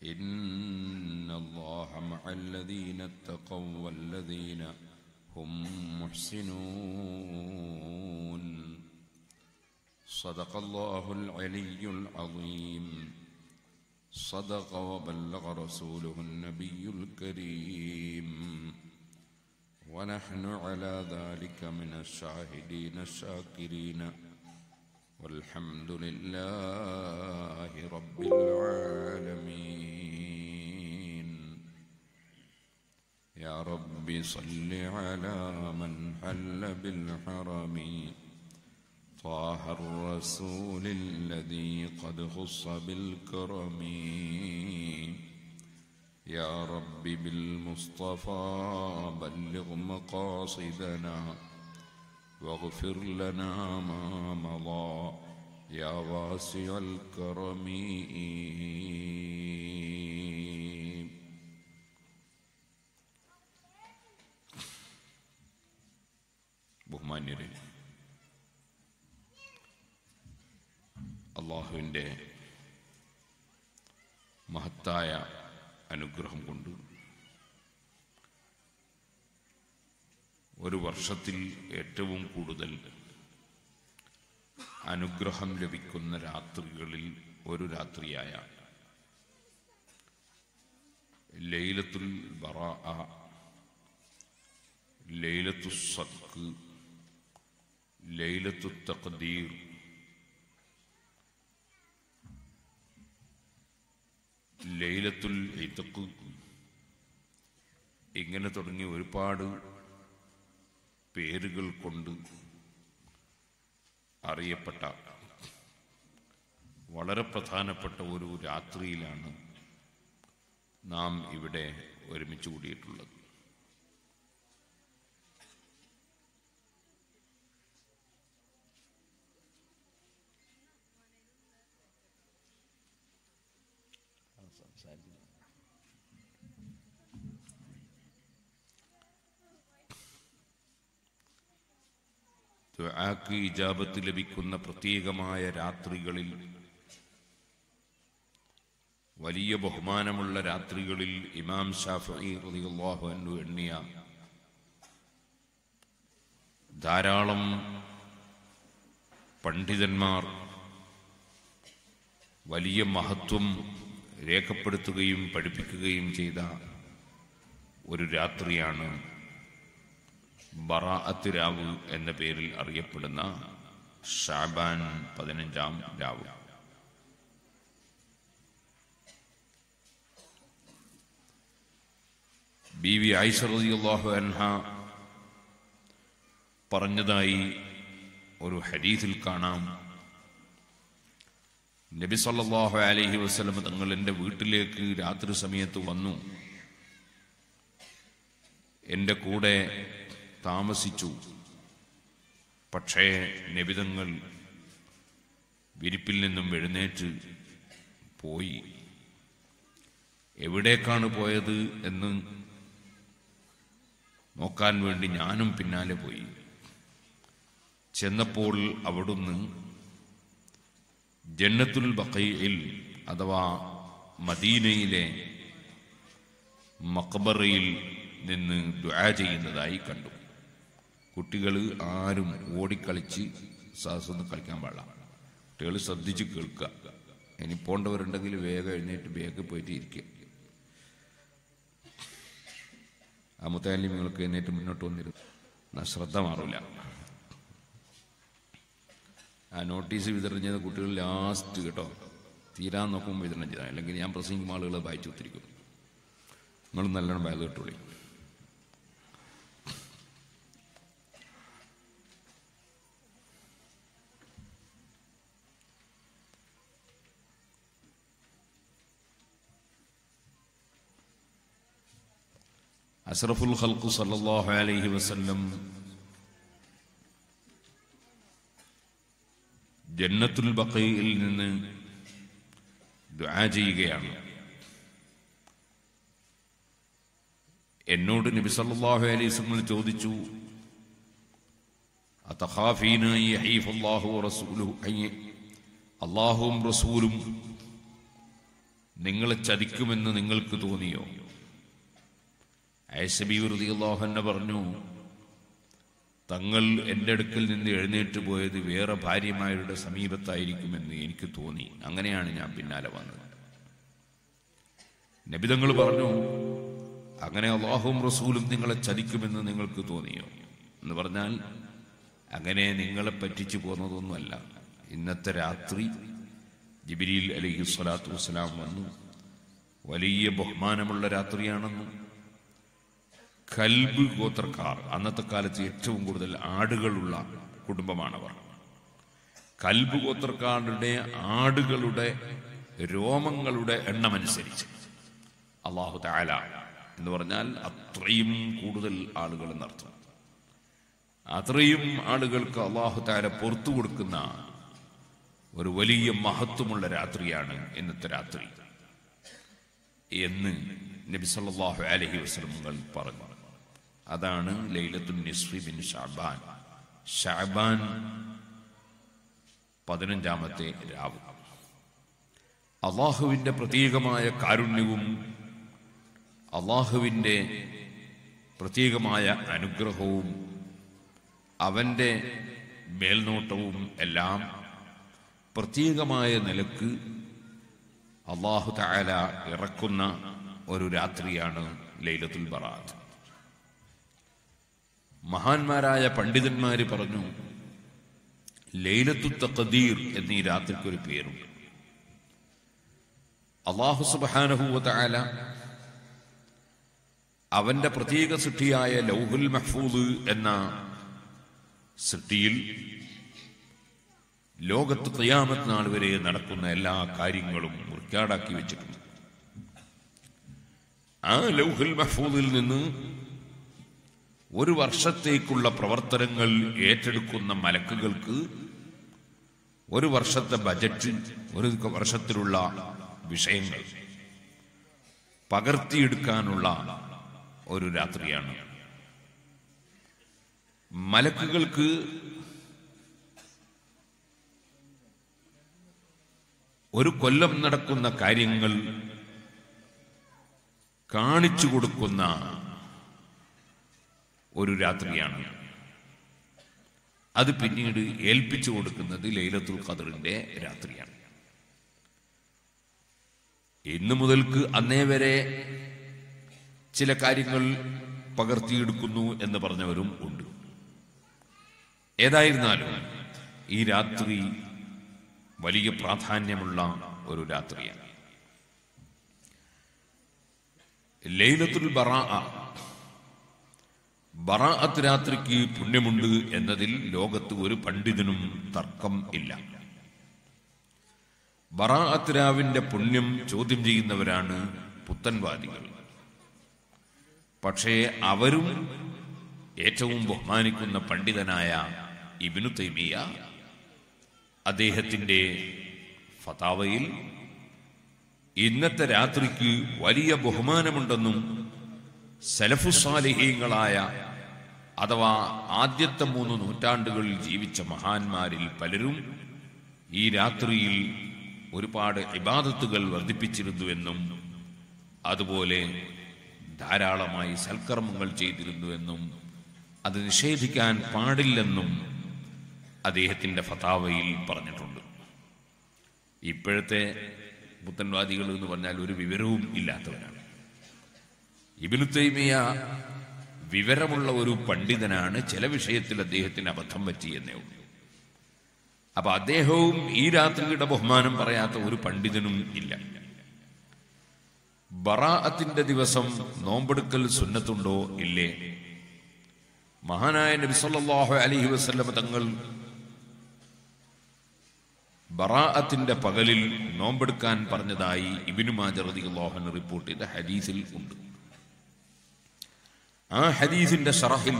إن الله مع الذين اتقوا والذين هم محسنون صدق الله العلي العظيم صدق وبلغ رسوله النبي الكريم ونحن على ذلك من الشاهدين الشاكرين والحمد لله رب العالمين يا رب صل على من حل بالحرم طه الرسول الذي قد خص بالكرم يا رب بالمصطفى بلغ مقاصدنا واغفر لنا ما مضى يا واسع الكرم ബഹുമാന്യരെ അള്ളാഹുവിൻ്റെ മഹത്തായ അനുഗ്രഹം കൊണ്ട് ഒരു വർഷത്തിൽ ഏറ്റവും കൂടുതൽ അനുഗ്രഹം ലഭിക്കുന്ന രാത്രികളിൽ ഒരു രാത്രിയായ ലൈലത്തുൽ ബറാഅ ലൈലത്തു സദ്ക്ക് ലൈലത്തു തഖ്ദീർ ലൈലത്തുൽ ഇതക്ക് ഇങ്ങനെ തുടങ്ങി ഒരുപാട് പേരുകൾ കൊണ്ട് അറിയപ്പെട്ട വളരെ പ്രധാനപ്പെട്ട ഒരു രാത്രിയിലാണ് നാം ഇവിടെ ഒരുമിച്ച് കൂടിയിട്ടുള്ളത് ദുആക്ക് ഇജാബത്ത് ലഭിക്കുന്ന പ്രത്യേകമായ രാത്രികളിൽ വലിയ ബഹുമാനമുള്ള രാത്രികളിൽ ഇമാം ഷാഫി റളിയല്ലാഹു അൻഹു എണ്ണിയ ധാരാളം പണ്ഡിതന്മാർ വലിയ മഹത്വം രേഖപ്പെടുത്തുകയും പഠിപ്പിക്കുകയും ചെയ്ത ഒരു രാത്രിയാണ് ബറാഅത്ത് രാവ് എന്ന പേരിൽ അറിയപ്പെടുന്ന ഷാബാൻ പതിനഞ്ചാം രാവ് ബി വി ഐഷറിയാഹു അൻഹ പറഞ്ഞതായി ഒരു ഹദീസിൽ കാണാം നബി സല്ലല്ലാഹു അലൈഹി വസല്ലം തങ്ങൾ എൻ്റെ വീട്ടിലേക്ക് രാത്രി സമയത്ത് വന്നു എൻ്റെ കൂടെ താമസിച്ചു പക്ഷേ നബിതങ്ങൾ വിരിപ്പിൽ നിന്നും എഴുന്നേറ്റ് പോയി എവിടേക്കാണ് പോയത് എന്ന് നോക്കാൻ വേണ്ടി ഞാനും പിന്നാലെ പോയി ചെന്നപ്പോൾ അവിടുന്ന് ജന്നത്തുൽ ബക്കയിൽ അഥവാ മദീനയിലെ മക്ബറയിൽ നിന്ന് ദുആ ചെയ്യുന്നതായി കണ്ടു കുട്ടികൾ ആരും ഓടിക്കളിച്ച് സഹസൊന്നും കളിക്കാൻ പാടില്ല കുട്ടികൾ ശ്രദ്ധിച്ച് കേൾക്കുക ഇനി പോണ്ടവരുണ്ടെങ്കിൽ വേഗം എഴുന്നേറ്റ് വേഗം പോയിട്ട് ഇരിക്കുക ആ മുത്താലിമ്യങ്ങൾക്ക് എഴുന്നേറ്റ് മുന്നോട്ട് വന്നിരുന്നു എന്നാ ശ്രദ്ധ മാറില്ല ആ നോട്ടീസ് വിതരണം ചെയ്ത കുട്ടികൾ ലാസ്റ്റ് കേട്ടോ തീരാൻ നോക്കുമ്പോൾ വിതരണം ചെയ്താൽ അല്ലെങ്കിൽ ഞാൻ പ്രസംഗിക്കും ആളുകൾ വായിച്ചു ഒത്തിരിക്കും നിങ്ങൾ നല്ലോണം ബാഗ് കിട്ടുള്ളൂ അഷ്റഫുൽ ഖൽഖു സല്ലല്ലാഹു അലൈഹി വസല്ലം ജന്നത്തുൽ ബഖയിൽ നിന്ന് ദുആ ചെയ്യുകയാണ് എന്നോട് നബി സല്ലല്ലാഹു അലൈഹി വസല്ലം ചോദിച്ചു അതഖാഫീന യഹീഫ് അല്ലാഹു വറസൂലുഹു അയ്യ അല്ലാഹുവും റസൂലും നിങ്ങളെ ചതിക്കുമെന്ന് നിങ്ങൾക്ക് തോന്നിയോ ഐസബിഹന്നെ പറഞ്ഞു തങ്ങൾ എൻ്റെ അടുക്കൽ നിന്ന് എഴുന്നേറ്റ് പോയത് വേറെ ഭാര്യമാരുടെ സമീപത്തായിരിക്കുമെന്ന് എനിക്ക് തോന്നി അങ്ങനെയാണ് ഞാൻ പിന്നാലെ വന്നത് നബിതങ്ങൾ പറഞ്ഞു അങ്ങനെ അള്ളാഹും റസൂലും നിങ്ങളെ ചതിക്കുമെന്ന് നിങ്ങൾക്ക് തോന്നിയോ എന്ന് പറഞ്ഞാൽ അങ്ങനെ നിങ്ങളെ പറ്റിച്ചു പോന്നതൊന്നുമല്ല ഇന്നത്തെ രാത്രി ജിബിരിൽ അലൈഹി സ്വലാത്തു വസ്സലാം വന്നു വലിയ ബഹുമാനമുള്ള രാത്രിയാണെന്നും കൽബ് ഗോത്രക്കാർ അന്നത്തെ കാലത്ത് ഏറ്റവും കൂടുതൽ ആടുകളുള്ള കുടുംബമാണവർ കൽബ് ഗോത്രക്കാരുടെ ആടുകളുടെ രോമങ്ങളുടെ എണ്ണമനുസരിച്ച് അള്ളാഹു താല എന്ന് പറഞ്ഞാൽ അത്രയും കൂടുതൽ ആളുകൾ എന്നർത്ഥം അത്രയും ആളുകൾക്ക് അള്ളാഹു താല പുറത്തു കൊടുക്കുന്ന ഒരു വലിയ മഹത്വമുള്ള രാത്രിയാണ് ഇന്നത്തെ രാത്രി എന്ന് നബി സല്ലല്ലാഹു അലൈഹി വസല്ലം പറഞ്ഞു അതാണ് ലൈലത്തുൽ നിസ്ഫി ബിൻ ഷാബാൻ ഷാബാൻ പതിനഞ്ചാമത്തെ രാവ് അള്ളാഹുവിന്റെ പ്രത്യേകമായ കാരുണ്യവും അള്ളാഹുവിന്റെ പ്രത്യേകമായ അനുഗ്രഹവും അവന്റെ മേൽനോട്ടവും എല്ലാം പ്രത്യേകമായ നിലക്ക് അള്ളാഹു താല ഇറക്കുന്ന ഒരു രാത്രിയാണ് ലൈലത്തുൽ ബറാത്ത് മഹാന്മാരായ പണ്ഡിതന്മാര് പറഞ്ഞു ലൈലത്തു തഖദീർ എന്നീ രാത്രിക്ക് ഒരു പേരുണ്ട് അള്ളാഹു സുബാനഹുവ താല അവന്റെ പ്രത്യേക സൃഷ്ടിയായ ലൗഹുൽ മഹ്ഫൂദ് എന്ന സൃഷ്ടിയിൽ ലോകത്ത് ഖിയാമത്ത് നാൾ വരെ നടക്കുന്ന എല്ലാ കാര്യങ്ങളും വൃക്കാടാക്കി വെച്ചിട്ടുണ്ട് ആ ലൗഹുൽ മഹ്ഫൂദിൽ നിന്ന് ഒരു വർഷത്തേക്കുള്ള പ്രവർത്തനങ്ങൾ ഏറ്റെടുക്കുന്ന മലക്കുകൾക്ക് ഒരു വർഷത്തെ ബജറ്റ് ഒരു വർഷത്തിലുള്ള വിഷയങ്ങൾ പകർത്തിയെടുക്കാനുള്ള ഒരു രാത്രിയാണ് മലക്കുകൾക്ക് ഒരു കൊല്ലം നടക്കുന്ന കാര്യങ്ങൾ കാണിച്ചു കൊടുക്കുന്ന ഒരു രാത്രിയാണ് അത് പിന്നീട് ഏൽപ്പിച്ചു കൊടുക്കുന്നത് ലൈലത്തുൽ ഖദറിന്റെ രാത്രിയാണ് ഇന്നു മുതൽക്ക് അന്നേ വരെ ചില കാര്യങ്ങൾ പകർത്തിയെടുക്കുന്നു എന്ന് പറഞ്ഞവരും ഉണ്ട് ഏതായിരുന്നാലും ഈ രാത്രി വലിയ പ്രാധാന്യമുള്ള ഒരു രാത്രിയാണ് ലൈലത്തുൽ ബറാ ബറാഅത്ത് രാത്രിക്ക് പുണ്യമുണ്ട് എന്നതിൽ ലോകത്ത് ഒരു പണ്ഡിതനും തർക്കം ഇല്ല ബറാഅത്ത് രാവിന്റെ പുണ്യം ചോദ്യം ചെയ്യുന്നവരാണ് പുത്തൻവാദികൾ പക്ഷേ അവരും ഏറ്റവും ബഹുമാനിക്കുന്ന പണ്ഡിതനായ ഇബിനു തൈമിയ അദ്ദേഹത്തിന്റെ ഫതാവയിൽ ഇന്നത്തെ രാത്രിക്ക് വലിയ ബഹുമാനമുണ്ടെന്നും സലഫുസാലിഹീങ്ങളായ അഥവാ ആദ്യത്തെ മൂന്ന് നൂറ്റാണ്ടുകളിൽ ജീവിച്ച മഹാന്മാരിൽ പലരും ഈ രാത്രിയിൽ ഒരുപാട് ഇബാദത്തുകൾ വർദ്ധിപ്പിച്ചിരുന്നുവെന്നും അതുപോലെ ധാരാളമായി സൽക്കർമ്മങ്ങൾ ചെയ്തിരുന്നുവെന്നും അത് നിഷേധിക്കാൻ പാടില്ലെന്നും അദ്ദേഹത്തിന്റെ ഫതാവയിൽ പറഞ്ഞിട്ടുണ്ട് ഇപ്പോഴത്തെ പുത്തൻവാദികൾ എന്ന് പറഞ്ഞാൽ ഒരു വിവരവും ഇല്ലാത്തവരാണ് ഇബിനു തൈമിയ വിവരമുള്ള ഒരു പണ്ഡിതനാണ് ചില വിഷയത്തിൽ അദ്ദേഹത്തിന് അബദ്ധം പറ്റിയെന്നേ ഉള്ളൂ അപ്പൊ അദ്ദേഹവും ഈ രാത്രിയുടെ ബഹുമാനം പറയാത്ത ഒരു പണ്ഡിതനും ഇല്ല ബറാഅത്തിന്റെ ദിവസം നോമ്പെടുക്കൽ സുന്നത്തുണ്ടോ ഇല്ലേ മഹാനായ നബി സല്ലല്ലാഹു അലൈഹി വസല്ലം തങ്ങൾ ബറാഅത്തിന്റെ പകലിൽ നോമ്പെടുക്കാൻ പറഞ്ഞതായി ഇബിനു മാജർ റളിയല്ലാഹു അൻഹു റിപ്പോർട്ട് ചെയ്ത ഹദീസിൽ ഉണ്ട് ആ ഹദീസിന്റെ ഷറഹിൽ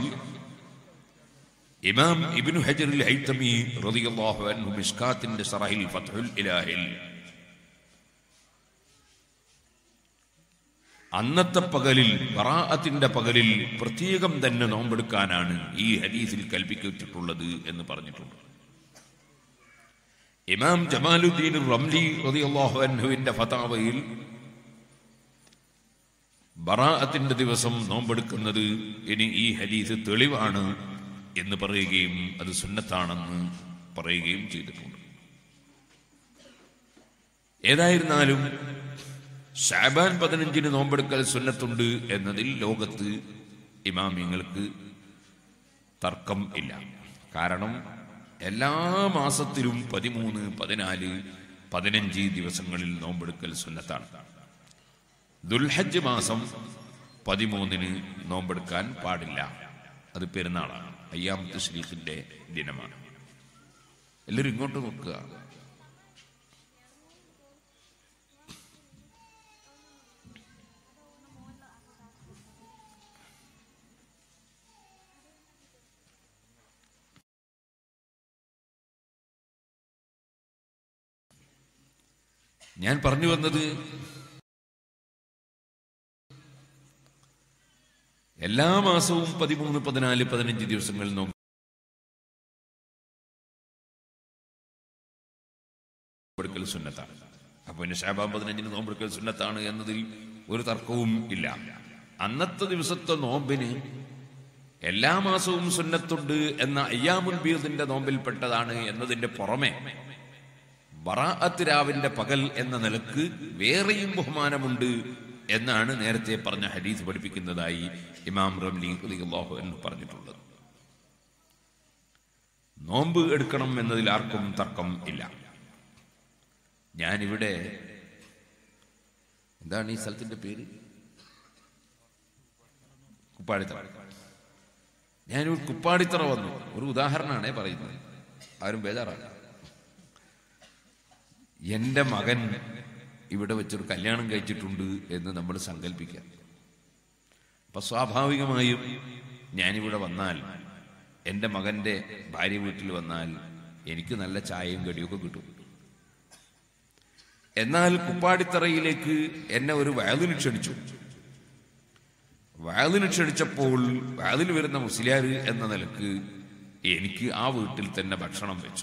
ഇമാം ഇബ്നു ഹജറുൽ ഹൈതമി റളിയല്ലാഹു അൻഹു മിസ്കാത്തിന്റെ ഷറഹിൽ ഫത്ഹുൽ ഇലാഹിൽ അന്നത്തെ പകലിൽ ബറാഅത്തിന്റെ പകലിൽ പ്രത്യേകം തന്നെ നോമ്പെടുക്കാനാണ് ഈ ഹദീസിൽ കൽപ്പിക്കപ്പെട്ടിട്ടുള്ളത് എന്ന് പറഞ്ഞിട്ടുണ്ട് ഇമാം ജമാലുദ്ദീൻ റംലി റളിയല്ലാഹു അൻഹുവിന്റെ ഫതാവയിൽ ബറാഅത്തിന്റെ ദിവസം നോമ്പെടുക്കുന്നത് ഇനി ഈ ഹദീസ് തെളിവാണ് എന്ന് പറയുകയും അത് സുന്നത്താണെന്ന് പറയുകയും ചെയ്തിട്ടുണ്ട് ഏതായിരുന്നാലും ഷാബാൻ പതിനഞ്ചിന് നോമ്പെടുക്കൽ സുന്നത്തുണ്ട് എന്നതിൽ ലോകത്ത് ഇമാമിങ്ങൾക്ക് തർക്കം ഇല്ല കാരണം എല്ലാ മാസത്തിലും പതിമൂന്ന് പതിനാല് പതിനഞ്ച് ദിവസങ്ങളിൽ നോമ്പെടുക്കൽ സുന്നത്താണ് ദുൽഹജ്ജ് മാസം പതിമൂന്നിന് നോമ്പെടുക്കാൻ പാടില്ല അത് പെരുന്നാളാണ് അയ്യാമത്തെ ശ്രീഖിന്റെ ദിനമാണ് എല്ലാവരും ഇങ്ങോട്ട് നോക്കുക ഞാൻ പറഞ്ഞു വന്നത് എല്ലാ മാസവും പതിമൂന്ന് പതിനാല് പതിനഞ്ച് ദിവസങ്ങൾ നോമ്പ് നോമ്പെടുക്കൽ സുന്നത്താണ് അപ്പൊ പിന്നെ ഷാബാൻ പതിനഞ്ചിന് നോമ്പെടുക്കൽ സുന്നത്താണ് എന്നതിൽ ഒരു തർക്കവും ഇല്ല അന്നത്തെ ദിവസത്തെ നോമ്പിന് എല്ലാ മാസവും സുന്നത്തുണ്ട് എന്ന അയ്യാമുൽ ബീദിന്റെ നോമ്പിൽപ്പെട്ടതാണ് എന്നതിന്റെ പുറമെ ബറാഅത്ത് രാവിന്റെ പകൽ എന്ന നിലക്ക് വേറെയും ബഹുമാനമുണ്ട് എന്നാണ് നേരത്തെ പറഞ്ഞ ഹദീസ് പഠിപ്പിക്കുന്നതായി ഇമാം റംലി റളിയല്ലാഹു അൻഹു പറഞ്ഞിട്ടുള്ളത് നോമ്പ് എടുക്കണം എന്നതിൽ ആർക്കും തർക്കം ഇല്ല ഞാനിവിടെ എന്താണ് ഈ സ്ഥലത്തിന്റെ പേര് കുപ്പാടിത്തറ ഞാനൊരു കുപ്പാടിത്തറ വന്നു ഒരു ഉദാഹരണമാണേ പറയുന്നത് ആരും ബേജാറാണ് എൻ്റെ മകൻ ഇവിടെ വെച്ചൊരു കല്യാണം കഴിച്ചിട്ടുണ്ട് എന്ന് നമ്മൾ സങ്കല്പിക്കാം അപ്പൊ സ്വാഭാവികമായും ഞാനിവിടെ വന്നാൽ എൻ്റെ മകൻ്റെ ഭാര്യ വീട്ടിൽ വന്നാൽ എനിക്ക് നല്ല ചായയും കടിയൊക്കെ കിട്ടും എന്നാൽ കുപ്പാടിത്തറയിലേക്ക് എന്നെ ഒരു വയലിന് ക്ഷണിച്ചു വയലിന് ക്ഷണിച്ചപ്പോൾ വയലിൽ വരുന്ന മുസ്ലിയാർ എന്ന നിലക്ക് എനിക്ക് ആ വീട്ടിൽ തന്നെ ഭക്ഷണം വെച്ചു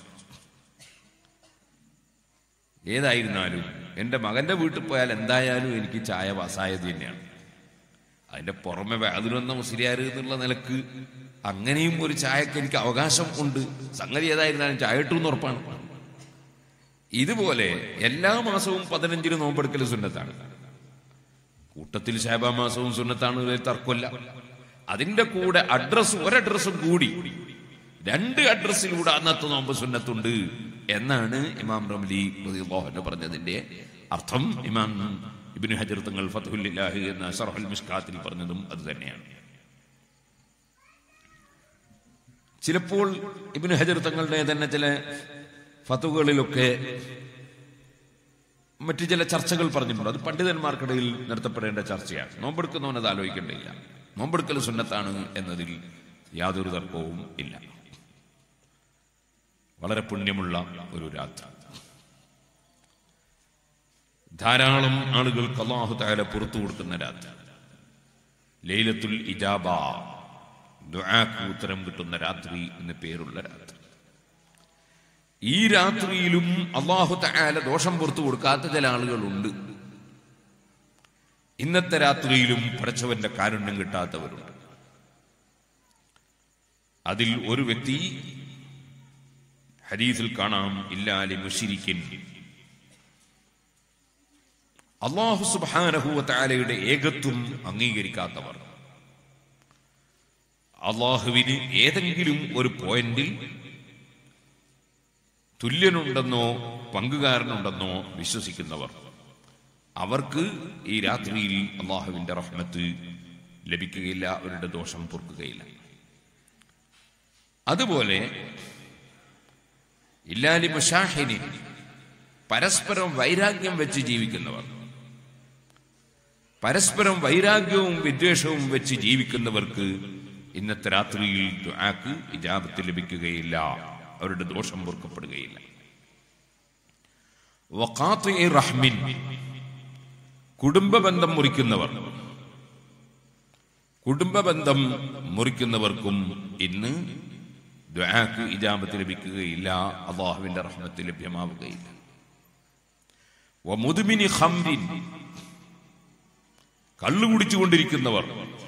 ഏതായിരുന്നാലും എൻ്റെ മകന്റെ വീട്ടിൽ പോയാൽ എന്തായാലും എനിക്ക് ചായ വസായത് തന്നെയാണ് അതിന്റെ പുറമെ വന്ന മുസ്ലിയാർ എന്നുള്ള നിലക്ക് അങ്ങനെയും ഒരു ചായക്ക് എനിക്ക് അവകാശം ഉണ്ട് സംഗതി ഏതായിരുന്നാലും ചായ ഇട്ടു ഉറപ്പാണ് ഇതുപോലെ എല്ലാ മാസവും പതിനഞ്ചിന് നോമ്പെടുക്കൽ സുന്നത്താണ് കൂട്ടത്തിൽ ശാബാ മാസവും സുന്നത്താണ് ഇതിൽ തർക്കമില്ല അതിന്റെ കൂടെ അഡ്രസ് ഒരഡ്രസ്സും കൂടി രണ്ട് അഡ്രസ്സിലൂടെ അന്നത്തെ നോമ്പ് സുന്നത്തുണ്ട് എന്നാണ് ഇമാം റംലി റളിയല്ലാഹു പറഞ്ഞതിന്റെ അർത്ഥം ഇമാം ഇബ്നു ഹജർ തങ്ങൾ ഫത്ഹുല്ലാഹി എന്ന ഷർഹുൽ മിഷ്കാത്തിൽ പറഞ്ഞതും അത് തന്നെയാണ് ചിലപ്പോൾ ഇബ്നു ഹജർ തങ്ങളുടെ തന്നെ ചില ഫത്തുകളിലൊക്കെ മറ്റു ചില ചർച്ചകൾ പറഞ്ഞിട്ടുണ്ട് അത് പണ്ഡിതന്മാർക്കിടയിൽ നടത്തപ്പെടേണ്ട ചർച്ചയാണ് നോമ്പെടുക്കുന്നവൻ അത് ആലോചിക്കേണ്ടയില്ല നോമ്പെടുക്കൽ സുന്നത്താണ് എന്നതിൽ യാതൊരു തർക്കവും ഇല്ല വളരെ പുണ്യമുള്ള ഒരു രാത്രി ധാരാളം ആളുകൾക്ക് അള്ളാഹു താല പുറത്തു കൊടുക്കുന്ന രാത്രി ലൈലത്തുൽ ഇജാബ ദുആക്ക് ഉത്തരം കിട്ടുന്ന രാത്രി എന്ന് പേരുള്ള രാത്രി ഈ രാത്രിയിലും അള്ളാഹു താല ദോഷം പുറത്തു കൊടുക്കാത്ത ചില ആളുകളുണ്ട് ഇന്നത്തെ രാത്രിയിലും പടച്ചവന്റെ കാരുണ്യം കിട്ടാത്തവരുണ്ട് അതിൽ ഒരു വ്യക്തി ഹദീസിൽ കാണാം ഇല്ലാലി മുഷിരിക്കൻ അള്ളാഹു സുബാനഹുവത്താലയുടെ ഏകത്വം അംഗീകരിക്കാത്തവർ അള്ളാഹുവിന് ഏതെങ്കിലും ഒരു പോയിന്റിൽ തുല്യനുണ്ടെന്നോ പങ്കുകാരനുണ്ടെന്നോ വിശ്വസിക്കുന്നവർ അവർക്ക് ഈ രാത്രിയിൽ അള്ളാഹുവിന്റെ റഹ്മത്ത് ലഭിക്കുകയില്ല അവരുടെ ദോഷം പൊറുക്കുകയില്ല അതുപോലെ ഇല്ലാലി മുഷാഹിനി പരസ്പരം വൈരാഗ്യം വെച്ച് ജീവിക്കുന്നവർ പരസ്പരം വൈരാഗ്യവും വിദ്വേഷവും വെച്ച് ജീവിക്കുന്നവർക്ക് ഇന്നത്തെ രാത്രിയിൽ ദുആക്ക് ഇജാബത്ത് ലഭിക്കുകയില്ല അവരുടെ ദോഷം പൊറുക്കപ്പെടുകയില്ല വഖാത്തിഇ റഹ്മിൻ കുടുംബ ബന്ധം മുറിക്കുന്നവർ കുടുംബ ബന്ധം മുറിക്കുന്നവർക്കും ഇന്ന് ദ്വാക്ക് ഇജാബത്ത് ലഭിക്കുകയില്ല അള്ളാഹുവിന്റെ റഹ്മത്ത് ലഭ്യമാവുകയില്ല വമുദ്മിനി ഖംറിൻ കള്ളു കുടിച്ചുകൊണ്ടിരിക്കുന്നവർ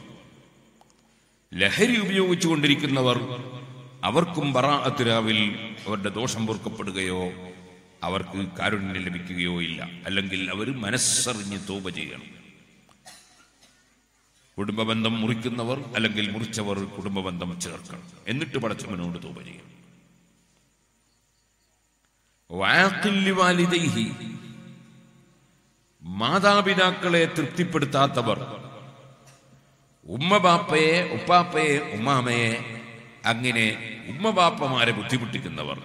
ലഹരി ഉപയോഗിച്ചുകൊണ്ടിരിക്കുന്നവർ അവർക്കും ബറാഅത്തിരാവിൽ അവരുടെ ദോഷം പൊറുക്കപ്പെടുകയോ അവർക്ക് കാരുണ്യം ലഭിക്കുകയോ ഇല്ല അല്ലെങ്കിൽ അവർ മനസ്സറിഞ്ഞ് തോപ ചെയ്യണം കുടുംബബന്ധം മുറിക്കുന്നവർ അല്ലെങ്കിൽ മുറിച്ചവർ കുടുംബബന്ധം ചേർക്കണം എന്നിട്ട് പടച്ചവനോട് തോപ ചെയ്യണം വാക്കില്ലി വാലിദൈഹി മാതാപിതാക്കളെ തൃപ്തിപ്പെടുത്താത്തവർ ഉമ്മ ബാപ്പയെ ഉപ്പാപ്പയെ ഉമ്മാമയെ അങ്ങനെ ഉമ്മ ബാപ്പമാരെ ബുദ്ധിമുട്ടിക്കുന്നവർ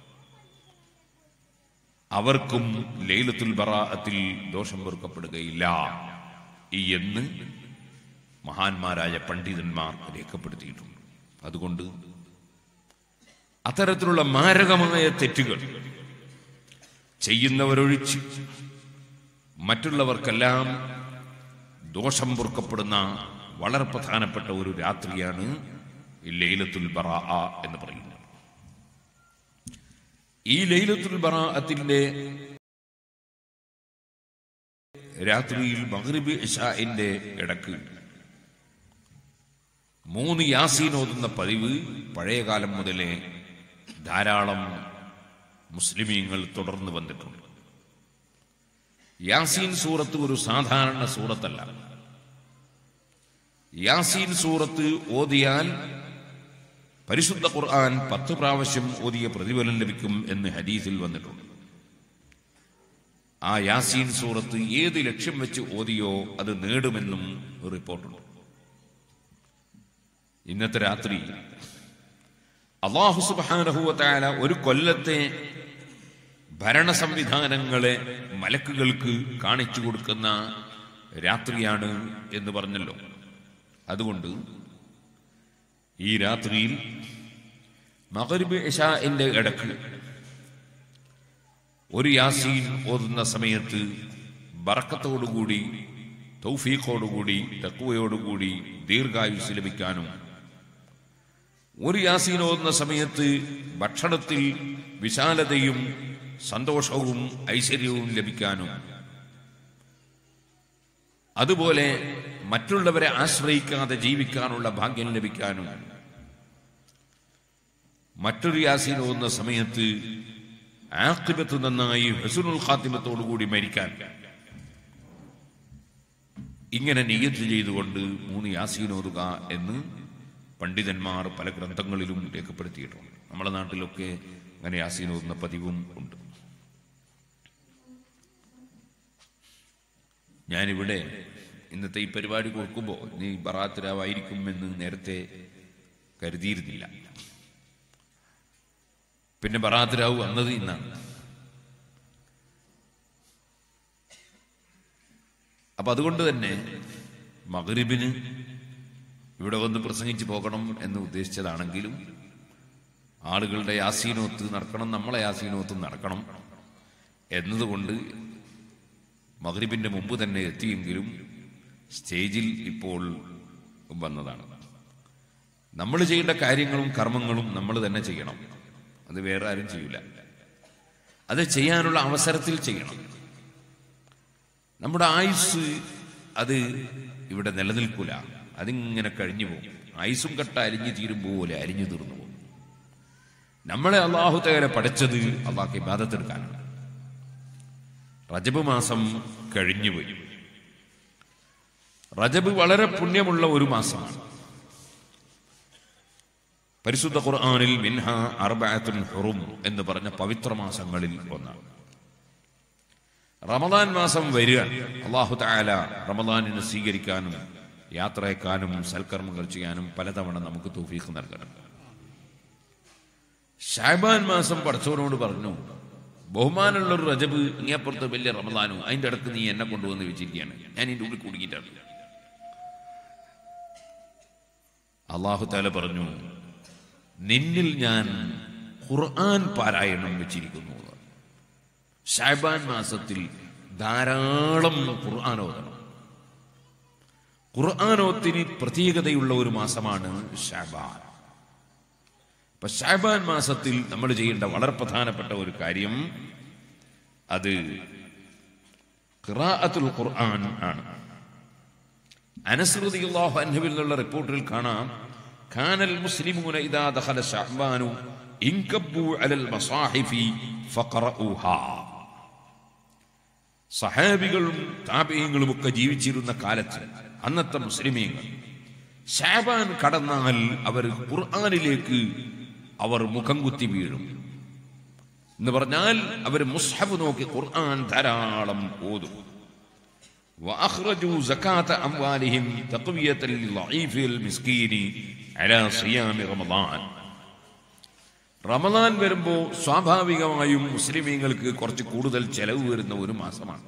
അവർക്കും ലൈലത്തുൽ ബറാഅത്തിൽ ദോഷം പൊറുക്കപ്പെടുകയില്ല എന്ന് മഹാന്മാരായ പണ്ഡിതന്മാർ രേഖപ്പെടുത്തിയിട്ടുണ്ട് അതുകൊണ്ട് അത്തരത്തിലുള്ള മാരകമായ തെറ്റുകൾ ചെയ്യുന്നവരൊഴിച്ച് മറ്റുള്ളവർക്കെല്ലാം ദോഷം പൊറുക്കപ്പെടുന്ന വളരെ പ്രധാനപ്പെട്ട ഒരു രാത്രിയാണ് ഈ ലൈലത്തുൽ ബറാ എന്ന് പറയുന്നത് ഈ ലൈലത്തുൽ ബറാഅത്തിന്റെ രാത്രിയിൽ മഗ്രിബ് ഇഷാഇന്റെ ഇടക്ക് മൂന്ന് യാസീൻ ഓതുന്ന പതിവ് പഴയകാലം മുതലേ ധാരാളം മുസ്ലിമീങ്ങൾ തുടർന്ന് വന്നിട്ടുണ്ട് യാസീൻ സൂറത്ത് ഒരു സാധാരണ സൂറത്തല്ല യാസീൻ സൂറത്ത് ഓതിയാൽ പരിശുദ്ധ ഖുർആൻ പത്ത് പ്രാവശ്യം ഓതിയ പ്രതിഫലം ലഭിക്കും എന്ന് ഹദീസിൽ വന്നിട്ടുണ്ട് ആ യാസീൻ സൂറത്ത് ഏത് ലക്ഷ്യം വെച്ച് ഓതിയോ അത് നേടുമെന്നും റിപ്പോർട്ടുണ്ട് ഇന്നത്തെ രാത്രി അള്ളാഹു സുബാനഹുവത്തായ ഒരു കൊല്ലത്തെ ഭരണ സംവിധാനങ്ങളെ മലക്കുകൾക്ക് കാണിച്ചു കൊടുക്കുന്ന രാത്രിയാണ് എന്ന് പറഞ്ഞല്ലോ അതുകൊണ്ട് ഈ രാത്രിയിൽ മകരിബ് ഇഷാന്റെ ഇടക്ക് ഒരു യാസീൻ ഓതുന്ന സമയത്ത് ബറക്കത്തോടുകൂടി തൗഫീഖോടുകൂടി തക്കുവയോടുകൂടി ദീർഘായുസ് ലഭിക്കാനും ഒരു യാസീൻ ഓതുന്ന സമയത്ത് ഭക്ഷണത്തിൽ വിശാലതയും സന്തോഷവും ഐശ്വര്യവും ലഭിക്കാനും അതുപോലെ മറ്റുള്ളവരെ ആശ്രയിക്കാതെ ജീവിക്കാനുള്ള ഭാഗ്യം ലഭിക്കാനും മറ്റൊരു യാസീൻ ഓതുന്ന സമയത്ത് ആക്കിബത്ത് നന്നായി ഹസുനുൽ ഖാത്തിമത്തോടുകൂടി മരിക്കാൻ ഇങ്ങനെ നിയത്ത് ചെയ്തുകൊണ്ട് മൂന്ന് യാസീൻ ഓതുക എന്ന് പണ്ഡിതന്മാർ പല ഗ്രന്ഥങ്ങളിലും രേഖപ്പെടുത്തിയിട്ടുണ്ട് നമ്മുടെ നാട്ടിലൊക്കെ അങ്ങനെ യാസീൻ ഓതുന്ന പതിവും ഉണ്ട് ഞാനിവിടെ ഇന്നത്തെ ഈ പരിപാടി കൊടുക്കുമ്പോൾ നീ ബറാത്തിരാവായിരിക്കും എന്ന് നേരത്തെ കരുതിയിരുന്നില്ല പിന്നെ ബറാത്തിരാവ് വന്നത് ഇന്നാണ് അപ്പൊ അതുകൊണ്ട് തന്നെ മകരിബിന് ഇവിടെ വന്ന് പ്രസംഗിച്ച് പോകണം എന്ന് ഉദ്ദേശിച്ചതാണെങ്കിലും ആളുകളുടെ യാസീനോത്ത് നടക്കണം നമ്മളെ യാസീനോത്തും നടക്കണം എന്നതുകൊണ്ട് മകരിബിന്റെ മുമ്പ് തന്നെ എത്തിയെങ്കിലും സ്റ്റേജിൽ ഇപ്പോൾ വന്നതാണ് നമ്മൾ ചെയ്യേണ്ട കാര്യങ്ങളും കർമ്മങ്ങളും നമ്മൾ തന്നെ ചെയ്യണം അത് വേറെ ആരും ചെയ്യില്ല അത് ചെയ്യാനുള്ള അവസരത്തിൽ ചെയ്യണം നമ്മുടെ ആയുസ് അത് ഇവിടെ നിലനിൽക്കൂല അതിങ്ങനെ കഴിഞ്ഞു പോകും ആയുസും കട്ട അരിഞ്ഞു തീരും പോലെ അരിഞ്ഞു തീർന്നു പോകും നമ്മളെ അള്ളാഹു തേരെ പഠിച്ചത് അള്ളാഹ് ഇബാദത്തെടുക്കാനാണ് റജബ് മാസം കഴിഞ്ഞുപോയി റജബ് വളരെ പുണ്യമുള്ള ഒരു മാസമാണ് പരിശുദ്ധ ഖുർആനിൽ മിൻഹ അർബഅത്തുൻ ഹുറും എന്ന് പറഞ്ഞ പവിത്ര മാസങ്ങളിൽ ഒന്നാണ് റമദാൻ മാസം വരിക അള്ളാഹു താല റമദാനിനെ സ്വീകരിക്കാനും യാത്രയക്കാനും സൽക്കർമ്മങ്ങൾ ചെയ്യാനും പലതവണ നമുക്ക് തൗഫീഖ് നൽകണം ഷാബാൻ മാസം പഠിച്ചവനോട് പറഞ്ഞു ബഹുമാനമുള്ള ഒരു റജബ് ഇങ്ങേപ്പുറത്ത് വലിയ റമദാനും അതിന്റെ ഇടക്ക് നീ എന്നെ കൊണ്ടുവന്ന് വെച്ചിരിക്കുകയാണ് ഞാൻ ഇതിന്റെ ഉള്ളിൽ കുടുങ്ങിയിട്ടാണ് അള്ളാഹു താല പറഞ്ഞു നിന്നിൽ ഞാൻ ഖുർആൻ പാരായണം വെച്ചിരിക്കുന്നു ഷാബാൻ മാസത്തിൽ ധാരാളം ഖുർആൻ ഓതണം ഖുർആാനോത്തിന് പ്രത്യേകതയുള്ള ഒരു മാസമാണ് ഷാബാൻ അപ്പൊ ഷാബാൻ മാസത്തിൽ നമ്മൾ ചെയ്യേണ്ട വളരെ പ്രധാനപ്പെട്ട ഒരു കാര്യം അത് ഖിറാഅത്തുൽ ഖുർആൻ ആണ് അനസ്രുതിയുള്ളാഹു അൻഹുവിൽ നിന്നുള്ള റിപ്പോർട്ടിൽ കാണാം ഖാനൽ മുസ്ലിമൂന ഇദാ ദഖല ശഅബാനു ഇൻകബ്ബു അലൽ മസാഹിഫി ഫഖറഊഹാ സഹാബികളും താപീയങ്ങളും ഒക്കെ ജീവിച്ചിരുന്ന കാലത്ത് അന്നത്തെ മുസ്ലിമീങ്ങൾ ഷാബാൻ കടന്നാൽ അവർ ഖുർആാനിലേക്ക് അവർ മുഖം കുത്തി വീഴും എന്ന് പറഞ്ഞാൽ അവർ മുസ്ഹബ് നോക്കി ഖുർആൻ ധാരാളം ഓതും وأخرجوا زكاة أموالهم تقوية للضعيف المسكين على صيام رمضان റമദാൻ വരുമ്പോൾ സ്വാഭാവികമായും മുസ്ലിമീങ്ങൾക്ക് കുറച്ച് കൂടുതൽ ചെലവ് വരുന്ന ഒരു മാസമാണ്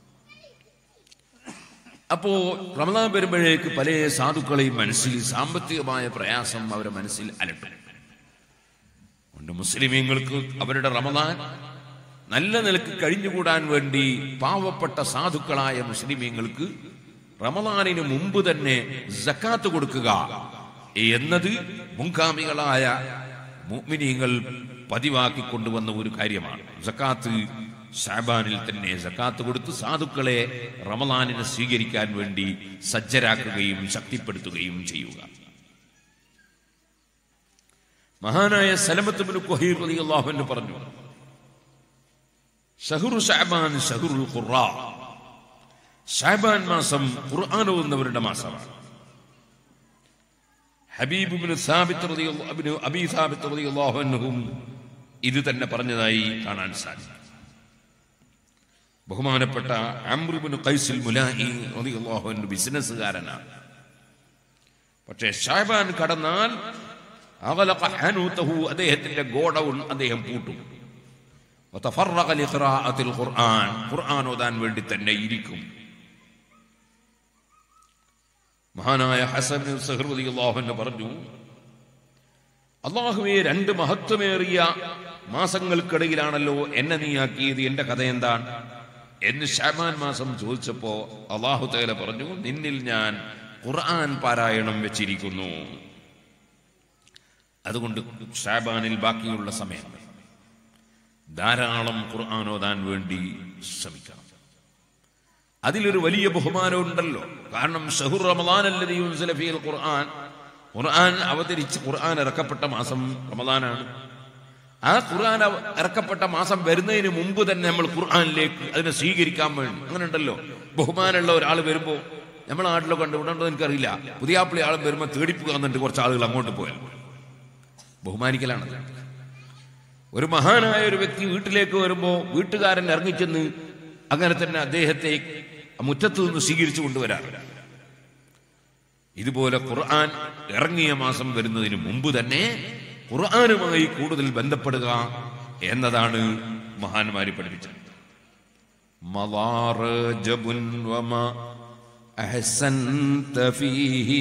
അപ്പോ റമദാൻ വരുമ്പോഴേക്ക് പല സാധുക്കളെയും മനസ്സിൽ സാമ്പത്തികമായ പ്രയാസം അവരുടെ മനസ്സിൽ അലട്ടും അതുകൊണ്ട് മുസ്ലിമീങ്ങൾക്ക് അവരുടെ റമദാൻ നല്ല നിലക്ക് കഴിഞ്ഞുകൂടാൻ വേണ്ടി പാവപ്പെട്ട സാധുക്കളായ മുസ്ലിമീങ്ങൾക്ക് റമദാനിന് മുമ്പ് തന്നെ ജക്കാത്ത് കൊടുക്കുക എന്നത് മുൻഗാമികളായ മുഅ്മിനീങ്ങൾ പതിവാക്കി കൊണ്ടുവന്ന ഒരു കാര്യമാണ് ജക്കാത്ത് ഷാബാനിൽ തന്നെ ജക്കാത്ത് കൊടുത്ത് സാധുക്കളെ റമദാനിനെ സ്വീകരിക്കാൻ വേണ്ടി സജ്ജരാക്കുകയും ശക്തിപ്പെടുത്തുകയും ചെയ്യുക മഹാനായ സലമത്ത് ബിൻ ഖുഹൈർ റളിയല്ലാഹു അൻഹു പറഞ്ഞു ഷഹുറു ഷഅബാൻ ഷഹുറുൽ ഖുറാ ഷഅബാൻ മാസം ഖുർആൻ ഓതുന്നവരുടെ മാസമാണ് ഹബീബ് ഇബ്നു സാബിത്ത് റളിയല്ലാഹു ഇബ്നു അബീ സാബിത്ത് റളിയല്ലാഹു അൻഹും ഇത് തന്നെ പറഞ്ഞതായി കാണാൻ സാധിക്കും ബഹുമാനപ്പെട്ട അംർ ഇബ്നു ഖൈസുൽ മുലാഹി റളിയല്ലാഹു അൻഹു ബിസിനസ്സുകാരനാണ് പക്ഷേ ഷാബാൻ കടന്നാൽ അഗലഖ ഹനൂതഹു അദ്ദേഹത്തിന്റെ ഗോഡൗൺ അദ്ദേഹം പൂട്ടും വതഫറഖ ലിഖിറാഅത്തിൽ ഖുർആൻ ഖുർആൻ ഓതാൻ വേണ്ടി തന്നെ ഇരിക്കും മഹാനായ ഹസൻ സഹർ റളിയല്ലാഹു അൻഹു പറഞ്ഞു അള്ളാഹുവെ രണ്ട് മഹത്വമേറിയ മാസങ്ങൾക്കിടയിലാണല്ലോ എന്നെ നീയാക്കിയത് എന്റെ കഥ എന്താണ് എന്ന് ഷാബാൻ മാസം ചോദിച്ചപ്പോ അള്ളാഹു തേല പറഞ്ഞു നിന്നിൽ ഞാൻ ഖുർആൻ പാരായണം വെച്ചിരിക്കുന്നു അതുകൊണ്ട് ഷാബാനിൽ ബാക്കിയുള്ള സമയം ധാരാളം ഖുർആൻ ഓതാൻ വേണ്ടി ശ്രമിക്കണം അതിലൊരു വലിയ ബഹുമാനമുണ്ടല്ലോ കാരണം ഷഹുർ റമദാൻ അല്ലതി യുൻസില ഫീൽ ഖുർആൻ ഖുർആൻ അവതരിച്ച് ഖുർആൻ ഇറക്കപ്പെട്ട മാസം റമദാനാണ് ആ ഖുർആൻ അവ- ഇറക്കപ്പെട്ട മാസം വരുന്നതിന് മുമ്പ് തന്നെ നമ്മൾ ഖുർആനിലേക്ക് അതിനെ സ്വീകരിക്കാൻ വേണ്ടി അങ്ങനെ ഉണ്ടല്ലോ ബഹുമാനമുള്ള ഒരാൾ വരുമ്പോൾ നമ്മളെ നാട്ടിലൊക്കെ ഉണ്ട് ഇവിടെ ഉണ്ടോ എനിക്കറിയില്ല പുതിയ ആപ്പിളി ആളും വരുമ്പോൾ തേടിപ്പുക എന്നിട്ട് കുറച്ച് ആളുകൾ അങ്ങോട്ട് പോയാൽ ബഹുമാനിക്കലാണ് ഒരു മഹാനായ ഒരു വ്യക്തി വീട്ടിലേക്ക് വരുമ്പോൾ വീട്ടുകാരൻ ഇറങ്ങിച്ചെന്ന് അങ്ങനെ തന്നെ അദ്ദേഹത്തെ മുറ്റത്ത് നിന്ന് സ്വീകരിച്ചു കൊണ്ടുവരാറില്ല ഇതുപോലെ ഖുർആൻ ഇറങ്ങിയ മാസം വരുന്നതിന് മുമ്പ് തന്നെ ഖുർആനുമായി കൂടുതൽ ബന്ധപ്പെടുക എന്നതാണ് മഹാന്മാര് പഠിപ്പിച്ചത് മലാറജബുൻ വമ അഹ്സൻത ഫീഹി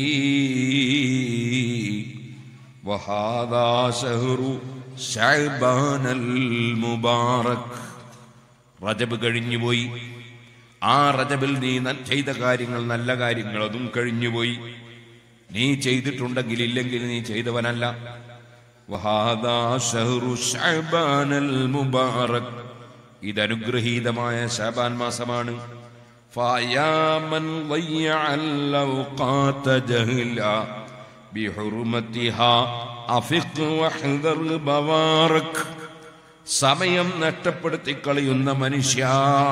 വഹാദാ ശഹ്റു ശഅബാനൽ മുബാറക് റജബ് കഴിഞ്ഞുപോയി ആ റജബിൽ നീ ന- ചെയ്ത കാര്യങ്ങൾ നല്ല കാര്യങ്ങൾ അതും കഴിഞ്ഞുപോയി നീ ചെയ്തിട്ടുണ്ടെങ്കിൽ ഇല്ലെങ്കിൽ നീ ചെയ്തവനല്ല വഹാദാ ശഹ്റു ശഅബാനൽ മുബാറക് ഇത് അനുഗ്രഹീതമായ ശാബാൻ മാസമാണ് ഫയാമൻ ضيع الأوقات جهلا بحرمتها أفق واحذر بوارك സമയം നഷ്ടപ്പെടുത്തി കളയുന്ന മനുഷ്യ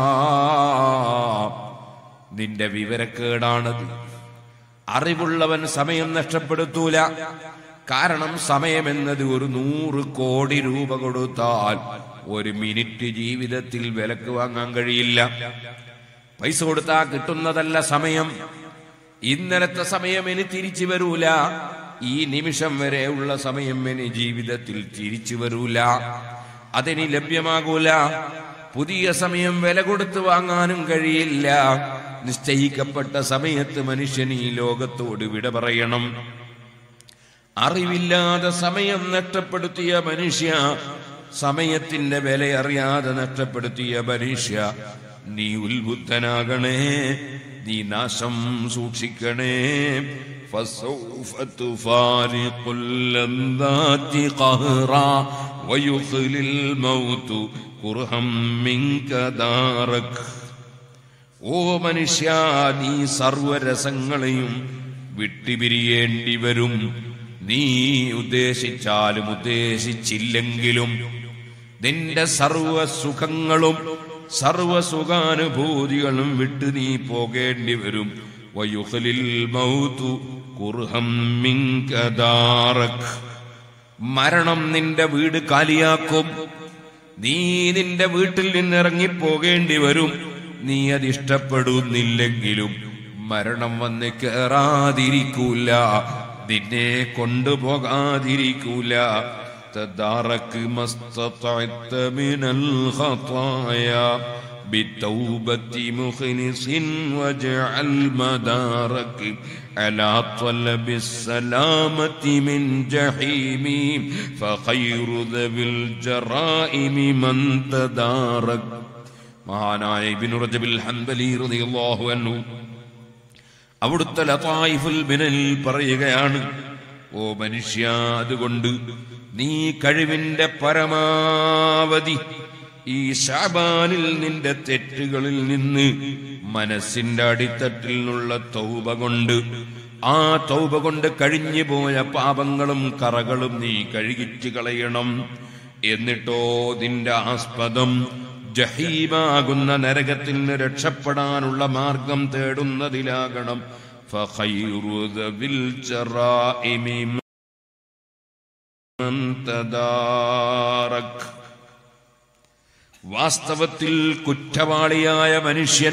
നിന്റെ വിവരക്കേടാണത് അറിവുള്ളവൻ സമയം നഷ്ടപ്പെടുത്തൂല കാരണം സമയമെന്നത് ഒരു നൂറ് കോടി രൂപ കൊടുത്താൽ ഒരു മിനിറ്റ് ജീവിതത്തിൽ വിലക്ക് വാങ്ങാൻ കഴിയില്ല പൈസ കൊടുത്താൽ കിട്ടുന്നതല്ല സമയം ഇന്നലത്തെ സമയം ഇനി തിരിച്ചു വരൂല ഈ നിമിഷം വരെ ഉള്ള സമയം ഇനി ജീവിതത്തിൽ തിരിച്ചു വരൂല അതിനി ലഭ്യമാകൂല പുതിയ സമയം വില കൊടുത്ത് വാങ്ങാനും കഴിയില്ല നിശ്ചയിക്കപ്പെട്ട സമയത്ത് മനുഷ്യൻ ഈ ലോകത്തോട് വിട പറയണം അറിവില്ലാതെ സമയം നഷ്ടപ്പെടുത്തിയ മനുഷ്യ സമയത്തിന്റെ വില അറിയാതെ നഷ്ടപ്പെടുത്തിയ മനുഷ്യ നീ ഉത്ബുദ്ധനാകണേ നീ നാശം സൂക്ഷിക്കണേ فسوف تفارق اللذات قهرا ويخلي الموت كرها منك دارك ഓ മനുഷ്യ നീ സർവരസങ്ങളെയും വിട്ടുപിരിയേണ്ടി വരും നീ ഉദ്ദേശിച്ചാലും ഉദ്ദേശിച്ചില്ലെങ്കിലും നിന്റെ സർവ സുഖങ്ങളും സർവ സുഖാനുഭൂതികളും വിട്ട് നീ പോകേണ്ടി വരും വയുഹലിൽ മൗതു കുർഹം മിങ്കദാറക് മരണം നിന്റെ വീട് കാലിയാക്കും നീ നിന്റെ വീട്ടിൽ നിന്ന് ഇറങ്ങിപ്പോകേണ്ടി വരും നീ അത് ഇഷ്ടപ്പെടുന്നില്ലെങ്കിലും മരണം വന്ന് കേറാതിരിക്കൂല നിന്നെ കൊണ്ടുപോകാതിരിക്കൂല تدارك ما استطعت من الخطايا بتوبة مخلص واجعل مدارك على طلب السلامة من جحيم فخير ذوي الجرائم من تدارك മഹാനായ ഇബ്നു റജബിൽ ഹൻബലി റളിയല്ലാഹു അൻഹു അവിടുത്തെ ലതായിഫുൽ ബിനൽ പറയുകയാണ് ഓ മനുഷ്യ അതുകൊണ്ട് നീ കഴിവിന്റെ പരമാവധി ഈ ഷാബാനിൽ നിന്റെ തെറ്റുകളിൽ നിന്ന് മനസ്സിന്റെ അടിത്തട്ടിൽ നിന്നുള്ള തൗബ കൊണ്ട് ആ തൗബ കൊണ്ട് കഴിഞ്ഞു പോയ പാപങ്ങളും കറകളും നീ കഴുകിച്ചു കളയണം എന്നിട്ടോ നിന്റെ ആസ്പദം ജഹീമാകുന്ന നരകത്തിൽ നിന്ന് രക്ഷപ്പെടാനുള്ള മാർഗം തേടുന്നതിലാകണം فخير ذوي الجرائم من تدارك വാസ്തവത്തിൽ കുറ്റവാളിയായ മനുഷ്യൻ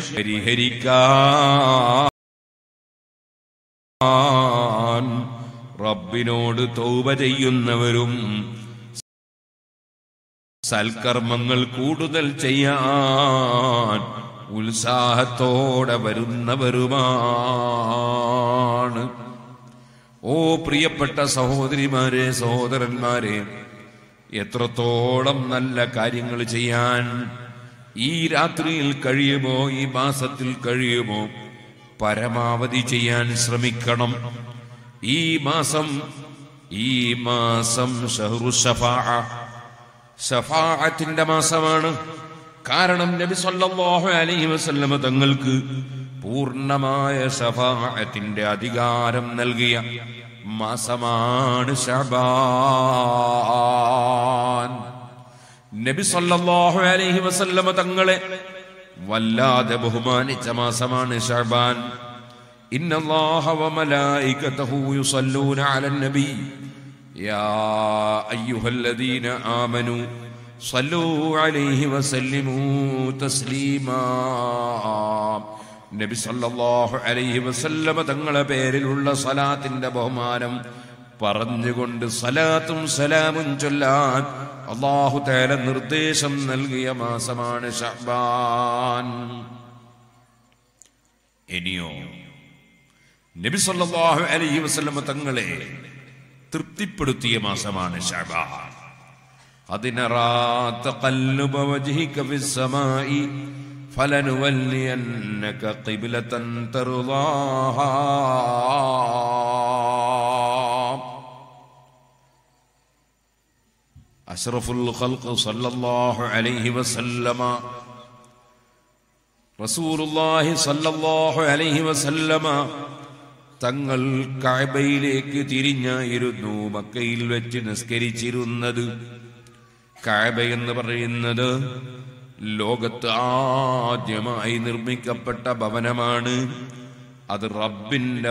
പരിഹരിക്കാൻ റബ്ബിനോട് തൗബ ചെയ്യുന്നവരും സൽക്കർമ്മങ്ങൾ കൂടുതൽ ചെയ്യാൻ ഉത്സാഹത്തോടെ വരുന്നവരുമാണ് ഓ പ്രിയപ്പെട്ട സഹോദരിമാരെ സഹോദരന്മാരെ എത്രത്തോളം നല്ല കാര്യങ്ങൾ ചെയ്യാൻ ഈ രാത്രിയിൽ കഴിയുമോ ഈ മാസത്തിൽ കഴിയുമോ പരമാവധി ചെയ്യാൻ ശ്രമിക്കണം ഈ മാസം ഈ മാസം ഷഹ്റു ഷഫാ ഷഫാഅത്തിന്റെ മാസമാണ് കാരണം നബി സല്ലല്ലാഹു അലൈഹി വസല്ലമ തങ്ങൾക്ക് പൂർണ്ണമായ ഷഫാഅത്തിന്റെ അധികാരം നൽകിയ മാസമാണ് ഷബാൻ നബി സല്ലല്ലാഹു അലൈഹി വസല്ലമ തങ്ങളെ വല്ലാതെ ബഹുമാനിച്ച മാസമാണ് ഷബാൻ ഇന്നല്ലാഹ വമലായികതഹു യുസല്ലൂന അലൻ നബി يا أيها الذين آمنوا صلوا عليه وسلموا تسليما നബി സല്ലല്ലാഹു അലൈഹി വസല്ലമ തങ്ങളെ പേരിലുള്ള സലാത്തിന്റെ ബഹുമാനം പറഞ്ഞുകൊണ്ട് സലാത്തും സലാമും ചൊല്ലാൻ അള്ളാഹു തേല നിർദ്ദേശം നൽകിയ മാസമാണ് ഷഹ്ബാൻ ഇനിയോ നബി സല്ലല്ലാഹു അലൈഹി വസല്ലമ തങ്ങളെ തൃപ്തിപ്പെടുത്തിയ മാസമാണ് ഷഅബാൻ അതിനറാ തഖല്ലുബ വജ്ഹിക ഫിസ്സമാഇ فلنولينك قبلة ترضاها أشرف الخلق صلى الله عليه وسلم رسول الله صلى الله عليه وسلم തങ്ങൾ കാബയിലേക്ക് തിരിഞ്ഞായിരുന്നു മക്കയിൽ വെച്ച് നിസ്കരിച്ചിരുന്നത് കാബ എന്ന് പറയുന്നത് ലോകത്ത് ആദ്യമായി നിർമ്മിക്കപ്പെട്ട ഭവനമാണ് അത് റബ്ബിന്റെ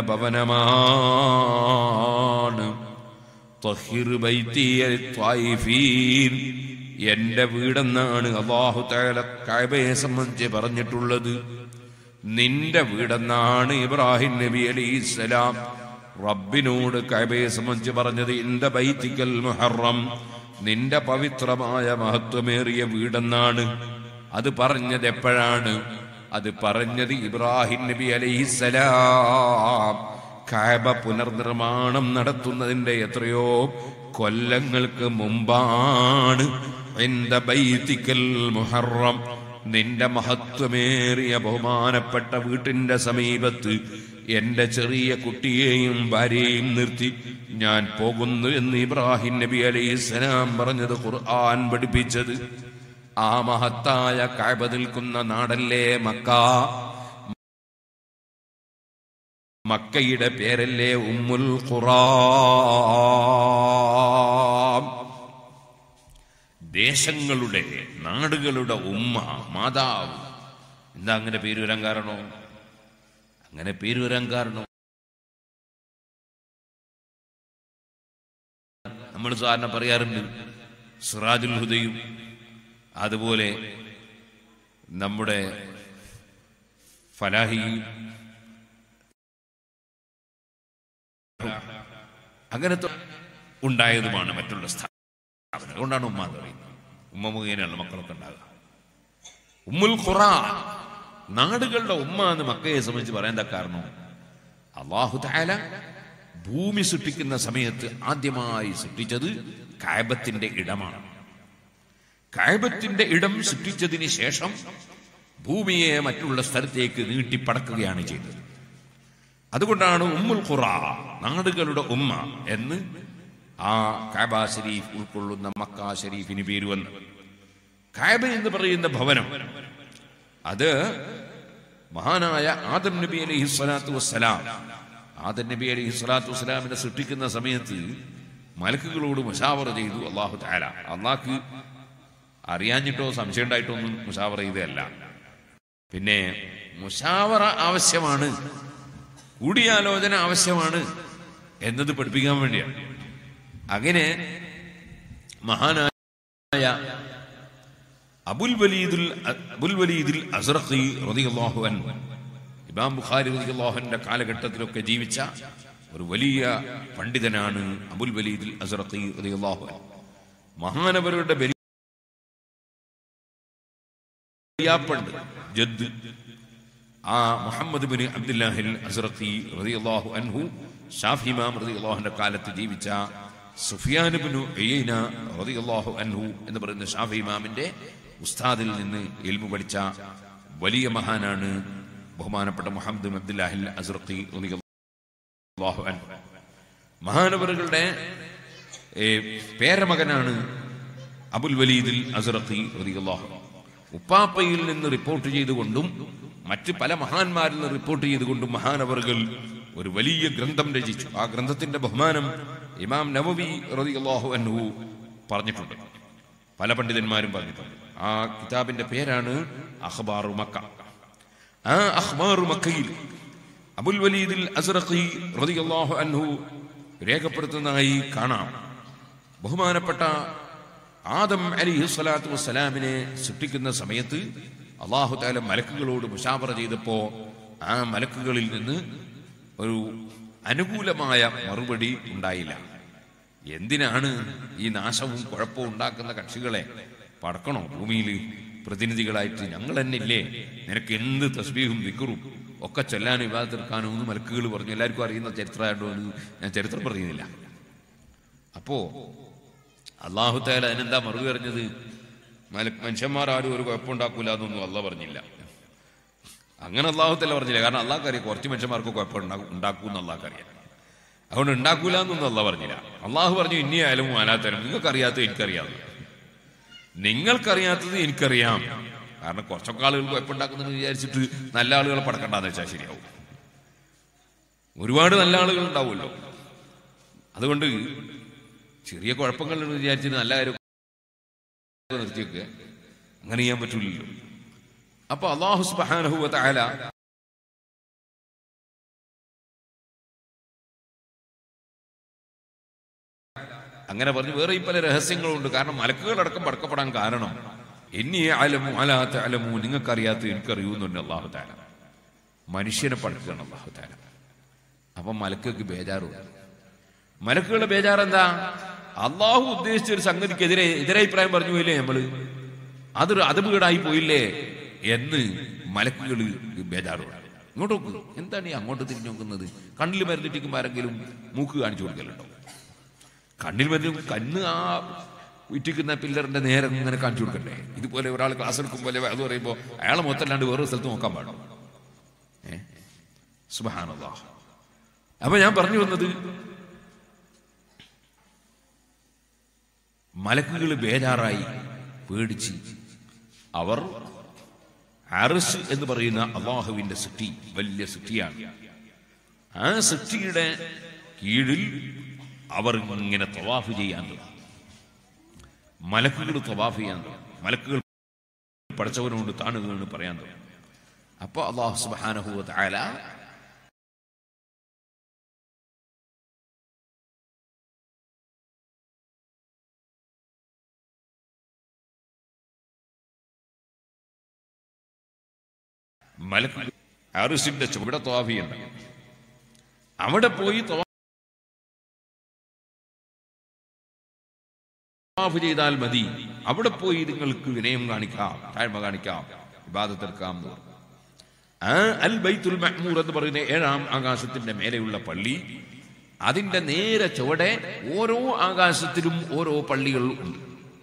ഭവനമാണ് ത്വഹിർ ബൈത്തിയ ത്വായിഫീൻ. എന്റെ വീടെന്നാണ് അള്ളാഹു തആല കാബയെ സംബന്ധിച്ച് പറഞ്ഞിട്ടുള്ളത് നിന്റെ വീടെന്നാണ് ഇബ്രാഹിം നബി അലൈഹിസ്സലാം റബ്ബിനോട് കഅബയെ സംബന്ധിച്ച് പറഞ്ഞത് ഇന്റെ ബൈത്തിക്കൽ മുഹറം നിന്റെ പവിത്രമായ മഹത്വമേറിയ വീടെന്നാണ് അത് പറഞ്ഞത് എപ്പോഴാണ് അത് പറഞ്ഞത് ഇബ്രാഹിം നബി അലൈഹിസ്സലാം കഅബ പുനർനിർമ്മാണം നടത്തുന്നതിന്റെ എത്രയോ കൊല്ലങ്ങൾക്ക് മുമ്പാണ് ഇന്ദ ബൈത്തിക്കൽ മുഹറം നിന്റെ മഹത്വമേറിയ ബഹുമാനപ്പെട്ട വീട്ടിന്റെ സമീപത്ത് എന്റെ ചെറിയ കുട്ടിയെയും ഭാര്യയെയും നിർത്തി ഞാൻ പോകുന്നു എന്ന് ഇബ്രാഹിം നബി അലൈഹിസ്സലാം പറഞ്ഞത് ഖുർആൻ പഠിപ്പിച്ചത് ആ മഹത്തായ കാഴ്ബ നിൽക്കുന്ന നാടല്ലേ മക്ക മക്കയുടെ പേരല്ലേ ഉമ്മുൽ ഖുറാ ദേശങ്ങളുടെ നാടുകളുടെ ഉമ്മ മാതാവ് എന്താ അങ്ങനെ പേര് വരാൻ കാരണോ അങ്ങനെ പേര് വരാൻ കാരണം നമ്മൾ സാധാരണ പറയാറുണ്ട് സിറാജുൽ ഹുദയും അതുപോലെ നമ്മുടെ ഫലാഹിയും അങ്ങനത്തെ ഉണ്ടായതുമാണ് മറ്റുള്ള സ്ഥാപനം അതുകൊണ്ടാണ് ഉമ്മ എന്ന് പറയുന്നത് ഉമ്മ മുഖേനയുള്ള മക്കളൊക്കെ ഉണ്ടാകുക ഉമ്മുൽ ഖുറ നാടുകളുടെ ഉമ്മ എന്ന് മക്കയെ സംബന്ധിച്ച് പറയാൻ കാരണം അള്ളാഹു താല ഭൂമി സൃഷ്ടിക്കുന്ന സമയത്ത് ആദ്യമായി സൃഷ്ടിച്ചത് കായബത്തിന്റെ ഇടമാണ് കായബത്തിന്റെ ഇടം സൃഷ്ടിച്ചതിന് ശേഷം ഭൂമിയെ മറ്റുള്ള സ്ഥലത്തേക്ക് നീട്ടിപ്പടക്കുകയാണ് ചെയ്തത് അതുകൊണ്ടാണ് ഉമ്മുൽ ഖുറ നാടുകളുടെ ഉമ്മ എന്ന് ആ കാബ ഷരീഫ് ഉൾക്കൊള്ളുന്ന മക്ക ഷരീഫിന് പേര് വന്നു കാബ എന്ന് പറയുന്ന ഭവനം അത് മഹാനായ ആദം നബി അലൈഹി സ്വലാത്തു വസ്സലാം ആദം നബി അലൈഹി സ്വലാത്തു വസ്സലാമിനെ സൃഷ്ടിക്കുന്ന സമയത്ത് മലക്കുകളോട് മുഷാവറ ചെയ്തു അള്ളാഹു താല അള്ളാഹ്ക്ക് അറിയാഞ്ഞിട്ടോ സംശയം ഉണ്ടായിട്ടോ ഒന്നും മുഷാവറ ചെയ്തതല്ല പിന്നെ മുഷാവറ ആവശ്യമാണ് കൂടിയാലോചന ആവശ്യമാണ് എന്നത് പഠിപ്പിക്കാൻ വേണ്ടിയാണ് അങ്ങനെ മഹാനായ അബുൽ വലീദുൽ അബുൽ വലീദുൽ അസ്റഖി റളിയല്ലാഹു അൻഹു ഇമാം ബുഖാരി റളിയല്ലാഹുവിന്റെ കാലഘട്ടത്തിലൊക്കെ ജീവിച്ച ഒരു വലിയ പണ്ഡിതനാണ് അബുൽ വലീദുൽ അസ്റഖി റളിയല്ലാഹു അൻഹു മഹാനവരുടെ ബലിയാപ്പണ്ട് ജദ് ആ മുഹമ്മദ് ബിൻ അബ്ദുല്ലാഹിൽ അസ്റഖി റളിയല്ലാഹു അൻഹു ഷാഫി ഇമാം റളിയല്ലാഹുവിന്റെ കാലത്ത് ജീവിച്ച സുഫിയാൻ ബിൻ ഉയൈന റളിയല്ലാഹു അൻഹു എന്ന് പറയുന്ന ഷാഫി ഇമാമിന്റെ ഉസ്താദിൽ നിന്ന് ഇൽമു പഠിച്ച വലിയ മഹാനാണ് ബഹുമാനപ്പെട്ട മുഹമ്മദ് ബിൻ അബ്ദുല്ലാഹിൽ അസ്റഖി റളിയല്ലാഹു അൻഹു മഹാനവറുകളുടെ ഏ, പേരമകനാണ് അബുൽ വലീദിൽ അസ്റഖി റളിയല്ലാഹു അൻഹു ഉപ്പാപ്പയിൽ നിന്ന് റിപ്പോർട്ട് ചെയ്തുകൊണ്ടും മറ്റ് പല മഹാന്മാരിൽ നിന്ന് റിപ്പോർട്ട് ചെയ്തുകൊണ്ടും മഹാനവറുകൾ ഒരു വലിയ ഗ്രന്ഥം രചിച്ചു ആ ഗ്രന്ഥത്തിന്റെ ബഹുമാനം ഇമാം നവവി റളിയല്ലാഹു അൻഹു പറഞ്ഞിട്ടുണ്ട് പല പണ്ഡിതന്മാരും പറഞ്ഞിട്ടുണ്ട് ആ കിതാബിന്റെ പേരാണ് അഖ്ബാറു മക്ക ആ അഖ്ബാറു മക്കയിൽ അബുൽ വലീദിൽ അസ്റഖി റളിയല്ലാഹു അൻഹു രേഖപ്പെടുത്തുന്നതായി കാണാം ബഹുമാനപ്പെട്ട ആദം അലിഹു സ്വലാത്തു വസ്സലാമിനെ സൃഷ്ടിക്കുന്ന സമയത്ത് അള്ളാഹു താല മലക്കുകളോട് മുഷാവറ ചെയ്തപ്പോ ആ മലക്കുകളിൽ നിന്ന് ഒരു അനുകൂലമായ മറുപടി ഉണ്ടായില്ല എന്തിനാണ് ഈ നാശവും കുഴപ്പവും ഉണ്ടാക്കുന്ന കക്ഷികളെ പടക്കണോ ഭൂമിയിൽ പ്രതിനിധികളായിട്ട് ഞങ്ങൾ തന്നെ ഇല്ലേ നിനക്ക് എന്ത് തസ്ബീഹും വിക്കറും ഒക്കെ ചൊല്ലാനും വിവാദത്തെടുക്കാനും എന്ന് മലക്കുകൾ പറഞ്ഞു എല്ലാവർക്കും അറിയുന്ന ചരിത്രമായതുകൊണ്ട് ഞാൻ ചരിത്രം പറയുന്നില്ല അപ്പോ അള്ളാഹു താല അതിനെന്താ മറുപടി പറഞ്ഞത് മല മനുഷ്യന്മാർ ആരും ഒരു കുഴപ്പമുണ്ടാക്കൂല എന്നൊന്നും അല്ല പറഞ്ഞില്ല അങ്ങനെ അള്ളാഹു താല പറഞ്ഞില്ല കാരണം അള്ളാഹ് അറിയാം കുറച്ച് മനുഷ്യന്മാർക്ക് കുഴപ്പം ഉണ്ടാക്കും എന്ന് അള്ളാഹ് അറിയാം അതുകൊണ്ട് ഉണ്ടാക്കൂല എന്നൊന്നും അല്ല പറഞ്ഞില്ല അള്ളാഹു പറഞ്ഞു ഇനി ആയാലും അനാത്തരും നിങ്ങൾക്കറിയാത്തത് എനിക്കറിയാം നിങ്ങൾക്കറിയാത്തത് എനിക്കറിയാം കാരണം കുറച്ചൊക്കെ ആളുകൾ കുഴപ്പമുണ്ടാക്കുന്നെന്ന് വിചാരിച്ചിട്ട് നല്ല ആളുകളെ പടക്കണ്ടെന്ന് വെച്ചാൽ ശരിയാവും ഒരുപാട് നല്ല ആളുകൾ ഉണ്ടാവുമല്ലോ അതുകൊണ്ട് ചെറിയ കുഴപ്പങ്ങളുണ്ടെന്ന് വിചാരിച്ചിട്ട് നല്ല കാര്യം നിർത്തിയൊക്കെ അങ്ങനെ ചെയ്യാൻ പറ്റൂലല്ലോ അപ്പൊ അള്ളാഹു സുബ്ഹാനഹു വ തആല അങ്ങനെ പറഞ്ഞു വേറെ ഈ പല രഹസ്യങ്ങളുണ്ട് കാരണം മലക്കുകളടക്കം പടക്കപ്പെടാൻ കാരണം എന്നെ അലമു അലാത്ത അലമു നിങ്ങൾക്കറിയാത്ത എനിക്കറിയൂന്നുണ്ട് അള്ളാഹു താല മനുഷ്യനെ പടക്കുകയാണ് അള്ളാഹു താല അപ്പൊ മലക്കൾക്ക് ബേജാറുണ്ട് മലക്കുകളുടെ ബേജാർ എന്താ അള്ളാഹു ഉദ്ദേശിച്ച ഒരു സംഗതിക്കെതിരെ എതിരഭിപ്രായം പറഞ്ഞു പോയില്ലേ നമ്മള് അതൊരു അതപകടായി പോയില്ലേ എന്ന് മലക്കുകൾ ബേജാറുണ്ട് ഇങ്ങോട്ട് നോക്ക് എന്താണ് ഈ അങ്ങോട്ട് തിരിഞ്ഞു നോക്കുന്നത് കണ്ണിൽ മരുന്നിട്ടിക്കുമ്പോൾ ആരെങ്കിലും മൂക്ക് കാണിച്ചു കൊടുക്കലുണ്ടോ കണ്ണിൽ മരുന്ന് കണ്ണ് ആ ഇറ്റിക്കുന്ന പില്ലറിന്റെ നേരെ ഇങ്ങനെ കാണിച്ചു കൊടുക്കണ്ടേ ഇതുപോലെ ഒരാൾ ക്ലാസ് എടുക്കും പോലെ അത് പറയുമ്പോൾ അയാളെ മൊത്തമല്ലാണ്ട് വേറൊരു സ്ഥലത്ത് നോക്കാൻ പാടും ഏ സുബാനല്ലാ അപ്പൊ ഞാൻ പറഞ്ഞു വന്നത് മലക്കുകൾ ബേജാറായി പേടിച്ച് അവർ അറസ് എന്ന് പറയുന്ന അള്ളാഹുവിന്റെ സിറ്റി വലിയ സിറ്റിയാണ് ആ സൃഷ്ടിയുടെ കീഴിൽ അവർ ഇങ്ങനെ തവാഫ് ചെയ്യാൻ തുടങ്ങി മലക്കുകൾ തവാഫ് ചെയ്യാൻ തുടങ്ങി മലക്കുകൾ പഠിച്ചവനോട് കാണുക എന്ന് പറയാൻ തുടങ്ങി അപ്പൊ അള്ളാഹു സുബാനഹുവ താല മലക്കുകൾ ആറിസിന്റെ ചുവടെ തവാഫ് ചെയ്യണ്ട അവിടെ പോയി തവാഫ് ചെയ്താൽ മതി അവിടെ പോയി നിങ്ങൾക്ക് വിനയം കാണിക്കാം താഴ്മ കാണിക്കാം ഇബാദത്തെടുക്കാം എന്ന് പറഞ്ഞു ആ അൽ ബൈത്തുൽ മഹ്മൂർ എന്ന് പറയുന്ന ഏഴാം ആകാശത്തിന്റെ മേലെയുള്ള പള്ളി അതിന്റെ നേരെ ചുവടെ ഓരോ ആകാശത്തിലും ഓരോ പള്ളികൾ ഉണ്ട്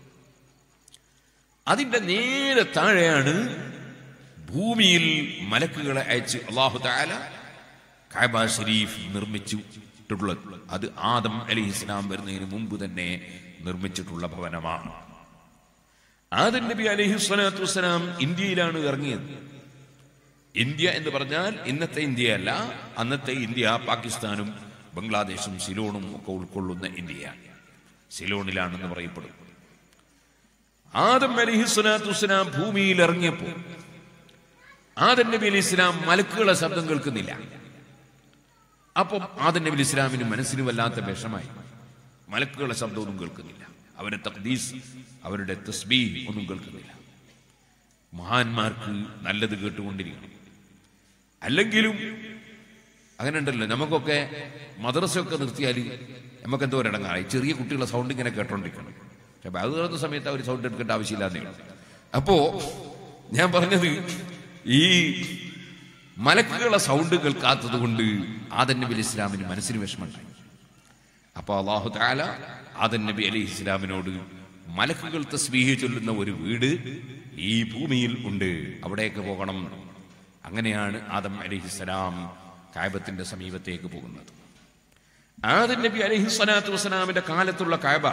അതിന്റെ നേരെ താഴെയാണ് ഭൂമിയിൽ മലക്കുകളെ അയച്ച് അള്ളാഹു താല കാബ ഷരീഫ് നിർമ്മിച്ചിട്ടുള്ളത് അത് ആദം അലി ഇസ്ലാം വരുന്നതിന് മുമ്പ് തന്നെ നിർമ്മിച്ചിട്ടുള്ള ഭവനമാണ് ആദം നബി അലഹി സ്വലാത്തു വസ്സലാം ഇന്ത്യയിലാണ് ഇറങ്ങിയത് ഇന്ത്യ എന്ന് പറഞ്ഞാൽ ഇന്നത്തെ ഇന്ത്യയല്ല അന്നത്തെ ഇന്ത്യ പാകിസ്ഥാനും ബംഗ്ലാദേശും സിലോണും ഒക്കെ ഉൾക്കൊള്ളുന്ന ഇന്ത്യയാണ് സിലോണിലാണെന്ന് പറയപ്പെടും ആദം അലഹി സ്വലാത്തു വസ്സലാം ഭൂമിയിൽ ഇറങ്ങിയപ്പോൾ ആദം നബി അലി ഇസ്ലാം മലക്കുകളെ ശബ്ദം കേൾക്കുന്നില്ല അപ്പം ആദം നബി അലി ഇസ്ലാമിന് മനസ്സിന് വല്ലാത്ത വിഷമായി മലക്കുകളുടെ ശബ്ദമൊന്നും കേൾക്കുന്നില്ല അവരുടെ തഖ്ദീസ് അവരുടെ തസ്ബീ ഒന്നും കേൾക്കുന്നില്ല മഹാന്മാർക്ക് നല്ലത് കേട്ടുകൊണ്ടിരിക്കണം അല്ലെങ്കിലും അങ്ങനെ ഉണ്ടല്ലോ നമുക്കൊക്കെ മദ്രസയൊക്കെ നിർത്തിയാൽ നമുക്ക് എന്തോ ഒരിടങ്ങായി ചെറിയ കുട്ടികളുടെ സൗണ്ട് ഇങ്ങനെ കേട്ടോണ്ടിരിക്കണം പക്ഷെ അത് തുറന്ന സമയത്ത് അവർ സൗണ്ട് എടുക്കേണ്ട ആവശ്യമില്ലാന്നേ ഉള്ളൂ അപ്പോ ഞാൻ പറഞ്ഞത് ഈ മലക്കുകളെ സൗണ്ട് കേൾക്കാത്തത് കൊണ്ട് ആദൻ നബി അലി ഇസ്ലാമിന് മനസ്സിന് വിഷമമുണ്ടായി അപ്പൊ അള്ളാഹു താല ആദൻ നബി അലി ഇസ്ലാമിനോട് മലക്കുകൾ തസ്ബീഹ് ചൊല്ലുന്ന ഒരു വീട് ഈ ഭൂമിയിൽ ഉണ്ട് അവിടേക്ക് പോകണം അങ്ങനെയാണ് ആദം അലിഹിസ്സലാം കായബത്തിന്റെ സമീപത്തേക്ക് പോകുന്നത് ആദം നബി അലഹി സ്വലാത്തു വസ്സലാമിന്റെ കാലത്തുള്ള കായബ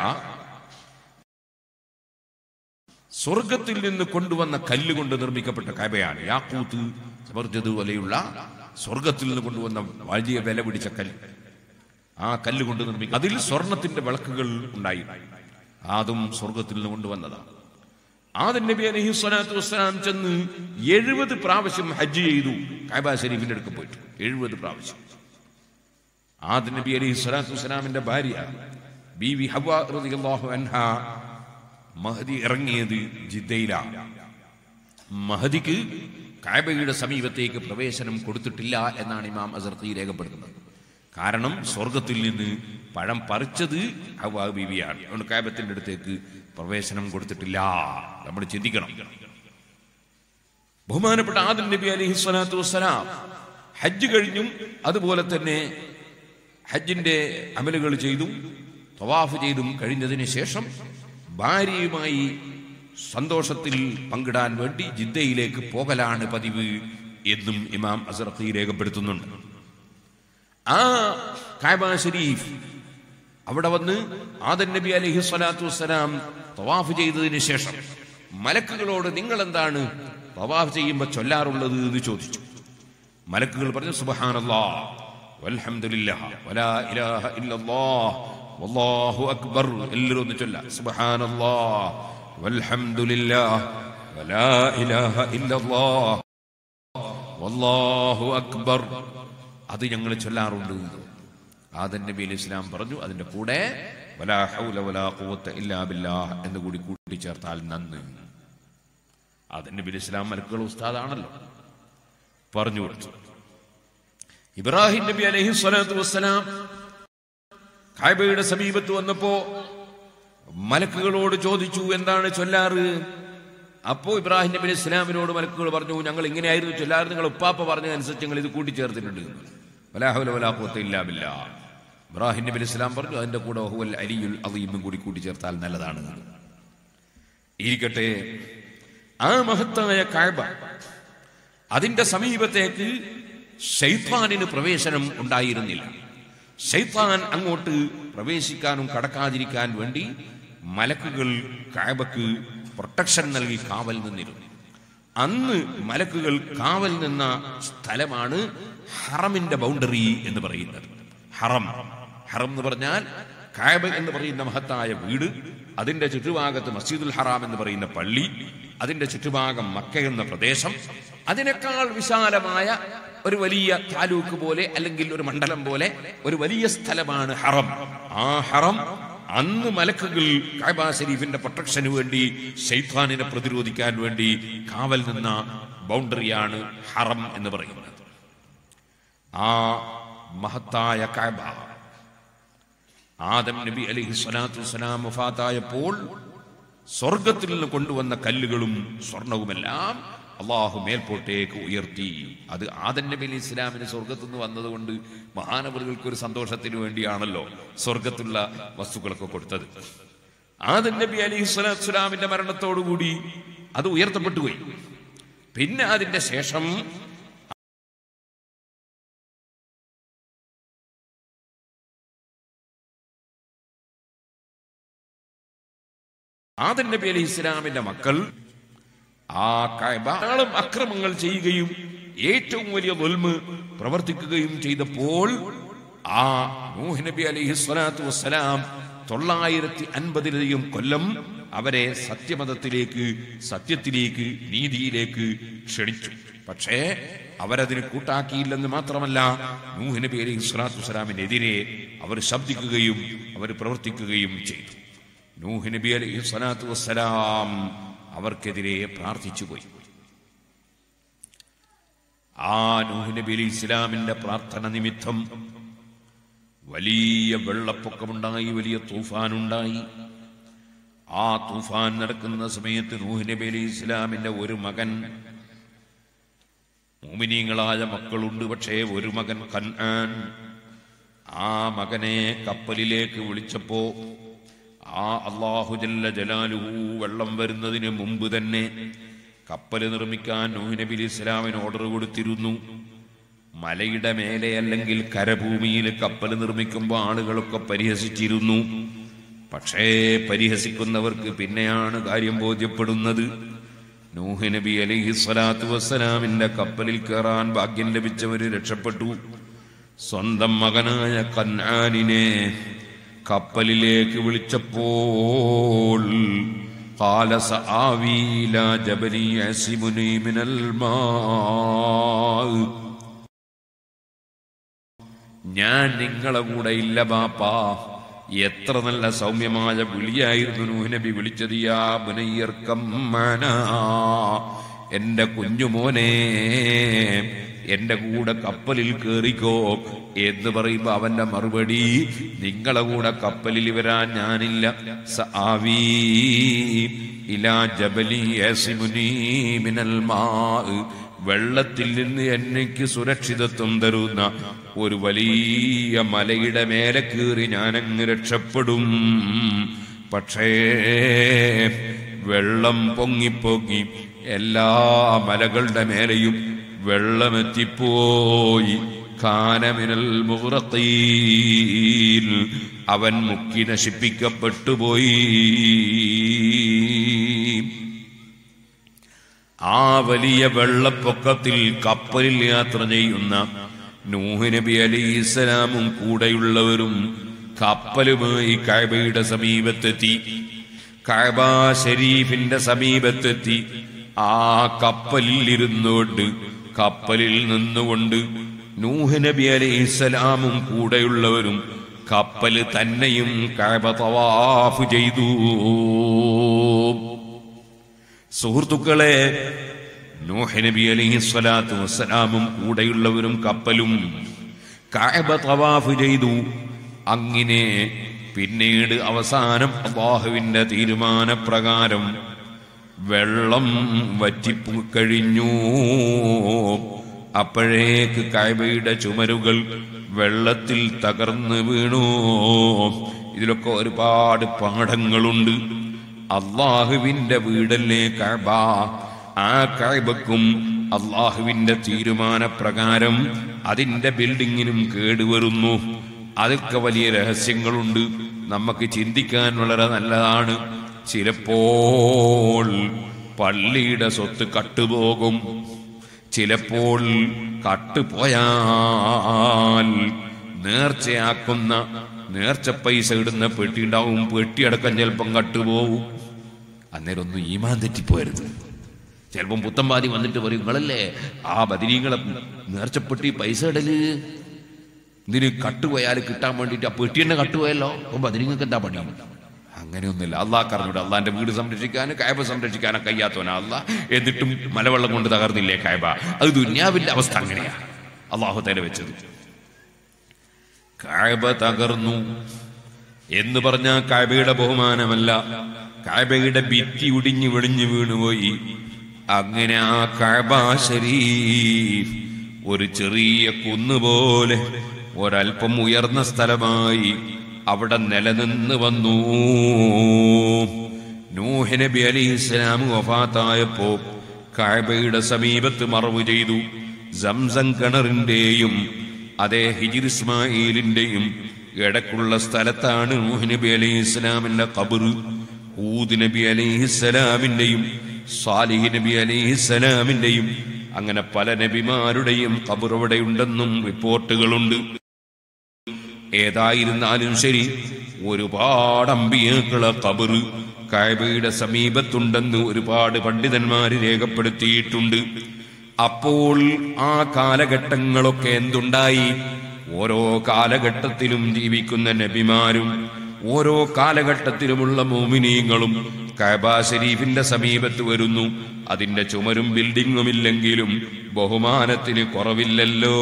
സ്വർഗത്തിൽ നിന്ന് കൊണ്ടുവന്ന കല്ലുകൊണ്ട് നിർമ്മിക്കപ്പെട്ട കായബയാണ് യാക്കൂത്ത് സമർജത് പോലെയുള്ള സ്വർഗത്തിൽ നിന്ന് കൊണ്ടുവന്ന വലിയ വില പിടിച്ച കല്ല് ആ കല്ല് കൊണ്ട് നിർമ്മിക്കും അതിൽ സ്വർണത്തിന്റെ വിളക്കുകൾ ഉണ്ടായി അതും സ്വർഗത്തിൽ നിന്ന് കൊണ്ടുവന്നതാണ് ആദൻ നബി അലഹി സ്വലാത്തു വസ്സലാം ചെന്ന് എഴുപത് പ്രാവശ്യം ഹജ്ജ് ചെയ്തു കാബ ഷരീഫിന്റെ അടുക്ക് പോയിട്ട് എഴുപത് പ്രാവശ്യം ആദൻ നബി അലഹി സ്വലാത്തു വസ്സലാമിന്റെ ഭാര്യ ബി വി ഹവ റളിയല്ലാഹു അൻഹ മഹദി ഇറങ്ങിയത് ജിദ്ദയിലാണ് മഹദിക്ക് കാബയുടെ സമീപത്തേക്ക് പ്രവേശനം കൊടുത്തിട്ടില്ല എന്നാണ് ഇമാം അസർത്തി രേഖപ്പെടുത്തുന്നത് കാരണം സ്വർഗത്തിൽ നിന്ന് പഴം പറിച്ചത് ഹവ ബീവിയാണ് അതുകൊണ്ട് കാബത്തിന്റെ അടുത്തേക്ക് പ്രവേശനം കൊടുത്തിട്ടില്ല നമ്മൾ ചിന്തിക്കണം ബഹുമാനപ്പെട്ട ആദം നബി അലൈഹി സ്വലാത്തു വസ്സലാം ഹജ്ജ് കഴിഞ്ഞും അതുപോലെ തന്നെ ഹജ്ജിന്റെ അമലുകൾ ചെയ്തും തവാഫ് ചെയ്തും കഴിഞ്ഞതിന് ശേഷം ഭാര്യയുമായി സന്തോഷത്തിൽ പങ്കിടാൻ വേണ്ടി ജിദ്ദയിലേക്ക് പോകലാണ് പതിവ് എന്നും ഇമാം അസറഖി രേഖപ്പെടുത്തുന്നുണ്ട് ആ കാബ ഷരീഫ് അവിടെ വന്ന് ആദൻ നബി അലൈഹി സ്വലാത്തു വസ്സലാം തവാഫ് ചെയ്തതിന് ശേഷം മലക്കുകളോട് നിങ്ങൾ എന്താണ് തവാഫ് ചെയ്യുമ്പോൾ ചൊല്ലാറുള്ളത് എന്ന് ചോദിച്ചു മലക്കുകൾ പറഞ്ഞു സുബഹാനല്ലാ വൽഹംദുലില്ലാഹ് വലാ ഇലാഹ ഇല്ലല്ലാഹ് വല്ലാഹു അക്ബർ എല്ലാവരും ഒന്ന് ചൊല്ല സുബഹാനല്ലാഹ് വൽഹംദുലില്ലാഹ് വലാ ഇലാഹ ഇല്ലല്ലാഹ് വല്ലാഹു അക്ബർ അത് ഞങ്ങൾ ചൊല്ലാറുണ്ട് ആദൻ നബി അലൈഹി ഇസ്ലാം പറഞ്ഞു അതിന്റെ കൂടെ വലാ ഹൗല വലാ ഖുവത്ത ഇല്ലാ ബില്ലാഹ് എന്ന് കൂടി കൂട്ടിച്ചേർത്താൽ നന്ന് ആദൻ നബി അലൈഹി ഇസ്ലാം മലക്കുകൾ ഉസ്താദാണല്ലോ പറഞ്ഞു കൊടുത്തു ഇബ്രാഹിം നബി അലൈഹി സ്വലാത്തു വസ്സലാം ഖായ്ബയുടെ സമീപത്ത് വന്നപ്പോ മലക്കുകളോട് ചോദിച്ചു എന്താണ് ചൊല്ലാറ് അപ്പോ ഇബ്രാഹിം നബി അലൈഹി ഇസ്ലാമിനോട് മലക്കുകൾ പറഞ്ഞു ഞങ്ങൾ ഇങ്ങനെയായിരുന്നു ചൊല്ലാറ് നിങ്ങൾ ഉപ്പാപ്പ പറഞ്ഞതനുസരിച്ച് ഞങ്ങൾ ഇത് കൂട്ടിച്ചേർത്തിട്ടുണ്ട് വലാഹുല വലാഖുവത്ത ഇല്ലാ ബില്ലാ ഇബ്രാഹിം നബി അലൈഹി ഇസ്ലാം പറഞ്ഞു അതിന്റെ കൂടെ ഹുവൽ അലിയുൽ അലീമും കൂടി കൂട്ടിച്ചേർത്താൽ നല്ലതാണ് ഇരിക്കട്ടെ ആ മഹത്തായ കാഴ്ബ അതിന്റെ സമീപത്തേക്ക് ഷെയ്ത്താനിന് പ്രവേശനം ഉണ്ടായിരുന്നില്ല ഷെയ്ത്താൻ അങ്ങോട്ട് പ്രവേശിക്കാനും കടക്കാതിരിക്കാൻ വേണ്ടി മലക്കുകൾ കായബക്ക് പ്രൊട്ടക്ഷൻ നൽകി കാവൽ നിന്നിരുന്നു അന്ന് മലക്കുകൾ കാവൽ നിന്ന സ്ഥലമാണ് ഹറമിന്റെ ബൗണ്ടറി എന്ന് പറയുന്നത് ഹറം ഹറം എന്ന് പറഞ്ഞാൽ കായബ എന്ന് പറയുന്ന മഹത്തായ വീട് അതിന്റെ ചുറ്റുഭാഗത്ത് മസ്ജിദുൽ ഹറാം എന്ന് പറയുന്ന പള്ളി അതിന്റെ ചുറ്റുഭാഗം മക്ക എന്ന പ്രദേശം അതിനേക്കാൾ വിശാലമായ ഒരു വലിയ താലൂക്ക് പോലെ അല്ലെങ്കിൽ ഒരു മണ്ഡലം പോലെ ഒരു വലിയ സ്ഥലമാണ് ഹറം ആ ഹറം അന്ന് മലക്കുകൾ കാബ ഷരീഫിന്റെ പ്രൊട്ടക്ഷന് വേണ്ടി ഷെയ്ത്താനിനെ പ്രതിരോധിക്കാൻ വേണ്ടി കാവൽ നിന്ന ബൗണ്ടറിയാണ് ഹറം എന്ന് പറയുന്നത് ആ മഹത്തായ കാബ ആദം നബി അലൈഹി സ്വലാത്തു വസ്സലാം വഫാത്തായപ്പോൾ സ്വർഗത്തിൽ നിന്ന് കൊണ്ടുവന്ന കല്ലുകളും സ്വർണവുമെല്ലാം അള്ളാഹു മേൽപോട്ടേക്ക് ഉയർത്തി അത് ആദൻ നബി അലി ഇസ്ലാമിന് സ്വർഗത്തു നിന്ന് വന്നതുകൊണ്ട് മഹാനവറുകൾക്ക് ഒരു സന്തോഷത്തിന് വേണ്ടിയാണല്ലോ സ്വർഗത്തുള്ള വസ്തുക്കളൊക്കെ കൊടുത്തത് ആദൻ നബി അലി സ്വലാത്തു വസ്സലാമിന്റെ മരണത്തോടുകൂടി അത് ഉയർത്തപ്പെട്ടു പോയി പിന്നെ അതിന്റെ ശേഷം ആദൻ നബി അലി ഇസ്ലാമിന്റെ മക്കൾ ആ കഅബ ധാരാളം അക്രമങ്ങൾ ചെയ്യുകയും ഏറ്റവും വലിയ ദുൽമ് പ്രവർത്തിക്കുകയും ചെയ്തപ്പോൾ ആ നൂഹ് നബി അലൈഹി സ്വലാത്തു വസ്സലാം തൊള്ളായിരത്തി അൻപതിലധികം കൊല്ലം അവരെ സത്യമതത്തിലേക്ക് സത്യത്തിലേക്ക് നീതിയിലേക്ക് ക്ഷണിച്ചു പക്ഷേ അവരതിന് കൂട്ടാക്കിയില്ലെന്ന് മാത്രമല്ല നൂഹ് നബി അലൈഹി സ്വലാത്തു വസ്സലാമിനെതിരെ അവർ ശബ്ദിക്കുകയും അവർ പ്രവർത്തിക്കുകയും ചെയ്തു നൂഹ് നബി അലൈഹി സ്വലാത്തു വസ്സലാം അവർക്കെതിരെ പ്രാർത്ഥിച്ചു പോയി ആ നൂഹ് നബി അലി ഇസ്ലാമിന്റെ പ്രാർത്ഥന നിമിത്തം വലിയ വെള്ളപ്പൊക്കമുണ്ടായി വലിയ തൂഫാനുണ്ടായി ആ തൂഫാൻ നടക്കുന്ന സമയത്ത് നൂഹ് നബി അലി ഇസ്ലാമിന്റെ ഒരു മകൻ മോമിനീങ്ങളായ മക്കളുണ്ട് പക്ഷേ ഒരു മകൻ കൻആൻ ആ മകനെ കപ്പലിലേക്ക് വിളിച്ചപ്പോ ആ അള്ളാഹു ജല്ല ജലാലുഹു വെള്ളം വരുന്നതിന് മുമ്പ് തന്നെ കപ്പൽ നിർമ്മിക്കാൻ നൂഹ് നബി അലി ഇസ്ലാമിന് ഓർഡർ കൊടുത്തിരുന്നു മലയുടെ മേലെ അല്ലെങ്കിൽ കരഭൂമിയിൽ കപ്പൽ നിർമ്മിക്കുമ്പോൾ ആളുകളൊക്കെ പരിഹസിച്ചിരുന്നു പക്ഷേ പരിഹസിക്കുന്നവർക്ക് പിന്നെയാണ് കാര്യം ബോധ്യപ്പെടുന്നത് നൂഹ് നബി അലൈഹി സ്വലാത്തു വസ്സലാമിന്റെ കപ്പലിൽ കയറാൻ ഭാഗ്യം ലഭിച്ചവര് രക്ഷപ്പെട്ടു സ്വന്തം മകനായ കന്നാനിനെ കപ്പലിലേക്ക് വിളിച്ചപ്പോൾ قال سآوي إلى جبل يعصمني من الماء ഞാൻ നിങ്ങളെ കൂടെ ഇല്ല ബാപ്പാ എത്ര നല്ല സൗമ്യമായ വിളിയായിരുന്നു നൂഹ് നബി വിളിച്ചത് യാ ബുനയ്യർക്കം മാനാ. എന്റെ കുഞ്ഞുമോനെ എന്റെ കൂടെ കപ്പലിൽ കേറിക്കോ എന്ന് പറയുമ്പോ അവന്റെ മറുപടി നിങ്ങളെ കൂടെ കപ്പലിൽ വരാൻ ഞാനില്ല സആവീ ഇലാ ജബലി യസ്മുനീ മിനൽ മാ വെള്ളത്തിൽ നിന്ന് എനിക്ക് സുരക്ഷിതത്വം തരുന്ന ഒരു വലിയ മലയുടെ മേലെ കീറി ഞാനങ്ങ് രക്ഷപ്പെടും പക്ഷേ വെള്ളം പൊങ്ങിപ്പൊങ്ങി എല്ലാ മലകളുടെ മേലെയും വെള്ളമെത്തിപ്പോയി കാനമിനൽ മുറത്തീൽ അവൻ മുക്കി നശിപ്പിക്കപ്പെട്ടു പോയി ആ വലിയ വെള്ളപ്പൊക്കത്തിൽ കപ്പലിൽ യാത്ര ചെയ്യുന്ന നൂഹ് നബി അലൈഹി ഇസ്ലാമും കൂടെയുള്ളവരും കപ്പലുമായി കഅബയുടെ സമീപത്തെത്തി കഅബ ഷരീഫിന്റെ സമീപത്തെത്തി ആ കപ്പലിൽ ഇരുന്നുകൊണ്ട് കപ്പലിൽ നിന്നുകൊണ്ട് നൂഹ് നബി അലൈഹി ഇസ്ലാമും കൂടെയുള്ളവരും കപ്പല് തന്നെയും കഅബ തവാഫ് ചെയ്തു സുഹൃത്തുക്കളെ നൂഹ് നബി അലൈഹി സ്വലാത്തു വസ്സലാമും കൂടെയുള്ളവരും കപ്പലും കഅബ തവാഫ് ചെയ്തു അങ്ങനെ പിന്നീട് അവസാനം അള്ളാഹുവിന്റെ തീരുമാനപ്രകാരം വെള്ളം വറ്റിപ്പു കഴിഞ്ഞു അപ്പോഴേക്ക് കഅബയുടെ ചുമരുകൾ വെള്ളത്തിൽ തകർന്നു വീണു ഇതിലൊക്കെ ഒരുപാട് പാഠങ്ങളുണ്ട് അള്ളാഹുവിന്റെ വീടല്ലേ കഅബ ആ കഅബക്കും അള്ളാഹുവിന്റെ തീരുമാനപ്രകാരം അതിന്റെ ബിൽഡിങ്ങിനും കേടുവരുന്നു അതൊക്കെ വലിയ രഹസ്യങ്ങളുണ്ട് നമുക്ക് ചിന്തിക്കാൻ വളരെ നല്ലതാണ് ചിലപ്പോൾ പള്ളിയുടെ സ്വത്ത് കട്ടുപോകും ചിലപ്പോൾ കട്ടുപോയാൽ നേർച്ചയാക്കുന്ന നേർച്ച പൈസ ഇടുന്ന പെട്ടി ഉണ്ടാവും പെട്ടിയടക്കം ചിലപ്പം കട്ടുപോകും അന്നേരം ഒന്നും ഈമാൻ തെറ്റിപ്പോരുത് ചിലപ്പം പുത്തമ്പാതി വന്നിട്ട് പറയും നിങ്ങളല്ലേ ആ ബദിരീങ്ങളെ നേർച്ചപ്പെട്ടി പൈസ ഇടല് ഇതിന് കട്ടുപോയാൽ കിട്ടാൻ വേണ്ടിയിട്ട് ആ പെട്ടി തന്നെ കട്ടുപോയല്ലോ അപ്പൊ ബദിരീങ്ങൾക്ക് എന്താ പണി അങ്ങനെയൊന്നുമില്ല അള്ളാഹ് കറിഞ്ഞൂടെ അള്ളാന്റെ വീട് സംരക്ഷിക്കാനും കായബ സംരക്ഷിക്കാനും കഴിയാത്തവനാ അല്ല എന്നിട്ടും മലവെള്ളം കൊണ്ട് തകർന്നില്ലേ കായബ അത് ദുന്യാവിന്റെ അവസ്ഥ അങ്ങനെയാ അള്ളാഹു തല വെച്ചത് കായബ തകർന്നു എന്ന് പറഞ്ഞ കായബയുടെ ബഹുമാനമല്ല കായബയുടെ ഭിത്തി ഉടിഞ്ഞു വെടിഞ്ഞു വീണുപോയി അങ്ങനെ ആ കായബ ശരീഫ് ഒരു ചെറിയ കുന്നുപോലെ ഒരൽപ്പം ഉയർന്ന സ്ഥലമായി അവിടെ നിലനിന്ന് വന്നു നൂഹ് നബി അലൈഹി ഇസ്ലാം വഫാത്തായപ്പോ കായബയുടെ സമീപത്ത് മറവ് ചെയ്തു സംസം കിണറിന്റെയും അതേ ഹിജിർ ഇസ്മായിലിന്റെയും ഇടക്കുള്ള സ്ഥലത്താണ് നൂഹ് നബി അലൈഹി ഇസ്ലാമിന്റെ ഖബർ ഹൂദ് നബി അലൈഹി ഇസ്ലാമിന്റെയും സാലിഹ് നബി അലൈഹി ഇസ്ലാമിന്റെയും അങ്ങനെ പല നബിമാരുടെയും ഖബർ അവിടെ ഉണ്ടെന്നും റിപ്പോർട്ടുകളുണ്ട് ഏതായിരുന്നാലും ശരി ഒരുപാട് അമ്പിയാക്കളെ ഖബർ കായബയുടെ സമീപത്തുണ്ടെന്ന് ഒരുപാട് പണ്ഡിതന്മാര് രേഖപ്പെടുത്തിയിട്ടുണ്ട് അപ്പോൾ ആ കാലഘട്ടങ്ങളൊക്കെ എന്തുണ്ടായി ഓരോ കാലഘട്ടത്തിലും ജീവിക്കുന്ന നബിമാരും ഓരോ കാലഘട്ടത്തിലുമുള്ള മോമിനീങ്ങളും കഅബ ഷരീഫിന്റെ സമീപത്ത് വരുന്നു അതിന്റെ ചുമരും ബിൽഡിങ്ങും ഇല്ലെങ്കിലും ബഹുമാനത്തിന് കുറവില്ലല്ലോ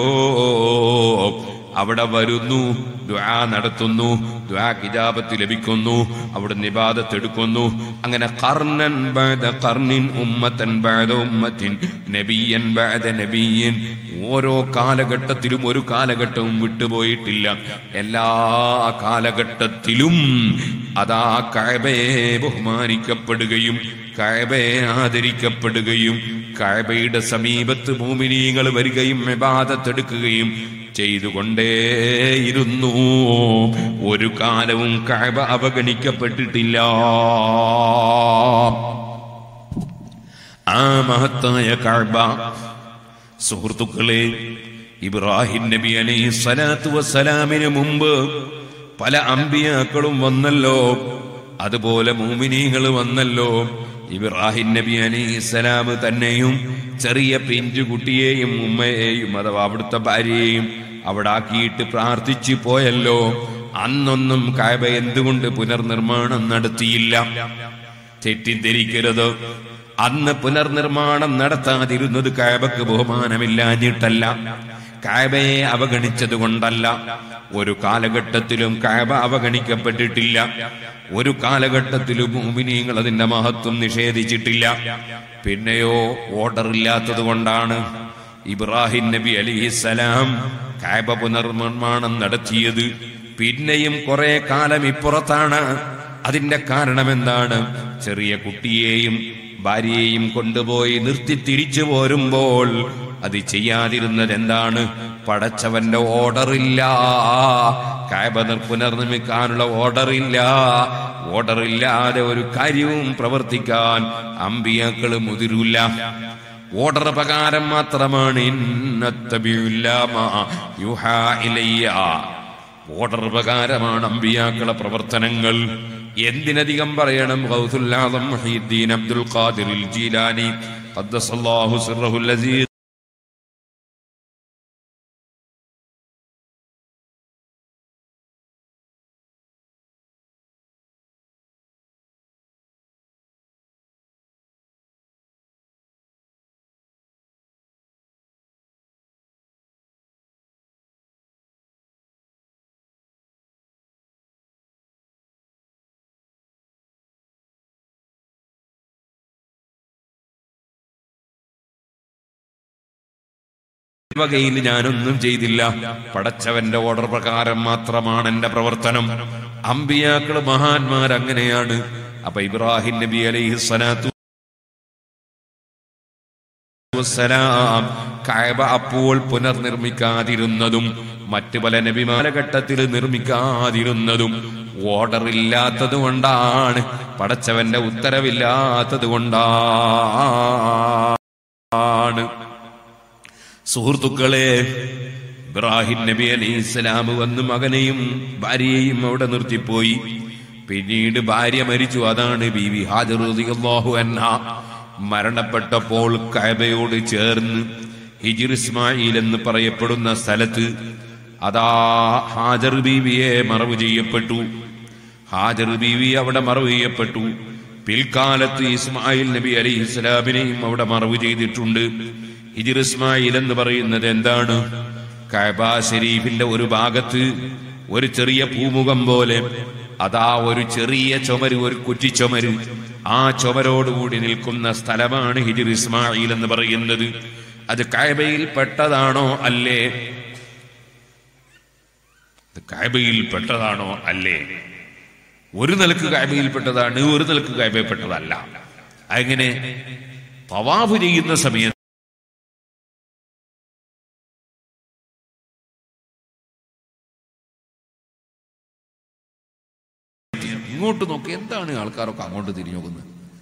അവിടെ വരുന്നു ദ്വാ നടത്തുന്നു ദ്വാ കിതാബത്ത് ലഭിക്കുന്നു അവിടെ നിബാദത്ത് എടുക്കുന്നു അങ്ങനെ കർണൻ ബഅദ കർണിൻ ഉമ്മത്തൻ ബഅദ ഉമ്മത്തിൻ നബിയൻ ബഅദ നബിയൻ ഓരോ കാലഘട്ടത്തിലും ഒരു കാലഘട്ടവും വിട്ടുപോയിട്ടില്ല എല്ലാ കാലഘട്ടത്തിലും അതാ കഅബയെ ബഹുമാനിക്കപ്പെടുകയും കഅബയെ ആദരിക്കപ്പെടുകയും കഅബയുടെ സമീപത്ത് ഭൂമിനീകൾ വരികയും വിവാദത്തെടുക്കുകയും ചെയ്തുകൊണ്ടേയിരുന്നു ഒരു കാലവും കഅബ അവഗണിക്കപ്പെട്ടിട്ടില്ല ആ മഹത്തായ കഅബ സുഹൃത്തുക്കളെ ഇബ്രാഹിം നബി അലൈഹി സ്വലാത്തു വസ്സലാമിന് മുമ്പ് പല അമ്പിയാക്കളും വന്നല്ലോ അതുപോലെ മൂമിനീങ്ങൾ വന്നല്ലോ ഇബ്രാഹിം നബി അലൈഹി സ്വലാം തന്നെയും ചെറിയ പിഞ്ചുകുട്ടിയെയും ഉമ്മയെയും അഥവാ അവിടുത്തെ ഭാര്യയെയും അവിടെ ആക്കിയിട്ട് പ്രാർത്ഥിച്ചു പോയല്ലോ അന്നൊന്നും കായബ എന്തുകൊണ്ട് പുനർനിർമ്മാണം നടത്തിയില്ല തെറ്റിദ്ധരിക്കരുത് അന്ന് പുനർനിർമ്മാണം നടത്താതിരുന്നത് കായബക്ക് ബഹുമാനമില്ലാഞ്ഞിട്ടല്ല കായബയെ അവഗണിച്ചത് കൊണ്ടല്ല ഒരു കാലഘട്ടത്തിലും കായബ അവഗണിക്കപ്പെട്ടിട്ടില്ല ഒരു കാലഘട്ടത്തിലും ഭൂമിനീങ്ങൾ അതിന്റെ മഹത്വം നിഷേധിച്ചിട്ടില്ല പിന്നെയോ ഓർഡർ ഇല്ലാത്തത് കൊണ്ടാണ് ഇബ്രാഹിം നബി അലിഹിസലാം കായബ പുനർനിർമ്മാണം നടത്തിയത് പിന്നെയും കുറെ കാലം ഇപ്പുറത്താണ് അതിന്റെ കാരണം എന്താണ് ചെറിയ കുട്ടിയെയും ഭാര്യയെയും കൊണ്ടുപോയി നിർത്തി തിരിച്ചു പോരുമ്പോൾ അത് ചെയ്യാതിരുന്നത് എന്താണ് പടച്ചവന്റെ ഓർഡർ ഇല്ല കായബ നിർ- പുനർനിർമ്മിക്കാനുള്ള ഓർഡർ ഇല്ല ഓർഡർ ഇല്ലാതെ ഒരു കാര്യവും പ്രവർത്തിക്കാൻ അമ്പിയാക്കള് മുതിരൂല്ല ഓർഡർ പ്രകാരം മാത്രമാണ് ഇന്നത്തബിയുല്ല മാ യുഹാ ഇലയ്യ ഓർഡർ പ്രകാരമാണ് അമ്പിയാക്കളെ പ്രവർത്തനങ്ങൾ എന്തിനധികം പറയണം ഗൗസുല്ലാദം മുഹീദ്ദീൻ അബ്ദുൽ ഖാദിർ ജീലാനി ഖദ്ദസല്ലാഹു സിർറഹുൽ അസീസ് വകയിൽ ഞാനൊന്നും ചെയ്തില്ല പടച്ചവന്റെ ഓർഡർ പ്രകാരം മാത്രമാണ് എന്റെ പ്രവർത്തനം അമ്പിയാക്കള് മഹാന്മാർ അങ്ങനെയാണ് അപ്പൊ ഇബ്രാഹിം നബി അലൈഹി സ്വലാത്തു വസ്സലാം കഅബ അപ്പോൾ പുനർനിർമ്മിക്കാതിരുന്നതും മറ്റു പല നബിമാലഘട്ടത്തിൽ നിർമ്മിക്കാതിരുന്നതും ഓർഡർ ഇല്ലാത്തത് കൊണ്ടാണ് പടച്ചവന്റെ ഉത്തരവില്ലാത്തത് കൊണ്ടാണ് സുഹൃത്തുക്കളെ ഇബ്രാഹിം നബി അലൈഹി ഇസ്ലാം വന്ന് മകനെയും ഭാര്യയെയും അവിടെ നിർത്തിപ്പോയി പിന്നീട് ഭാര്യ മരിച്ചു അതാണ് ബീവി ഹാജർ റളിയല്ലാഹു അൻഹ മരണപ്പെട്ടപ്പോൾ കഅബയോട് ചേർന്ന് ഹിജിർ ഇസ്മായിൽ എന്ന് പറയപ്പെടുന്ന സ്ഥലത്ത് അതാ ഹാജർ ബീവിയെ മറവ് ചെയ്യപ്പെട്ടു ഹാജർ ബീവി അവിടെ മറവ് ചെയ്യപ്പെട്ടു പിൽക്കാലത്ത് ഇസ്മായിൽ നബി അലൈഹി ഇസ്ലാമിനെയും അവിടെ മറവ് ചെയ്തിട്ടുണ്ട് ഹിജിർ ഇസ്മായിൽ എന്ന് പറയുന്നത് എന്താണ് കഅബ ഷരീഫിന്റെ ഒരു ഭാഗത്ത് ഒരു ചെറിയ പൂമുഖം പോലെ അതാ ഒരു ചെറിയ ചുമര് ഒരു കുറ്റിച്ചുമര് ആ ചുമരോടുകൂടി നിൽക്കുന്ന സ്ഥലമാണ് ഹിജിർ ഇസ്മായിൽ എന്ന് പറയുന്നത് അത് കഅബയിൽ പെട്ടതാണോ അല്ലേ അത് കഅബയിൽ പെട്ടതാണോ അല്ലേ ഒരു നിലക്ക് കായ്മയിൽപ്പെട്ടതാണ് ഒരു നിലക്ക് കായ്മയിൽപ്പെട്ടതല്ല അങ്ങനെ തവാഫ് ചെയ്യുന്ന സമയത്ത് ഇങ്ങോട്ട് നോക്കി എന്താണ് ആൾക്കാരൊക്കെ അങ്ങോട്ട് തിരിഞ്ഞു നോക്കുന്നത്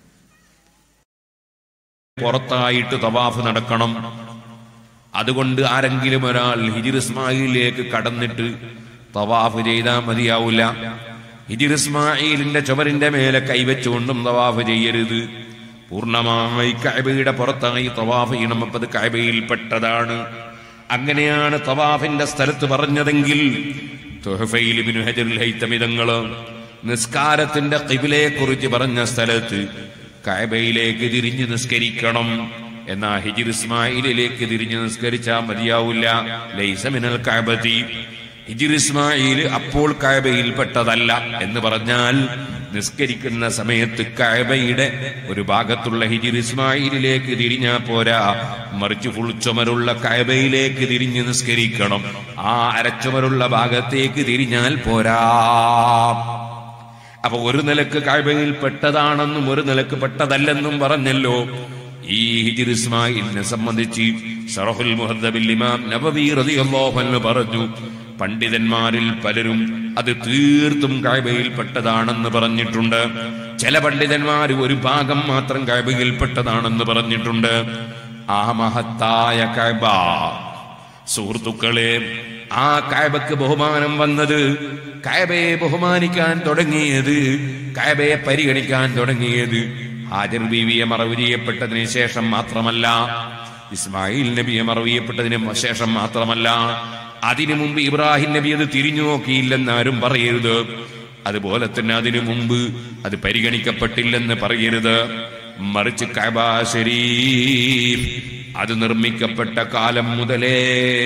പുറത്തായിട്ട് തവാഫ് നടക്കണം അതുകൊണ്ട് ആരെങ്കിലും ഒരാൾ ഹിജിർ ഇസ്മായിലേക്ക് കടന്നിട്ട് തവാഫ് ചെയ്താൽ മതിയാവില്ല ഹിജിർ ഇസ്മായിലിന്റെ ചുമരിന്റെ മേലെ കൈവച്ചുകൊണ്ടും തവാഫ് ചെയ്യരുത് പൂർണ്ണമായി കഅബയുടെ പുറത്തായി തവാഫ് ചെയ്യണം അപ്പൊ അത് കഅബയിൽപ്പെട്ടതാണ് അങ്ങനെയാണ് തവാഫിന്റെ സ്ഥലത്ത് പറഞ്ഞതെങ്കിൽ തുഹഫയിൽ ഇബ്നു ഹജറുൽ ഹൈത്തമി തങ്ങള് നിസ്കാരത്തിന്റെ ഖിബിലയെ കുറിച്ച് പറഞ്ഞ സ്ഥലത്ത് കഅബയിലേക്ക് തിരിഞ്ഞ് നിസ്കരിക്കണം എന്നാ ഹിജിർ ഇസ്മായിലിലേക്ക് തിരിഞ്ഞ് നിസ്കരിച്ചാൽ മതിയാവില്ല ലൈസ മിനൽ കഅബതി ഹിജിർ ഇസ്മായിൽ അപ്പോൾ കഅബയിൽപ്പെട്ടതല്ല എന്ന് പറഞ്ഞാൽ നിസ്കരിക്കുന്ന സമയത്ത് കഅബയുടെ ഒരു ഭാഗത്തുള്ള ഹിജിർ ഇസ്മായിലിലേക്ക് തിരിഞ്ഞാ പോരാ മറിച്ച് ഫുൾ ചുമരുള്ള കഅബയിലേക്ക് തിരിഞ്ഞ് നിസ്കരിക്കണം ആ അരച്ചുമരുള്ള ഭാഗത്തേക്ക് തിരിഞ്ഞാൽ പോരാ അപ്പൊ ഒരു നിലക്ക് കഅബയിൽ പെട്ടതാണെന്നും ഒരു നിലക്ക് പെട്ടതല്ലെന്നും പറഞ്ഞല്ലോ ഈ ഹിജിർ ഇസ്മായിലിനെ സംബന്ധിച്ച് ഷറഹുൽ മുഹദ്ദബിൽ ഇമാം നബവി റളിയല്ലാഹു അൻഹു പറഞ്ഞു പണ്ഡിതന്മാരിൽ പലരും അത് തീർത്തും കായ്ബയിൽപ്പെട്ടതാണെന്ന് പറഞ്ഞിട്ടുണ്ട് ചില പണ്ഡിതന്മാർ ഒരു ഭാഗം മാത്രം കായ്ബയിൽപ്പെട്ടതാണെന്ന് പറഞ്ഞിട്ടുണ്ട് ആ മഹത്തായ കായ്ബ സുഹൃത്തുക്കളെ ആ കായബക്ക് ബഹുമാനം വന്നത് കായബയെ ബഹുമാനിക്കാൻ തുടങ്ങിയത് കായബയെ പരിഗണിക്കാൻ തുടങ്ങിയത് ഹാജർ ബീവിയെ മറവ് ചെയ്യപ്പെട്ടതിന് ശേഷം മാത്രമല്ല ഇസ്മായിൽ നബിയെ മറവ് ചെയ്യപ്പെട്ടതിന് ശേഷം മാത്രമല്ല അതിനു മുമ്പ് ഇബ്രാഹിം നബി അത് തിരിഞ്ഞു നോക്കിയില്ലെന്ന് ആരും പറയരുത് അതുപോലെ തന്നെ അതിനു മുമ്പ് അത് പരിഗണിക്കപ്പെട്ടില്ലെന്ന് പറയരുത് മറിച്ച് കഅബ ശരീഫ് അത് നിർമ്മിക്കപ്പെട്ട കാലം മുതലേ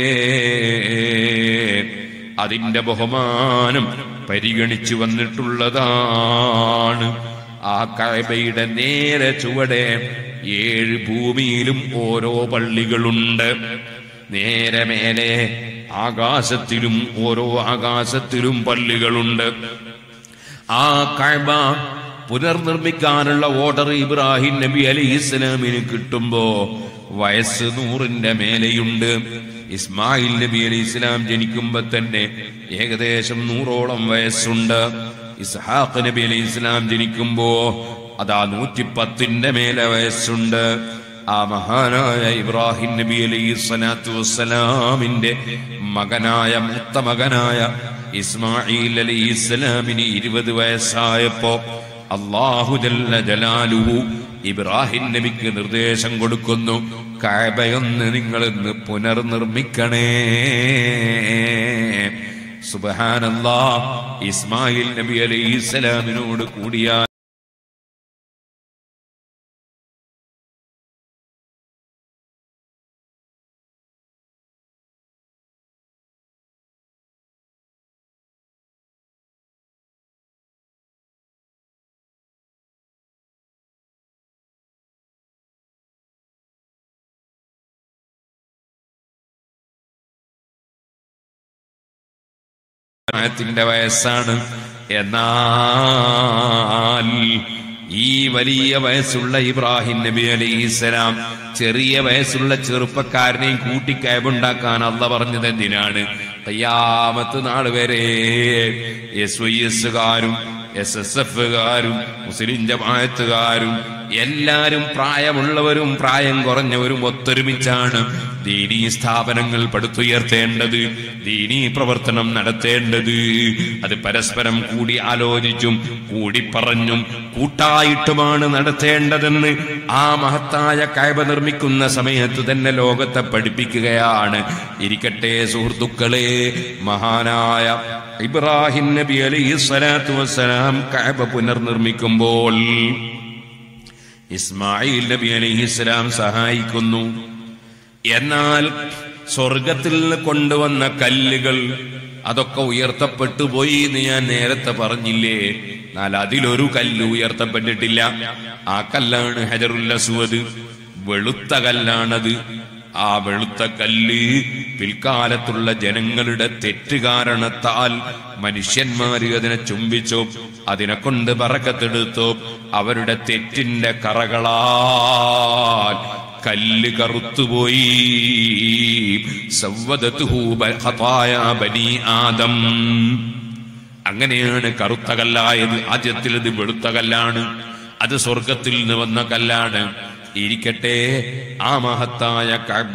അതിന്റെ ബഹുമാനം പരിഗണിച്ചു വന്നിട്ടുള്ളതാണ് ആ കഅബയുടെ നേരെ ചുവടെ ഏഴ് ഭൂമിയിലും ഓരോ പള്ളികളുണ്ട് നേരെ മേലെ ആകാശത്തിലും ഓരോ ആകാശത്തിലും പള്ളികളുണ്ട് ആ കഅബ പുനർനിർമ്മിക്കാനുള്ള ഓർഡർ ഇബ്രാഹിം നബി അലി ഇസ്ലാമിന് കിട്ടുമ്പോ വയസ്സ് നൂറിന്റെ മേലെയുണ്ട് ഇസ്മായിൽ നബി അലി ഇസ്ലാം ജനിക്കുമ്പോ തന്നെ ഏകദേശം നൂറോളം വയസ്സുണ്ട് ഇസ്ഹാഖ് നബി അലി ഇസ്ലാം ജനിക്കുമ്പോ അതാ നൂറ്റി പത്തിന്റെ മേലെ വയസ്സുണ്ട് ആ മഹാനായ ഇബ്രാഹിം നബി അലൈഹി സ്വലാത്തു വസ്സലാമിന്റെ മകനായ മൂത്ത മകനായ ഇസ്മായിൽ അലൈഹി ഇസ്ലാമിന് ഇരുപത് വയസ്സായപ്പോ അള്ളാഹു ജല്ല ജലാലുഹു ഇബ്രാഹിം നബിക്ക് നിർദ്ദേശം കൊടുക്കുന്നു കായബയൊന്ന് നിങ്ങൾ ഇന്ന് പുനർനിർമ്മിക്കണേ സുബഹാനല്ലാ ഇസ്മായിൽ നബി അലൈഹി സ്വലാമിനോട് കൂടിയാ ത്തിന്റെ വയസ്സാണ് എന്നാൽ ഈ വലിയ വയസ്സുള്ള ഇബ്രാഹിം നബി അലൈഹിസ്സലാം ചെറിയ വയസ്സുള്ള ചെറുപ്പക്കാരനെയും കൂട്ടി കയബുണ്ടാക്കാൻ അല്ല പറഞ്ഞത് എന്തിനാണ് കയ്യാമത്ത് നാൾ വരെ എസ് വൈ എസുകാരും എസ് എസ് എഫുകാരും മുസ്ലിം ജമാഅത്തുകാരും എല്ലാരും പ്രായമുള്ളവരും പ്രായം കുറഞ്ഞവരും ഒത്തൊരുമിച്ചാണ് ദീനീ സ്ഥാപനങ്ങൾ പടുത്തുയർത്തേണ്ടത് ദീനീ പ്രവർത്തനം നടത്തേണ്ടത് അത് പരസ്പരം കൂടി ആലോചിച്ചും കൂടി പറഞ്ഞും കൂട്ടായിട്ടുമാണ് നടത്തേണ്ടതെന്ന് ആ മഹത്തായ കൈബ നിർമ്മിക്കുന്ന സമയത്ത് തന്നെ ലോകത്തെ പഠിപ്പിക്കുകയാണ് ഇരിക്കട്ടെ സുഹൃത്തുക്കളെ മഹാനായ ഇബ്രാഹിം നബി അലൈഹി സ്വലാത്തു വസ്സലാം കഅബ പുനർനിർമ്മിക്കുമ്പോൾ ഇസ്മായിൽ നബി അലൈഹി സ്വലാം സഹായിക്കുന്നു എന്നാൽ സ്വർഗത്തിൽ നിന്ന് കൊണ്ടുവന്ന കല്ലുകൾ അതൊക്കെ ഉയർത്തപ്പെട്ടു പോയി എന്ന് ഞാൻ നേരത്തെ പറഞ്ഞില്ലേ എന്നാൽ അതിലൊരു കല്ല് ഉയർത്തപ്പെട്ടിട്ടില്ല ആ കല്ലാണ് ഹജറുൽ അസ്വദ് വെളുത്ത കല്ലാണത് ആ വെളുത്ത കല്ല് പിൽക്കാലത്തുള്ള ജനങ്ങളുടെ തെറ്റ് കാരണത്താൽ മനുഷ്യന്മാര് അതിനെ ചുംബിച്ചു അതിനെ കൊണ്ട് പറക്കത്തെടുത്തു അവരുടെ തെറ്റിന്റെ കറകളാൽ കല്ല് കറുത്തുപോയി സവ്വദത്തുഹു ബ- ഖതായ ബനി ആദം അങ്ങനെയാണ് കറുത്ത കല്ലായത് ആദ്യത്തിൽ ഇത് വെളുത്ത കല്ലാണ് അത് സ്വർഗത്തിൽ നിന്ന് വന്ന കല്ലാണ് ഇരിക്കട്ടെ ആ മഹത്തായ കഅബ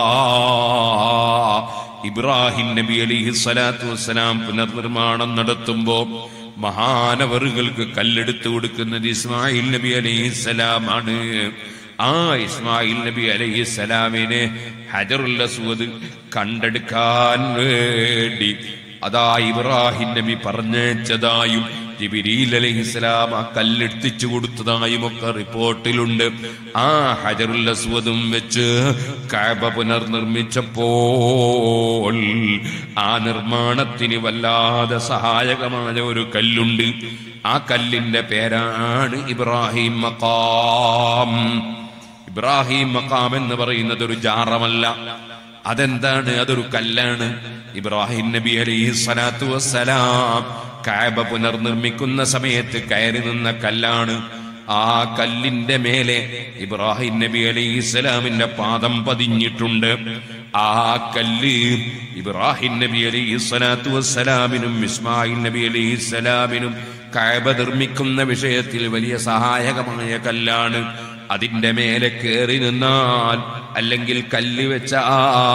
ഇബ്രാഹിം നബി അലിഹി സ്വലാത്തു വസ്സലാം പുനർനിർമ്മാണം നടത്തുമ്പോ മഹാനവറുകൾക്ക് കല്ലെടുത്തു കൊടുക്കുന്നത് ഇസ്മായിൽ നബി അലൈഹി സ്വലാമാണ് ആ ഇസ്മായിൽ നബി അലൈഹി സ്വലാമിനെ ഹജറുൽ അസ്വദ് കണ്ടെടുക്കാൻ വേണ്ടി അതാ ഇബ്രാഹിം നബി പറഞ്ഞയച്ചതായും ജിബിരീൽ അലൈഹിസ്സലാം ആ കല്ലെടുത്തിച്ചു കൊടുത്തതായും ഒക്കെ റിപ്പോർട്ടിലുണ്ട് ആ ഹജറുൽ അസ്വദും വെച്ച് കഅബ പുനർനിർമ്മിച്ചപ്പോൾ ആ നിർമ്മാണത്തിന് വല്ലാതെ സഹായകമായ ഒരു കല്ലുണ്ട് ആ കല്ലിന്റെ പേരാണ് ഇബ്രാഹിം മക്കാം ഇബ്രാഹിം മക്കാം എന്ന് പറയുന്നത് ഒരു ജാറമല്ല അതെന്താണ് അതൊരു കല്ലാണ് ഇബ്രാഹിം നബി അലൈഹി സ്വലാത്തു വസ്സലാം കാബ പുനർനിർമ്മിക്കുന്ന സമയത്ത് കയറി നിന്ന കല്ലാണ് ആ കല്ലിന്റെ മേലെ ഇബ്രാഹിം നബി അലൈഹി സ്വലാമിന്റെ പാദം പതിഞ്ഞിട്ടുണ്ട് ആ കല്ല് ഇബ്രാഹിം നബി അലൈഹി സ്വലാത്തു വസ്സലാമിനും ഇസ്മായിൽ നബി അലൈഹി സ്വലാമിനും കഅബ നിർമ്മിക്കുന്ന വിഷയത്തിൽ വലിയ സഹായകമായ കല്ലാണ് അതിന്റെ മേലെ കയറി നിന്നാൽ അല്ലെങ്കിൽ കല്ല് വെച്ചാൽ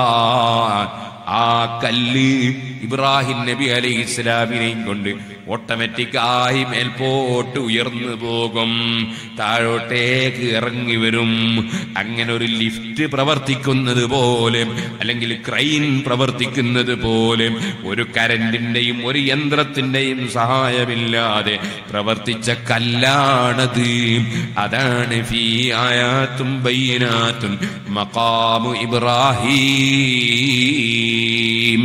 ആ കല്ല് ഇബ്രാഹിം നബി അലൈഹി ഇസ്ലാമിനെയും കൊണ്ട് ഓട്ടോമാറ്റിക്കായി മേൽപോട്ട് ഉയർന്നു പോകും താഴോട്ടേക്ക് ഇറങ്ങി വരും അങ്ങനെ ഒരു ലിഫ്റ്റ് പ്രവർത്തിക്കുന്നത് പോലെ അല്ലെങ്കിൽ ക്രൈൻ പ്രവർത്തിക്കുന്നത് പോലെ ഒരു കരണ്ടിന്റെയും ഒരു യന്ത്രത്തിന്റെയും സഹായമില്ലാതെ പ്രവർത്തിച്ച കല്ലാണത് അതാണ് ഫീ ആയാത്തും ബയ്യനാത്തും മഖാമു ഇബ്രാഹീം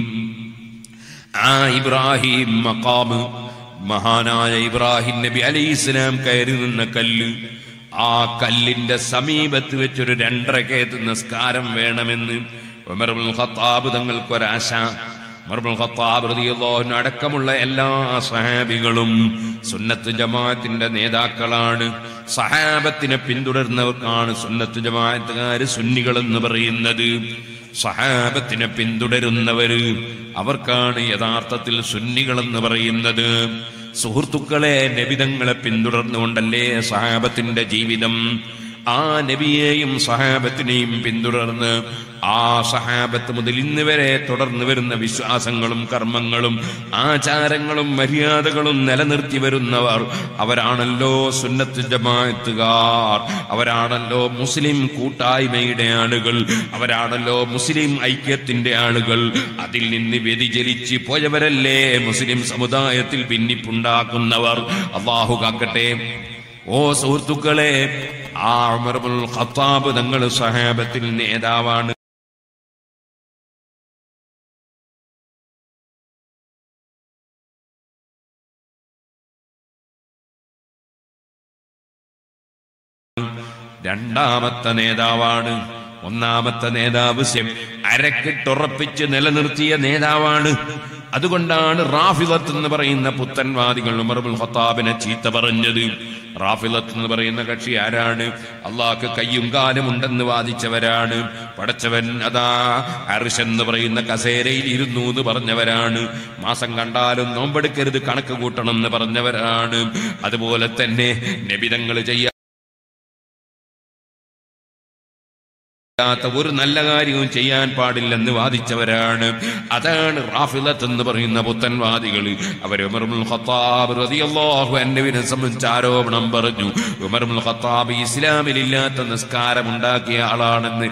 ആ ഇബ്രാഹിം മക്കാമ് മഹാനായ ഇബ്രാഹിം നബി അലൈഹി ഇസ്ലാം കയറി നിന്ന കല്ല് ആ കല്ലിന്റെ സമീപത്ത് വെച്ചൊരു രണ്ടരക്കേത്ത് നിസ്കാരം വേണമെന്ന് ഉമർ ഇബ്നുൽ ഖത്താബ് തങ്ങൾക്കൊരാശ ഉമർ ഇബ്നുൽ ഖത്താബ് റളിയല്ലാഹു അൻഹു അടക്കമുള്ള എല്ലാ സഹാബികളും സുന്നത്ത് ജമാഅത്തിന്റെ നേതാക്കളാണ് സഹാബത്തിനെ പിന്തുടർന്നവർക്കാണ് സുന്നത്ത് ജമാഅത്തുകാര് സുന്നികൾ എന്ന് പറയുന്നത് സഹാബത്തിനെ പിന്തുടരുന്നവര് അവർക്കാണ് യഥാർത്ഥത്തിൽ സുന്നികളെന്ന് പറയുന്നത് സുഹൃത്തുക്കളെ നബിതങ്ങളെ പിന്തുടർന്നുകൊണ്ടല്ലേ സഹാബത്തിന്റെ ജീവിതം ആ നബിയെയും സഹാബത്തിനെയും പിന്തുടർന്ന് ആ സഹാബത്ത് മുതൽ ഇന്ന് വരെ തുടർന്നു വരുന്ന വിശ്വാസങ്ങളും കർമ്മങ്ങളും ആചാരങ്ങളും മര്യാദകളും നിലനിർത്തി വരുന്നവർ അവരാണല്ലോ സുന്നത്ത് ജമാഅത്തുകാർ അവരാണല്ലോ മുസ്ലിം കൂട്ടായ്മയുടെ ആളുകൾ അവരാണല്ലോ മുസ്ലിം ഐക്യത്തിന്റെ ആളുകൾ അതിൽ നിന്ന് വ്യതിചലിച്ച് പോയവരല്ലേ മുസ്ലിം സമുദായത്തിൽ ഭിന്നിപ്പുണ്ടാക്കുന്നവർ അള്ളാഹു കാക്കട്ടെ ഓ സുഹൃത്തുക്കളെ ആ ഉമറുൽ ഖത്താബ് തങ്ങൾ സഹാബത്തിൽ നേതാവാണ് രണ്ടാമത്തെ നേതാവാണ് ഒന്നാമത്തെ നേതാവ് സെം അരക്കിട്ടുറപ്പിച്ച് നിലനിർത്തിയ നേതാവാണ് അതുകൊണ്ടാണ് റാഫിലത്ത് എന്ന് പറയുന്ന പുത്തൻവാദികൾ ഉമർബുൽ ഖത്താബിനെ ചീത്ത പറഞ്ഞത് റാഫിലത്ത് എന്ന് പറയുന്ന കക്ഷി ആരാണ് അള്ളാഹ്ക്ക് കയ്യും കാലും ഉണ്ടെന്ന് വാദിച്ചവരാണ് പടച്ചവൻ അതാ അർഷ് എന്ന് പറയുന്ന കസേരയിൽ ഇരുന്നു എന്ന് പറഞ്ഞവരാണ് മാസം കണ്ടാലും നോമ്പെടുക്കരുത് കണക്ക് കൂട്ടണം എന്ന് പറഞ്ഞവരാണ് അതുപോലെ തന്നെ നബിതങ്ങൾ ചെയ്യാൻ ാത്ത ഒരു നല്ല കാര്യവും ചെയ്യാൻ പാടില്ലെന്ന് വാദിച്ചവരാണ് അതാണ് റാഫിലത്ത് എന്ന് പറയുന്ന പുത്തൻവാദികൾ അവർ ഉമർമുൽ ഖത്താബ് റളിയല്ലാഹു അൻഹുവിനെ സംബന്ധിച്ച് ആരോപണം പറഞ്ഞു ഉമർമുൽ ഖത്താബ് ഇസ്ലാമിൽ ഇല്ലാത്ത നിസ്കാരം ഉണ്ടാക്കിയ ആളാണെന്ന്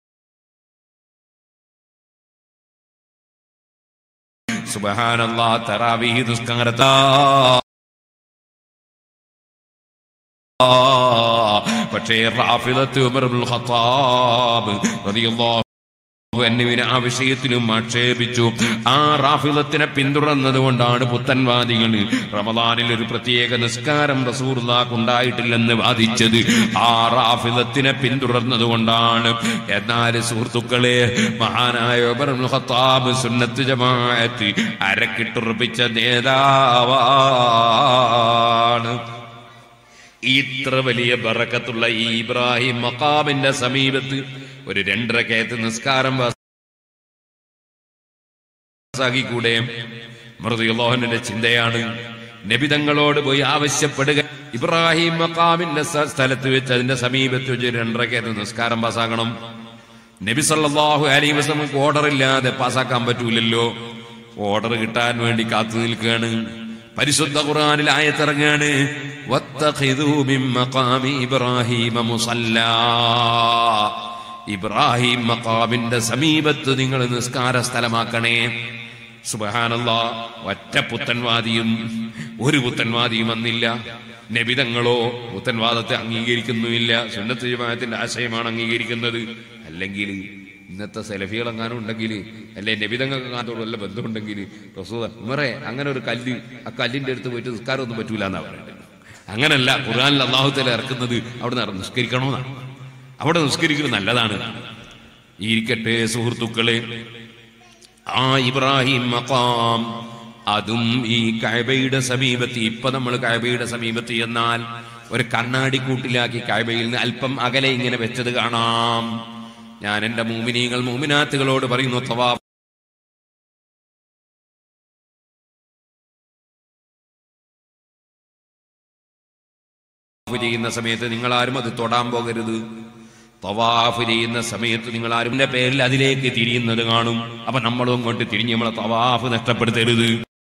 സുബ്ഹാനല്ലാഹ് തറാവീഹ് നിസ്കാരത്താ പക്ഷേ റാഫിദത്ത് ഉമറുൽ ഖത്താബ് റളിയല്ലാഹു അൻഹുവിനെ ആ വിഷയത്തിലും ആക്ഷേപിച്ചു ആ റാഫിദത്തിനെ പിന്തുടർന്നത് കൊണ്ടാണ് പുത്തൻവാദികൾ റമദാനിൽ ഒരു പ്രത്യേക നിസ്കാരം റസൂർലാക്ക് ഉണ്ടായിട്ടില്ലെന്ന് വാദിച്ചത് ആ റാഫിദത്തിനെ പിന്തുടർന്നത് കൊണ്ടാണ് എന്നാൽ സുഹൃത്തുക്കളെ മഹാനായ ഉമറുൽ ഖത്താബ് സുന്നത്ത് ജമാഅത്ത് അരക്കിട്ടുറപ്പിച്ച നേതാവാണ് ഇത്ര വലിയ ബറക്കത്തുള്ള ഈ ഇബ്രാഹിം മക്കാമിന്റെ സമീപത്ത് ഒരു രണ്ടര കയത്ത് നിസ്കാരം കൂടെ മൃദുലോഹന്റെ ചിന്തയാണ് നബിതങ്ങളോട് പോയി ആവശ്യപ്പെടുക ഇബ്രാഹിം മക്കാമിന്റെ സ്ഥ- സ്ഥലത്ത് വെച്ച് അതിന്റെ സമീപത്ത് വെച്ച് ഒരു രണ്ടര കയത്ത് നിസ്കാരം പാസ്സാക്കണം നബി സല്ലല്ലാഹു അലൈഹി വസല്ലമക്ക് ഓർഡർ ഇല്ലാതെ പാസ്സാക്കാൻ പറ്റൂലല്ലോ ഓർഡർ കിട്ടാൻ വേണ്ടി കാത്തു നിൽക്കുകയാണ് പരിശുദ്ധ ഖുർആനിൽ ആയത്തിറങ്ങാണ് വത്തഖിദൂ മിൻ മഖാമി ഇബ്രാഹീമ മുസല്ലാ ഇബ്രാഹിം മഖാമിന്റെ സമീപത്ത് നിങ്ങൾ നിസ്കാര സ്ഥലമാക്കണേ സുബഹാനല്ല ഒറ്റ പുത്തൻവാദിയും ഒരു പുത്തൻവാദിയും വന്നില്ല നബിതങ്ങളോ പുത്തൻവാദത്തെ അംഗീകരിക്കുന്നുമില്ല സുന്നത്ത് ജമാഅത്തിന്റെ ആശയമാണ് അംഗീകരിക്കുന്നത് അല്ലെങ്കിൽ ഇന്നത്തെ സെലഫികളെങ്ങാനും ഉണ്ടെങ്കിൽ അല്ലെ നബിതങ്ങൾക്ക് കാണത്തോട് വല്ല ബന്ധമുണ്ടെങ്കിൽ റസൂദ ഉമറെ അങ്ങനെ ഒരു കല്ല് ആ കല്ലിന്റെ അടുത്ത് പോയിട്ട് നിസ്കാരമൊന്നും പറ്റൂല എന്നാ പറയുന്നത് അങ്ങനല്ല ഖുർആനിൽ അള്ളാഹുത്തല ഇറക്കുന്നത് അവിടെ നിന്ന് നിസ്കരിക്കണമെന്നാണ് അവിടെ നിസ്കരിക്കുന്നത് നല്ലതാണ് ഇരിക്കട്ടെ സുഹൃത്തുക്കളെ ആ ഇബ്രാഹിം മക്കാം അതും ഈ കഅബയുടെ സമീപത്ത് ഇപ്പൊ നമ്മൾ കഅബയുടെ സമീപത്ത് എന്നാൽ ഒരു കണ്ണാടി കൂട്ടിലാക്കി കഅബയിൽ നിന്ന് അല്പം അകലെ ഇങ്ങനെ വെച്ചത് കാണാം ഞാൻ എന്റെ മൂമിനീങ്ങൾ മൂമിനാത്തുകളോട് പറയുന്നു തവാ ചെയ്യുന്ന സമയത്ത് നിങ്ങൾ ആരും അത് തൊടാൻ പോകരുത് തവാഫ് ചെയ്യുന്ന സമയത്ത് നിങ്ങൾ ആരുമിന്റെ പേരിൽ അതിലേക്ക് തിരിയുന്നത് കാണും അപ്പൊ നമ്മളും അങ്ങോട്ട് തിരിഞ്ഞ് നമ്മളെ തവാഫ് നഷ്ടപ്പെടുത്തരുത്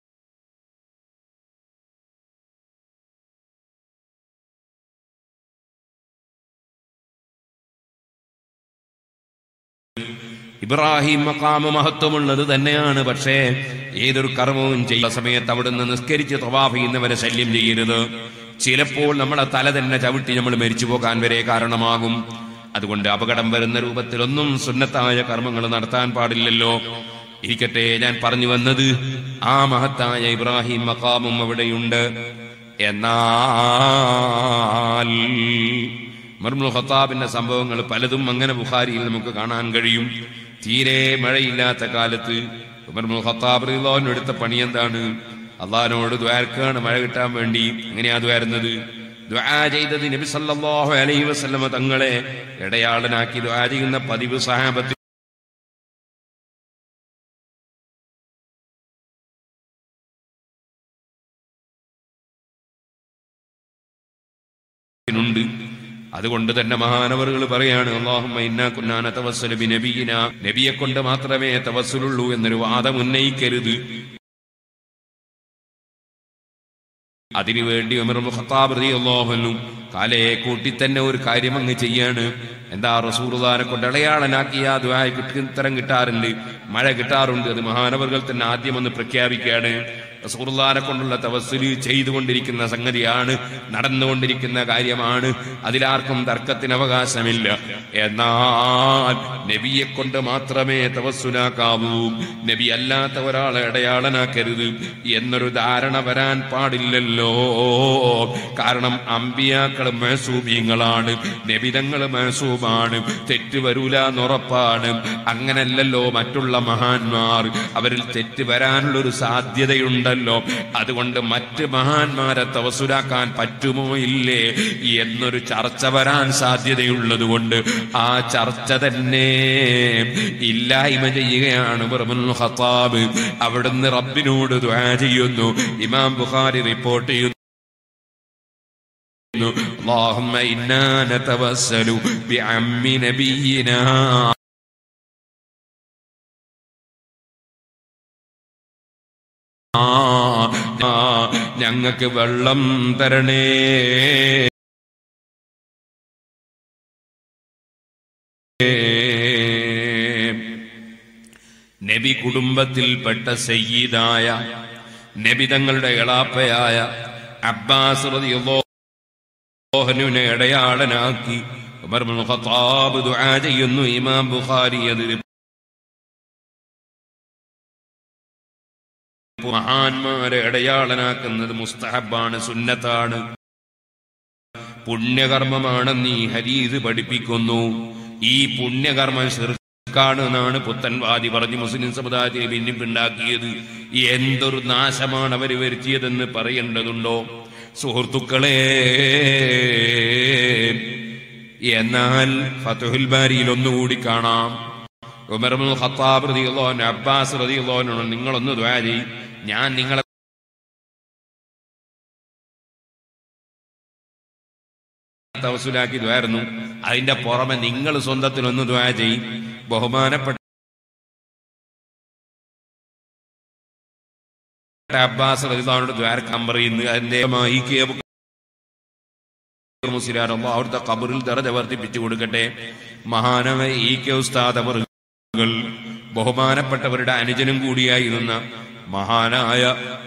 ഇബ്രാഹിം മക്കാമ മഹത്വമുള്ളത് തന്നെയാണ് പക്ഷേ ഏതൊരു കർമ്മവും ചെയ്യുന്ന സമയത്ത് അവിടുന്ന് നിസ്കരിച്ച് തവാഫ് ചെയ്യുന്നവരെ ശല്യം ചെയ്യരുത് ചിലപ്പോൾ നമ്മളെ തല തന്നെ ചവിട്ടി നമ്മൾ മരിച്ചു പോകാൻ വരെ കാരണമാകും അതുകൊണ്ട് അപകടം വരുന്ന രൂപത്തിലൊന്നും സുന്നത്തായ കർമ്മങ്ങൾ നടത്താൻ പാടില്ലല്ലോ ഇരിക്കട്ടെ ഞാൻ പറഞ്ഞു വന്നത് ആ മഹത്തായ ഇബ്രാഹിം മക്കാമും അവിടെയുണ്ട് എന്നാൽ മർമുൽ ഖത്താബിന്റെ സംഭവങ്ങൾ പലതും അങ്ങനെ ബുഖാരിയിൽ നമുക്ക് കാണാൻ കഴിയും തീരെ മഴയില്ലാത്ത കാലത്ത് മർമുൽ ഖത്താബ് റളിയല്ലാഹു എടുത്ത പണി എന്താണ് അള്ളഹാനോട് ദ്വാരക്കാണ് മഴ കിട്ടാൻ വേണ്ടി എങ്ങനെയാ ദ്വാരുന്നത് ദ്വാ ചെയ്തത് നബി സല്ലല്ലാഹു അലൈഹി വസല്ലമ തങ്ങളെ ഇടയാളനാക്കി ദ്വാ ചെയ്യുന്ന പതിവ് സഹാബത്തിൽ ുണ്ട് അതുകൊണ്ട് തന്നെ മഹാനവറുകൾ പറയാണ് അള്ളാഹുമ്മ ഇന്നാ കുന്നാന തവസ്സലു ബി നബിയിന നബിയെ കൊണ്ട് മാത്രമേ തവസ്സുലുള്ളൂ എന്നൊരു വാദം ഉന്നയിക്കരുത് അതിനുവേണ്ടി ഉമർ ഖത്താബ് റളിയല്ലാഹു കാലയെ കൂട്ടി തന്നെ ഒരു കാര്യം അങ്ങ് ചെയ്യാണ് എന്താ റസൂറുദാനെ കൊണ്ട് ഇളയാളനാക്കിയ ആ ദ്വായ ഉത്തരം കിട്ടാറുണ്ട് മഴ കിട്ടാറുണ്ട് അത് മഹാനവറുകൾ തന്നെ ആദ്യം ഒന്ന് പ്രഖ്യാപിക്കുകയാണ് റസൂറുദാനെ കൊണ്ടുള്ള തവസ്സുല് ചെയ്തുകൊണ്ടിരിക്കുന്ന സംഗതിയാണ് നടന്നുകൊണ്ടിരിക്കുന്ന കാര്യമാണ് അതിലാർക്കും തർക്കത്തിന് അവകാശമില്ല എന്നാൽ നബിയെ കൊണ്ട് മാത്രമേ തവസ്സുലാക്കാവൂ നബി അല്ലാത്ത ഒരാളെ ഇടയാളനാക്കരുത് എന്നൊരു ധാരണ വരാൻ പാടില്ലല്ലോ കാരണം അമ്പിയാക്കൾ ഔലിയാക്കളും മേസൂമിയങ്ങളാണ് നബിതങ്ങൾ മേസൂമാണ് തെറ്റ് വരൂല എന്നുറപ്പാണ് അങ്ങനല്ലല്ലോ മറ്റുള്ള മഹാന്മാർ അവരിൽ തെറ്റ് വരാനുള്ളൊരു സാധ്യതയുണ്ടല്ലോ അതുകൊണ്ട് മറ്റ് മഹാന്മാരെ തവസുരാക്കാൻ പറ്റുമോ ഇല്ലേ എന്നൊരു ചർച്ച വരാൻ സാധ്യതയുള്ളത് കൊണ്ട് ആ ചർച്ച തന്നെ ഇല്ലായ്മ ചെയ്യുകയാണ് ഉമറുൽ ഖത്താബ് അവിടുന്ന് റബ്ബിനോട് ദുആ ചെയ്യുന്നു ഇമാം ബുഖാരി റിപ്പോർട്ട് ചെയ്യുന്നു اللهم إنا نتوسل بعم نبينا ഞങ്ങൾക്ക് വെള്ളം തരണേ നബി കുടുംബത്തിൽപ്പെട്ട സയ്യിദായ നബി തങ്ങളുടെ എളാപ്പയായ അബ്ബാസ് റളിയല്ലാഹുവിനെ ഇടയാളനാക്കി ഉമർ ഇബ്നുൽ ഖത്താബ് ദുആ ചെയ്യുന്നു ഇമാം ബുഖാരി അതിൽ മഹാന്മാരെ ഇടയാളനാക്കുന്നത് മുസ്തഹബാണ് സുന്നത്താണ് പുണ്യകർമ്മമാണെന്ന് ഈ ഹരീത് പഠിപ്പിക്കുന്നു ഈ പുണ്യകർമ്മം ശിർക്കാണ് എന്നാണ് പുത്തൻവാദി പറഞ്ഞു മുസ്ലിം സമുദായത്തെ ഭിന്നിപ്പുണ്ടാക്കിയത് എന്തൊരു നാശമാണ് അവർ വരുത്തിയതെന്ന് പറയേണ്ടതുണ്ടോ സുഹൃത്തുക്കളെ എന്നാൽ ഫതുഹുൽ ബാരിയിൽ ഒന്നുകൂടി കാണാം ഉമർ ഇബ്നുൽ ഖത്താബ് റളിയല്ലാഹു അൻഹു അബ്ബാസ് റളിയല്ലാഹു അൻഹു നിങ്ങളൊന്ന് ദുആ ചെയ്യ് ഞാൻ നിങ്ങളെ തവസുലാക്കി ദ്വായിരുന്നു അതിന്റെ പുറമെ നിങ്ങൾ സ്വന്തത്തിനൊന്ന് ദ്വാ ചെയ്യും ബഹുമാനപ്പെട്ട അബ്ബാസ് റളിയല്ലാഹുവിനോട് ദ്വാരക്കാൻ പറയുന്നു അതിന്റെ ഈ കേബ് മുസ്ലിയാർ അവിടുത്തെ കബറിൽ ദറജ വർദ്ധിപ്പിച്ചു കൊടുക്കട്ടെ മഹാനമായ ഈ കെ ഉസ്താദ് അവറുകൾ ബഹുമാനപ്പെട്ടവരുടെ അനുജനും കൂടിയായിരുന്ന മഹാനായ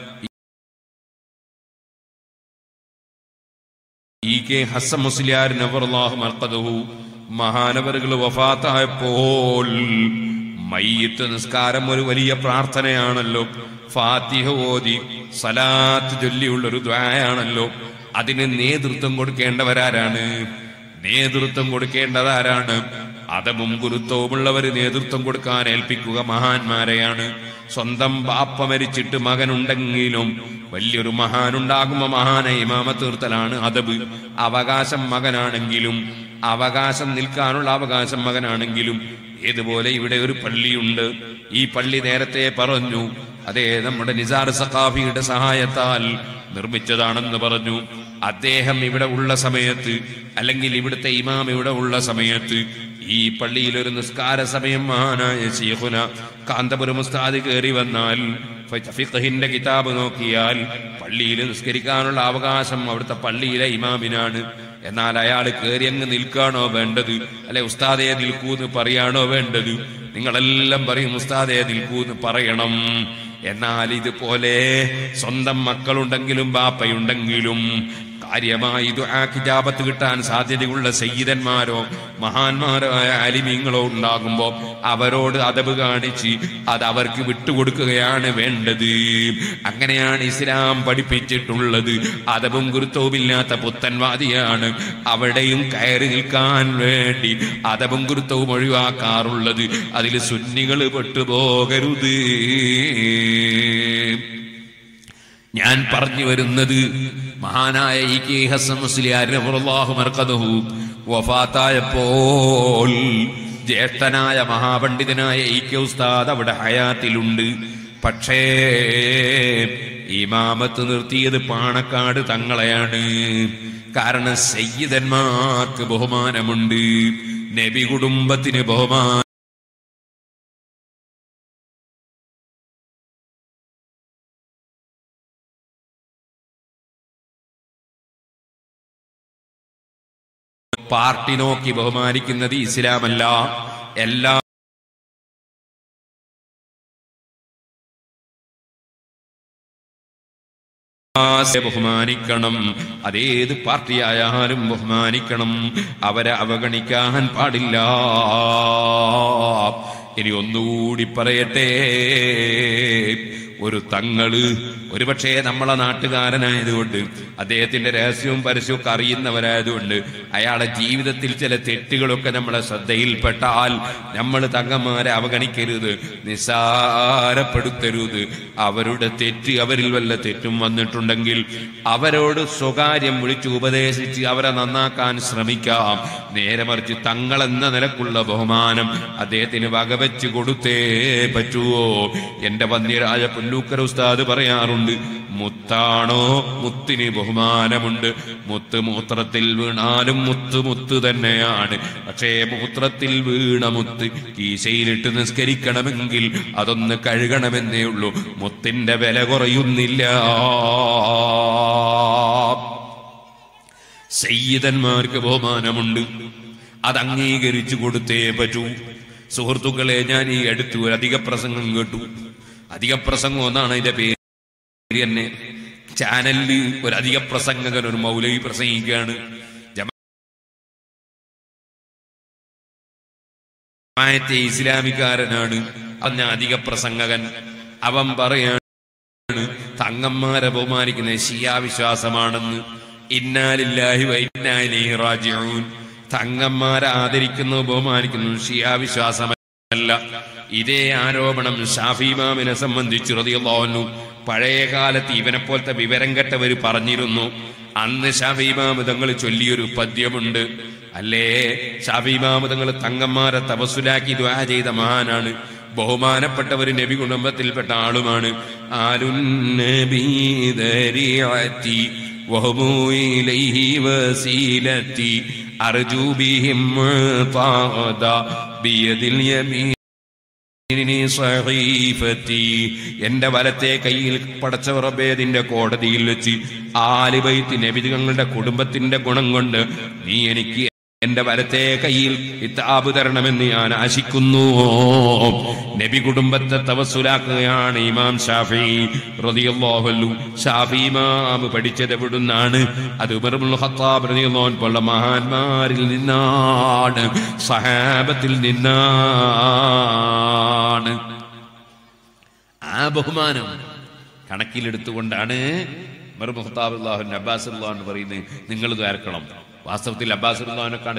ഇ കെ ഹസൻ മുസ്ലിയാർ നവറുല്ലാഹു മർക്കദഹു മഹാനവറുകൾ വഫാത്തായപ്പോൾ മയ്യത്ത് നിസ്കാരം ഒരു വലിയ പ്രാർത്ഥനയാണല്ലോ ഫാത്തിഹ ഓതി സലാത്ത് ചൊല്ലിയുള്ള ഒരു ദ്വായാണല്ലോ അതിന് നേതൃത്വം കൊടുക്കേണ്ടവരാരാണ് നേതൃത്വം കൊടുക്കേണ്ടതാരാണ് അതമും ഗുരുത്വവുമുള്ളവർ നേതൃത്വം കൊടുക്കാൻ ഏൽപ്പിക്കുക മഹാന്മാരെയാണ് സ്വന്തം ബാപ്പ മരിച്ചിട്ട് മകനുണ്ടെങ്കിലും വലിയൊരു മഹാനുണ്ടാകുമ്പോ മഹാനെ ഇമാമ തീർത്തലാണ് അതബ് അവകാശം മകനാണെങ്കിലും അവകാശം നിൽക്കാനുള്ള അവകാശം മകനാണെങ്കിലും ഇതുപോലെ ഇവിടെ ഒരു പള്ളിയുണ്ട് ഈ പള്ളി നേരത്തെ പറഞ്ഞു അതേ നമ്മുടെ നിസാർ സഖാഫിയുടെ സഹായത്താൽ നിർമ്മിച്ചതാണെന്ന് പറഞ്ഞു അദ്ദേഹം ഇവിടെ ഉള്ള സമയത്ത് അല്ലെങ്കിൽ ഇവിടുത്തെ ഇമാം ഇവിടെ ഉള്ള സമയത്ത് ഈ പള്ളിയിൽ ഒരു നിസ്കാര സമയം മഹാനായ ശീഖുന കാന്തപുരം ഉസ്താദ് കയറി വന്നാൽ ഫിഖഹിന്റെ കിതാബ് നോക്കിയാൽ പള്ളിയിൽ നിസ്കരിക്കാനുള്ള അവകാശം അവിടുത്തെ പള്ളിയിലെ ഇമാമിനാണ് എന്നാൽ അയാൾ കയറി അങ്ങ് നിൽക്കാണോ വേണ്ടത് അല്ലെ ഉസ്താദെ നിൽക്കൂന്ന് പറയാണോ വേണ്ടത് നിങ്ങളെല്ലാം പറയും ഉസ്താദെ നിൽക്കൂന്ന് പറയണം എന്നാൽ ഇതുപോലെ സ്വന്തം മക്കളുണ്ടെങ്കിലും ബാപ്പയുണ്ടെങ്കിലും കാര്യമായി കിജാബത്ത് കിട്ടാൻ സാധ്യതയുള്ള സയ്യിദന്മാരോ മഹാന്മാരോ ആയ അലിമീങ്ങളോ ഉണ്ടാകുമ്പോ അവരോട് അതവ് കാണിച്ച് അത് അവർക്ക് വിട്ടുകൊടുക്കുകയാണ് വേണ്ടത് അങ്ങനെയാണ് ഇസ്ലാം പഠിപ്പിച്ചിട്ടുള്ളത് അതവും ഗുരുത്വവുമില്ലാത്ത പുത്തൻവാദിയാണ് അവിടെയും കയറി നിൽക്കാൻ വേണ്ടി അതവും ഗുരുത്വവും ഒഴിവാക്കാറുള്ളത് അതിൽ സുന്നികൾ പെട്ടുപോകരുത് ഞാൻ പറഞ്ഞു വരുന്നത് മഹാനായ ഇ കെ ഹസൻ മുസ്ലിയാഹു മർക്കദഹു വഫാത്തായപ്പോൾ ജ്യേഷ്ഠനായ മഹാപണ്ഡിതനായ ഇ കെ ഉസ്താദ് അവിടെ ഹയാത്തിലുണ്ട് പക്ഷേ ഇമാമത്ത് നിർത്തിയത് പാണക്കാട് തങ്ങളെയാണ് കാരണം സയ്യിദന്മാർക്ക് ബഹുമാനമുണ്ട് നബി കുടുംബത്തിന് ബഹുമാനം പാർട്ടി നോക്കി ബഹുമാനിക്കുന്നത് ഇസ്ലാമല്ല എല്ലാ ബഹുമാനിക്കണം അതേത് പാർട്ടിയായാലും ബഹുമാനിക്കണം അവരെ അവഗണിക്കാൻ പാടില്ല ഇനി ഒന്നുകൂടി പറയട്ടെ ഒരു തങ്ങള് ഒരുപക്ഷെ നമ്മളെ നാട്ടുകാരനായതുകൊണ്ട് അദ്ദേഹത്തിന്റെ രഹസ്യവും പരസ്യവും ഒക്കെ അറിയുന്നവരായതുകൊണ്ട് അയാളെ ജീവിതത്തിൽ ചില തെറ്റുകളൊക്കെ നമ്മളെ ശ്രദ്ധയിൽപ്പെട്ടാൽ നമ്മൾ തങ്ങന്മാരെ അവഗണിക്കരുത് നിസ്സാരപ്പെടുത്തരുത് അവരുടെ തെറ്റ് അവരിൽ വല്ല തെറ്റും വന്നിട്ടുണ്ടെങ്കിൽ അവരോട് സ്വകാര്യം വിളിച്ച് ഉപദേശിച്ച് അവരെ നന്നാക്കാൻ ശ്രമിക്കാം നേരെ മറിച്ച് തങ്ങളെന്ന നിലക്കുള്ള ബഹുമാനം അദ്ദേഹത്തിന് വകവെച്ച് കൊടുത്തേ പറ്റുവോ എന്റെ വന്യരാജ പുല്ലൂക്കര ഉസ്താദ് പറയാറുണ്ട് മുത്താണോ മുത്തിന് ബഹുമാനമുണ്ട് മുത്ത് മൂത്രത്തിൽ വീണാലും മുത്ത് മുത്ത് തന്നെയാണ് പക്ഷേ മൂത്രത്തിൽ വീണ മുത്ത് കീശയിലിട്ട് നിസ്കരിക്കണമെങ്കിൽ അതൊന്ന് കഴുകണമെന്നേ ഉള്ളൂ മുത്തിന്റെ വില കുറയുന്നില്ല സയ്യിദന്മാർക്ക് ബഹുമാനമുണ്ട് അത് അംഗീകരിച്ചു കൊടുത്തേ പറ്റൂ സുഹൃത്തുക്കളെ ഞാൻ ഈ അടുത്ത് ഒരു അധിക പ്രസംഗം കേട്ടു അധിക പ്രസംഗം എന്നാണ് അതിന്റെ പേര് തന്നെ ചാനലിൽ ഒരു അധിക പ്രസംഗകൻ ഒരു മൗലവി പ്രസംഗിക്കുകയാണ് ജമാഅത്തെ ഇസ്ലാമിക്കാരനാണ് അന്ന അധിക പ്രസംഗകൻ അവൻ പറയാണ് തങ്ങന്മാരെ ബഹുമാനിക്കുന്ന ഷിയാ വിശ്വാസമാണെന്ന് ഇന്നാലില്ലാഹി വൈന്നാലി റാജിഊൻ തങ്ങന്മാരെ ആദരിക്കുന്നു ബഹുമാനിക്കുന്നു ഷിയാ വിശ്വാസമല്ല ഇതേ ആരോപണം ഷാഫിമാമിനെ സംബന്ധിച്ച് റതിയല്ലാവുന്നു പഴയ കാലത്ത് ഇവനെ പോലത്തെ വിവരം കെട്ടവര് പറഞ്ഞിരുന്നു അന്ന് ഷാഫിമാമ് തങ്ങൾ ചൊല്ലിയൊരു പദ്യമുണ്ട് അല്ലേ ഷാഫിമാമ് തങ്ങൾ തങ്ങന്മാരെ തപസ്സുലാക്കി ദ്വാ ചെയ്ത മഹാനാണ് ബഹുമാനപ്പെട്ടവര് നബി കുടുംബത്തിൽപ്പെട്ട ആളുമാണ് ആരുൻ നബി ദരിഅത്തി وهبوا إليه وسيلتي أرجو بهم طاغدا بيد اليمين സഹീഫത്തി എന്റെ വലത്തെ കയ്യിൽ പടച്ചവറബേദിന്റെ കോടതിയിൽ വെച്ച് ആലുബൈത്ത് നബിതങ്ങളുടെ കുടുംബത്തിന്റെ ഗുണം കൊണ്ട് നീ എനിക്ക് എന്റെ വലത്തെ കയ്യിൽ ഇത്താബ് തരണമെന്ന് ഞാൻ ആശിക്കുന്നു നബി കുടുംബത്തെ തവസുലാക്കുകയാണ് ഇമാം ഷാഫി റളിയല്ലാഹു ഷാഫി ഇമാം പഠിച്ചത് എവിടുന്നാണ് അത് ഉമറുൽ ഖത്താബ് റളിയല്ലാഹു പോലുള്ള മഹാന്മാരിൽ നിന്നാണ് സഹാബത്തിൽ നിന്നാണ് ആ ബഹുമാനം കണക്കിലെടുത്തുകൊണ്ടാണ് ഉമർ മുഖത്താബ് അള്ളാഹു അബ്ബാസ് അള്ളാഹു പറയുന്നത് നിങ്ങൾ ദ്വാരക്കണം വാസ്തവത്തിൽ അബ്ബാസ് അള്ളാഹിനെക്കാണ്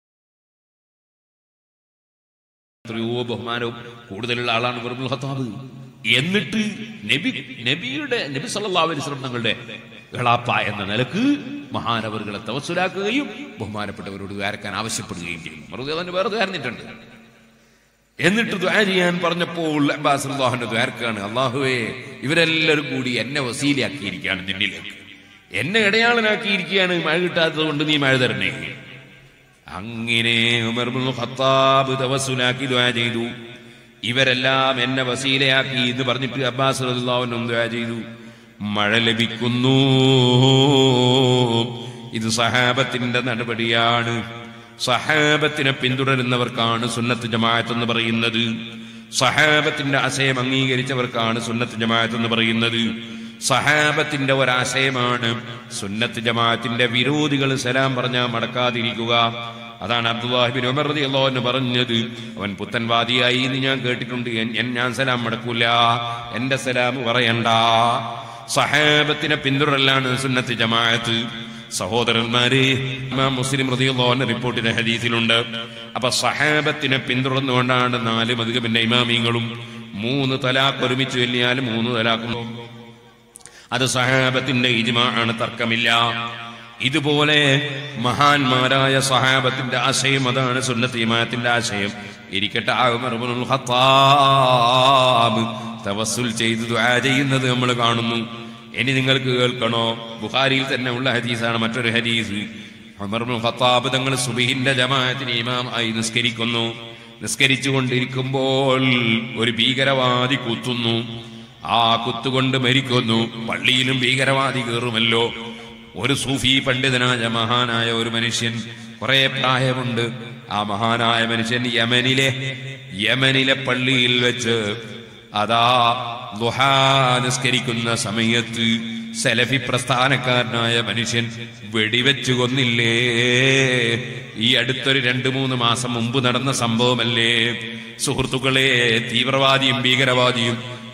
എത്രയോ ബഹുമാനവും കൂടുതലുള്ള ആളാണ് ഉമർ ഇബ്നുൽ ഖത്താബ് എന്നിട്ട് നബി നബിയുടെ നബി സല്ലല്ലാഹു അലൈഹി വസല്ലം തങ്ങളുടെ ഇളാപ്പ എന്ന നിലക്ക് മഹാനവറുകളെ തവസ്സുലാക്കുകയും ബഹുമാനപ്പെട്ടവരോട് ദ്വാരക്കാൻ ആവശ്യപ്പെടുകയും ചെയ്യും മറുതെ വേറെ ദ്വാരന്നിട്ടുണ്ട് എന്നിട്ട് ദ്വാര ചെയ്യാൻ പറഞ്ഞപ്പോൾ അബ്ബാസ് അള്ളാഹുന്റെ ദ്വാരക്കാണ് അള്ളാഹുവേ ഇവരെല്ലാവരും കൂടി എന്നെ വസീലാക്കിയിരിക്കുകയാണ് നിന്നിലേക്ക് എന്നെ ഇടയാളനാക്കിയിരിക്കുകയാണ് മഴ കിട്ടാത്തത് കൊണ്ട് നീ മഴ തരണേ അങ്ങനെ ഉമർ ഇബ്നുൽ ഖത്താബ് തവസ്സുലാക്കി ദ്വാ ചെയ്തു ഇവരെല്ലാം എന്നെ വസീലയാക്കി എന്ന് പറഞ്ഞിട്ട് അബ്ബാസ് റളിയല്ലാഹു ദ്വാ ചെയ്തു മഴ ലഭിക്കുന്നു ഇത് സഹാബത്തിന്റെ നടപടിയാണ് സഹാബത്തിനെ പിന്തുടരുന്നവർക്കാണ് സുന്നത്ത് ജമാഅത്ത് എന്ന് പറയുന്നത് സഹാബത്തിന്റെ ആശയം അംഗീകരിച്ചവർക്കാണ് സുന്നത്ത് ജമാഅത്ത് എന്ന് പറയുന്നത് സഹാബത്തിന്റെ ഒരാശയമാണ് സുന്നത്ത് ജമാഅത്തിന്റെ വിരോധികൾ സലാം പറഞ്ഞാൽ മടക്കാതിരിക്കുക അതാണ് അബ്ദുല്ലാഹിബിൻ ഉമർ റളിയല്ലാഹു അൻഹു പറഞ്ഞത് അവൻ പുത്തൻവാദിയായി എന്ന് ഞാൻ കേട്ടിട്ടുണ്ട് എൻ- എൻ- ഞാൻ സലാം മടക്കൂല എന്റെ സലാം പറയണ്ട സഹാബത്തിനെ പിന്തുടരലാണ് സുന്നത്ത് ജമാഅത്ത് സഹോദരന്മാരെ ഇമാം മുസ്ലിം റളിയല്ലാഹു അൻഹു റിപ്പോർട്ടിന്റെ ഹദീസിലുണ്ട് അപ്പൊ സഹാബത്തിനെ പിന്തുടർന്നുകൊണ്ടാണ് നാല് മധുകബിന്റെ ഇമാമിങ്ങളും മൂന്ന് തലാഖ് ഒരുമിച്ച് ചൊല്ലിയാൽ മൂന്ന് തലാഖും അത് സഹാബത്തിന്റെ ഇജ്മാ ആണ് തർക്കമില്ല ഇതുപോലെ മഹാന്മാരായ സഹാബത്തിന്റെ ആശയം അതാണ് സുന്നത്ത് ഇമാത്തിന്റെ ആശയം ഇരിക്കട്ടെ ആ ഉമർ ഇബ്നുൽ ഖത്താബ് തവസ്സുൽ ചെയ്ത് ദുആ ചെയ്യുന്നത് നമ്മൾ കാണുന്നു ഇനി നിങ്ങൾക്ക് കേൾക്കണോ ബുഖാരിയിൽ തന്നെ ഉള്ള ഹദീസാണ് മറ്റൊരു ഹദീസ് ഉമർ ഇബ്നുൽ ഖത്താബ് തങ്ങൾ സുബഹിന്റെ ജമാഅത്തിന് ഇമാം ആയി നിസ്കരിക്കുന്നു നിസ്കരിച്ചു കൊണ്ടിരിക്കുമ്പോൾ ഒരു ഭീകരവാദി കുത്തുന്നു ആ കുത്തുകൊണ്ട് മരിക്കുന്നു പള്ളിയിലും ഭീകരവാദി കയറുമല്ലോ ഒരു സൂഫി പണ്ഡിതനായ മഹാനായ ഒരു മനുഷ്യൻ കുറെ പ്രായമുണ്ട് ആ മഹാനായ മനുഷ്യൻ യമനിലെ യമനിലെ പള്ളിയിൽ വെച്ച് അതാ ദുഹാ നിസ്കരിക്കുന്ന സമയത്ത് സെലഫി പ്രസ്ഥാനക്കാരനായ മനുഷ്യൻ വെടിവെച്ചു കൊന്നില്ലേ ഈ അടുത്തൊരു രണ്ടു മൂന്ന് മാസം മുമ്പ് നടന്ന സംഭവമല്ലേ സുഹൃത്തുക്കളെ തീവ്രവാദിയും ഭീകരവാദിയും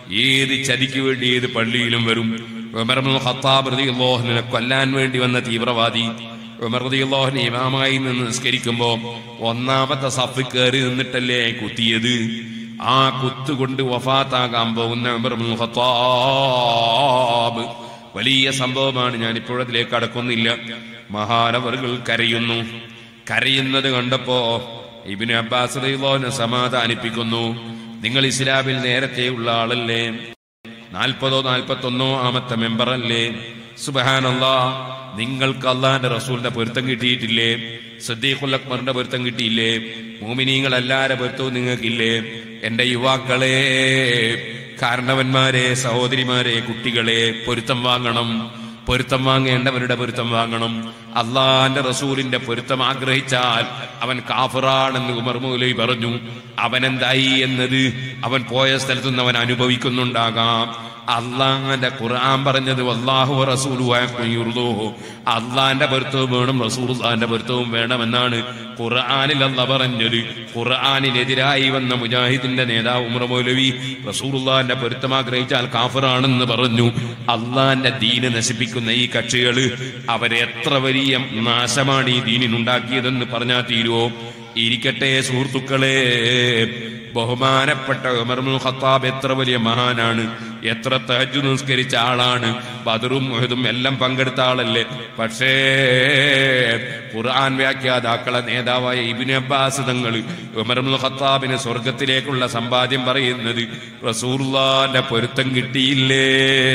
ഏത് ചതിക്ക് വേണ്ടി ഏത് പള്ളിയിലും വരും ഉമർ ഇബ്നുൽ ഖത്താബ് റളിയല്ലാഹുവിനെ കൊല്ലാൻ വേണ്ടി വന്ന തീവ്രവാദി ഉമർ റളിയല്ലാഹുവിനെ ഇമാമായി നിന്ന് നിസ്കരിക്കുമ്പോ ഒന്നാമത്തെ സഫ് കയറി നിന്നിട്ടല്ലേ കുത്തിയത് ആ കുത്തുകൊണ്ട് വഫാത്താകാൻ പോകുന്ന ഉമർ ഇബ്നുൽ ഖത്താബ് വലിയ സംഭവമാണ് ഞാൻ ഇപ്പോഴതിലേക്ക് കടക്കുന്നില്ല മഹാനവറുകൾ കരയുന്നു കരയുന്നത് കണ്ടപ്പോ ഇബിന് അബ്ബാസ് റളിയല്ലാഹുവിനെ സമാധാനിപ്പിക്കുന്നു നിങ്ങൾ ഇസ്ലാമിൽ നേരത്തെ ഉള്ള ആളല്ലേ നാൽപ്പതോ നാൽപ്പത്തൊന്നോ ആമത്തെ മെമ്പറല്ലേ സുബഹാനല്ലാ നിങ്ങൾക്ക് അള്ളാന്റെ റസൂലിന്റെ പൊരുത്തം കിട്ടിയിട്ടില്ലേ സദ്ദീഖുൽ അക്ബറിന്റെ പൊരുത്തം കിട്ടിയില്ലേ മോമിനീങ്ങൾ എല്ലാരെ പൊരുത്തവും നിങ്ങൾക്കില്ലേ എന്റെ യുവാക്കളെ കാരണവന്മാരെ സഹോദരിമാരെ കുട്ടികളെ പൊരുത്തം വാങ്ങണം പൊരുത്തം വാങ്ങേണ്ടവരുടെ പൊരുത്തം വാങ്ങണം അള്ളാന്റെ റസൂലിന്റെ പൊരുത്തം ആഗ്രഹിച്ചാൽ അവൻ കാഫിറാണെന്ന് ഉമർ മൗലവി പറഞ്ഞു അവൻ എന്തായി എന്നത് അവൻ പോയ സ്ഥലത്തു നിന്ന് അവൻ അനുഭവിക്കുന്നുണ്ടാകാം അള്ളാന്റെ ഖുർആൻ പറഞ്ഞത് വല്ലാഹു റസൂലു അള്ളാന്റെ പൊരുത്തവും വേണം റസൂൽന്റെ പൊരുത്തവും വേണമെന്നാണ് ഖുർആനിൽ അല്ല പറഞ്ഞത് ഖുർആനിനെതിരായി വന്ന മുജാഹിദിന്റെ നേതാവ് ഉമർ മൗലവി റസൂലുള്ളാന്റെ പൊരുത്തം ആഗ്രഹിച്ചാൽ കാഫിറാണെന്ന് പറഞ്ഞു അള്ളാന്റെ ദീന് നശിപ്പിക്കുന്ന ഈ കക്ഷികള് അവരെത്ര വലിയ നാശമാണ് ഈ ദീനിനുണ്ടാക്കിയതെന്ന് പറഞ്ഞാൽ തീരുവോ ഇരിക്കട്ടെ സുഹൃത്തുക്കളെ ബഹുമാനപ്പെട്ട ഉമർമുൽ ഖത്താബ് എത്ര വലിയ മഹാനാണ് എത്ര തഹജു നിസ്കരിച്ച ആളാണ് ബദറും മുഹദും എല്ലാം പങ്കെടുത്ത ആളല്ലേ പക്ഷേ ഖുർആൻ വ്യാഖ്യാതാക്കളെ നേതാവായ ഇബിന് അബ്ബാസ് തങ്ങൾ ഉമർമുൽ ഖത്താബിന് സ്വർഗത്തിലേക്കുള്ള സമ്പാദ്യം പറയുന്നത് റസൂർലാന്റെ പൊരുത്തം കിട്ടിയില്ലേ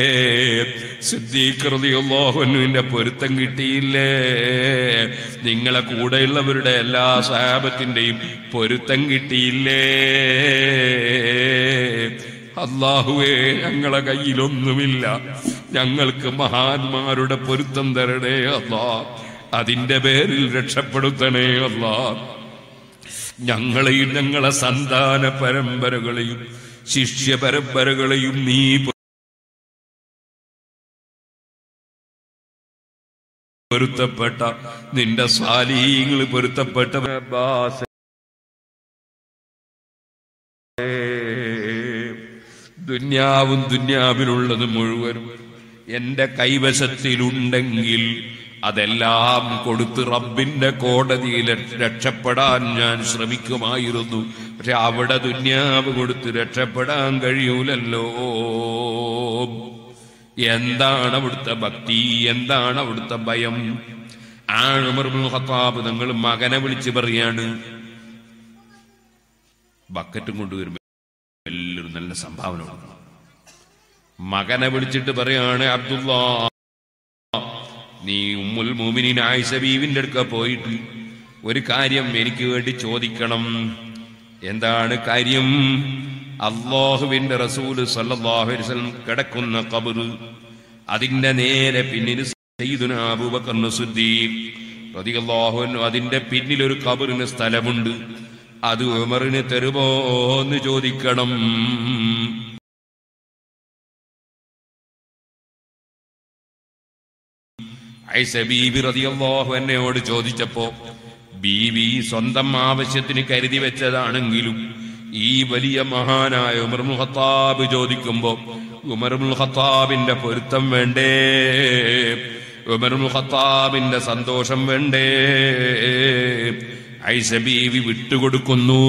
സിദ്ദീഖ്റിന്റെ പൊരുത്തം കിട്ടിയില്ലേ നിങ്ങളെ കൂടെയുള്ളവരുടെ എല്ലാ സഹാബത്തിന്റെയും പൊരുത്തം കിട്ടിയില്ലേ അള്ളാഹുവേ ഞങ്ങളെ കയ്യിലൊന്നുമില്ല ഞങ്ങൾക്ക് മഹാന്മാരുടെ പൊരുത്തം തരണേ അല്ലാ അതിന്റെ പേരിൽ രക്ഷപ്പെടുത്തണേ അല്ലാ ഞങ്ങളെയും ഞങ്ങളെ സന്താന പരമ്പരകളെയും ശിഷ്യ പരമ്പരകളെയും നീ പൊരുത്തപ്പെട്ട നിന്റെ സ്വാലീങ്ങൾ പൊരുത്തപ്പെട്ട അബ്ബാസ് ദുന്യാവും ദുന്യാവിലുള്ളത് മുഴുവനും എന്റെ കൈവശത്തിലുണ്ടെങ്കിൽ അതെല്ലാം കൊടുത്ത് റബ്ബിന്റെ കോടതിയിൽ രക്ഷപ്പെടാൻ ഞാൻ ശ്രമിക്കുമായിരുന്നു പക്ഷെ അവിടെ ദുന്യാവ് കൊടുത്ത് രക്ഷപ്പെടാൻ കഴിയൂലല്ലോ എന്താണ് അവിടുത്തെ ഭക്തി എന്താണ് അവിടുത്തെ ഭയം ആ ഉമർബുൽ ഖത്താബ് നിങ്ങൾ മകനെ വിളിച്ച് പറയാണ് ബക്കറ്റും കൊണ്ടുവരുമ്പോ എല്ലാവരും നല്ല സംഭാവന കൊടുക്കണം മകനെ വിളിച്ചിട്ട് പറയാണ് അബ്ദുള്ള നീ ഉമ്മുൽ മോമിനിൻ ആയിഷ ബീവിന്റെ അടുക്ക പോയിട്ട് ഒരു കാര്യം എനിക്ക് വേണ്ടി ചോദിക്കണം എന്താണ് കാര്യം അള്ളാഹുവിന്റെ റസൂല് സല്ലല്ലാഹു അലൈഹി വസല്ലം കിടക്കുന്ന ഖബർ അതിന്റെ നേരെ പിന്നിൽ സയ്യിദുന അബൂബക്കർ സിദ്ദീഖ് റളിയല്ലാഹു അൻഹു അതിന്റെ പിന്നിൽ ഒരു ഖബറിന് സ്ഥലമുണ്ട് അത് ഉമറിന് തരുമോ എന്ന് ചോദിക്കണം ഐസ ബീബി റളിയല്ലാഹു എന്നോട് ചോദിച്ചപ്പോ ബീവി സ്വന്തം ആവശ്യത്തിന് കരുതി വെച്ചതാണെങ്കിലും ഈ വലിയ മഹാനായ ഉമർ ഖത്താബ് ചോദിക്കുമ്പോ ഉമർ ഖത്താബിന്റെ പൊരുത്തം വേണ്ടേ ഉമർ ഖത്താബിന്റെ സന്തോഷം വേണ്ടേ ഐസ ബീവി വിട്ടുകൊടുക്കുന്നു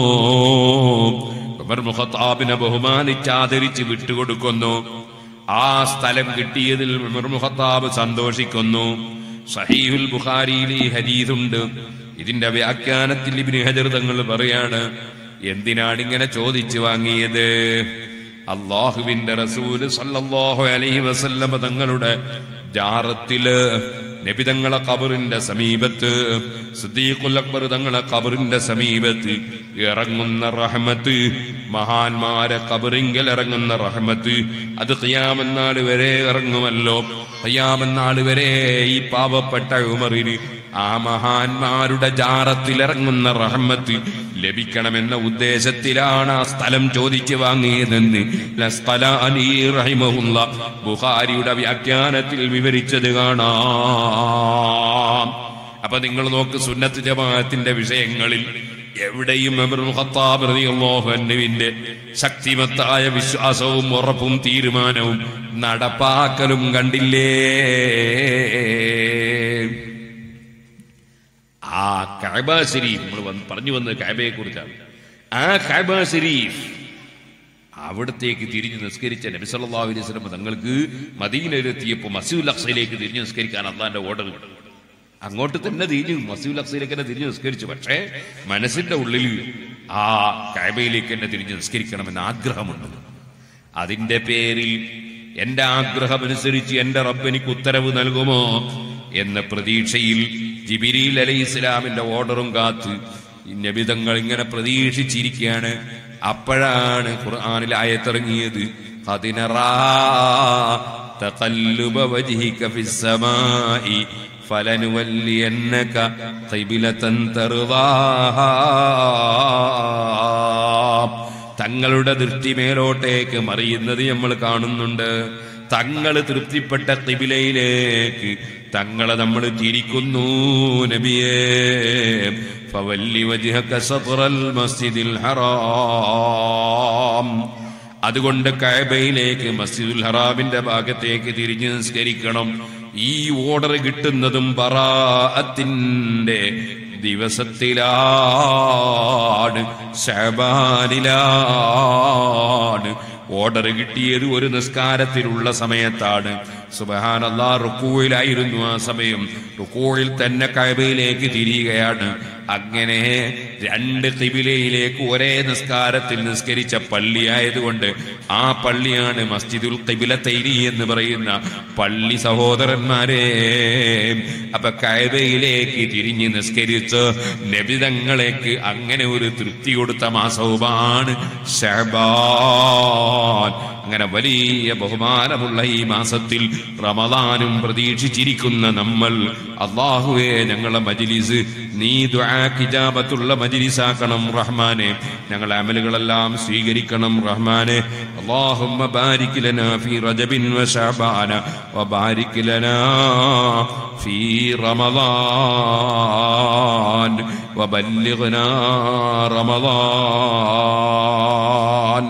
ഉമർ ഖത്താബിനെ ബഹുമാനിച്ച് ആദരിച്ച് വിട്ടുകൊടുക്കുന്നു ആ സ്ഥലം കിട്ടിയതിൽ ഉമർ ഖത്താബ് സന്തോഷിക്കുന്നു സഹീഹുൽ ബുഖാരിയിൽ ഈ ഹദീസുണ്ട് ഇതിന്റെ വ്യാഖ്യാനത്തിൽ ഇബ്നു ഹജർ തങ്ങൾ പറയാണ് എന്തിനാണ് ഇങ്ങനെ ചോദിച്ചു വാങ്ങിയത് അള്ളാഹുവിന്റെ റസൂല് സല്ലല്ലാഹു അലൈഹി വസല്ലമ തങ്ങളുടെ ജാറത്തില് നബി തങ്ങളെ കബറിന്റെ സമീപത്ത് സിദ്ദീഖുൽ അക്ബർ തങ്ങളെ കബറിന്റെ സമീപത്ത് ഇറങ്ങുന്ന റഹ്മത്ത് മഹാന്മാരെ കബറിങ്കൽ ഇറങ്ങുന്ന റഹ്മത്ത് അത് ഖിയാമന്നാൾ വരെ ഇറങ്ങുമല്ലോ ഖിയാമന്നാൾ വരെ ഈ പാവപ്പെട്ട ഉമറിന് ആ മഹാന്മാരുടെ ജാറത്തിൽ ഇറങ്ങുന്ന റഹ്മത്ത് ലഭിക്കണമെന്ന ഉദ്ദേശത്തിലാണ് ആ സ്ഥലം ചോദിച്ചു വാങ്ങിയതെന്ന് ലസ്തലാനി റഹിമഹുല്ല ബുഖാരിയുടെ വ്യാഖ്യാനത്തിൽ വിവരിച്ചത് കാണാം അപ്പൊ നിങ്ങൾ നോക്ക് സുന്നത്ത് ജമാഅത്തിന്റെ വിഷയങ്ങളിൽ എവിടെയും ഉമറുൽ ഖത്താബ് റളിയല്ലാഹു അൻഹുവിന്റെ ശക്തിമത്തായ വിശ്വാസവും ഉറപ്പും തീരുമാനവും നടപ്പാക്കലും കണ്ടില്ലേ ആ കഅബ ശരീഫ് നമ്മൾ വന്ന് പറഞ്ഞു വന്നത് കഅബയെ കുറിച്ചാണ് ആ കഅബ ശരീഫ് അവിടത്തേക്ക് തിരിഞ്ഞ് നിസ്കരിച്ച നബി സല്ലല്ലാഹു അലൈഹി വസല്ലം തങ്ങൾക്ക് മദീനയിലെത്തിയപ്പോൾ മസ്ജിദുൽ അഖ്സയിലേക്ക് തിരിഞ്ഞ് നിസ്കരിക്കാൻ അള്ളാന്റെ ഓർഡർ കിട്ടും അങ്ങോട്ട് തന്നെ തിരിഞ്ഞു മസ്ജിദുൽ അഖ്സയിലേക്ക് തന്നെ തിരിഞ്ഞ് നിസ്കരിച്ചു പക്ഷേ മനസ്സിന്റെ ഉള്ളിൽ ആ കഅബയിലേക്ക് തന്നെ തിരിഞ്ഞ് നിസ്കരിക്കണമെന്ന് ആഗ്രഹമുണ്ട് അതിന്റെ പേരിൽ എന്റെ ആഗ്രഹമനുസരിച്ച് എന്റെ റബ്ബ് എനിക്ക് ഉത്തരവ് നൽകുമോ എന്ന പ്രതീക്ഷയിൽ ജിബിരിൽ അലൈഹി ഇസ്ലാമിന്റെ ഓർഡറും കാത്ത് ഈ നബിതങ്ങൾ ഇങ്ങനെ പ്രതീക്ഷിച്ചിരിക്കുകയാണ് അപ്പോഴാണ് ഖുർആനിൽ ആയത്തിറങ്ങിയത് അതിനറാ تقلب وجهك في السماء فلنولينك قبلة ترضاها തങ്ങളുടെ ദൃഷ്ടി മേലോട്ടേക്ക് മറിയുന്നത് നമ്മൾ കാണുന്നുണ്ട് തങ്ങൾ തൃപ്തിപ്പെട്ട കിബിലയിലേക്ക് തങ്ങളെ നമ്മൾ തിരിക്കുന്നു നബിയേ ഫവല്ലി വജ്ഹക സത്റൽ മസ്ജിദിൽ ഹറാം അതുകൊണ്ട് കഅബയിലേക്ക് മസ്ജിദുൽ ഹറാമിന്റെ ഭാഗത്തേക്ക് തിരിഞ്ഞ് നിസ്കരിക്കണം ഈ ഓർഡർ കിട്ടുന്നതും ബറാഅത്തിന്റെ ദിവസത്തിലാണ് ശബാനിലാണ് ഓർഡർ കിട്ടിയത് ഒരു നിസ്കാരത്തിലുള്ള സമയത്താണ് സുബഹാനല്ലാ റുക്കൂയിലായിരുന്നു ആ സമയം റുക്കൂയിൽ തന്നെ കൈബയിലേക്ക് തിരിയുകയാണ് അങ്ങനെ രണ്ട് കിബിലയിലേക്ക് ഒരേ നിസ്കാരത്തിൽ നിസ്കരിച്ച പള്ളിയായതുകൊണ്ട് ആ പള്ളിയാണ് മസ്ജിദുൽ കിബില തൈരി എന്ന് പറയുന്ന പള്ളി സഹോദരന്മാരെ അപ്പൊ കൈബയിലേക്ക് തിരിഞ്ഞ് നിസ്കരിച്ച് നബിതങ്ങളേക്ക് അങ്ങനെ ഒരു തൃപ്തി കൊടുത്ത മാസവുമാണ് ഷഹബാൻ അങ്ങനെ വലിയ ബഹുമാനമുള്ള ഈ മാസത്തിൽ റമദാനും പ്രതീക്ഷിച്ചിരിക്കുന്ന നമ്മൾ അള്ളാഹുവേ ഞങ്ങളെ മജിലിസ് നീ ദുആക്കിജാബത്തുള്ള മജിലിസാക്കണം റഹ്മാനെ ഞങ്ങളെ അമലുകളെല്ലാം സ്വീകരിക്കണം റഹ്മാനെ اللهم بارك لنا في رجب وشعبان وبارك لنا في رمضان وبلغنا رمضان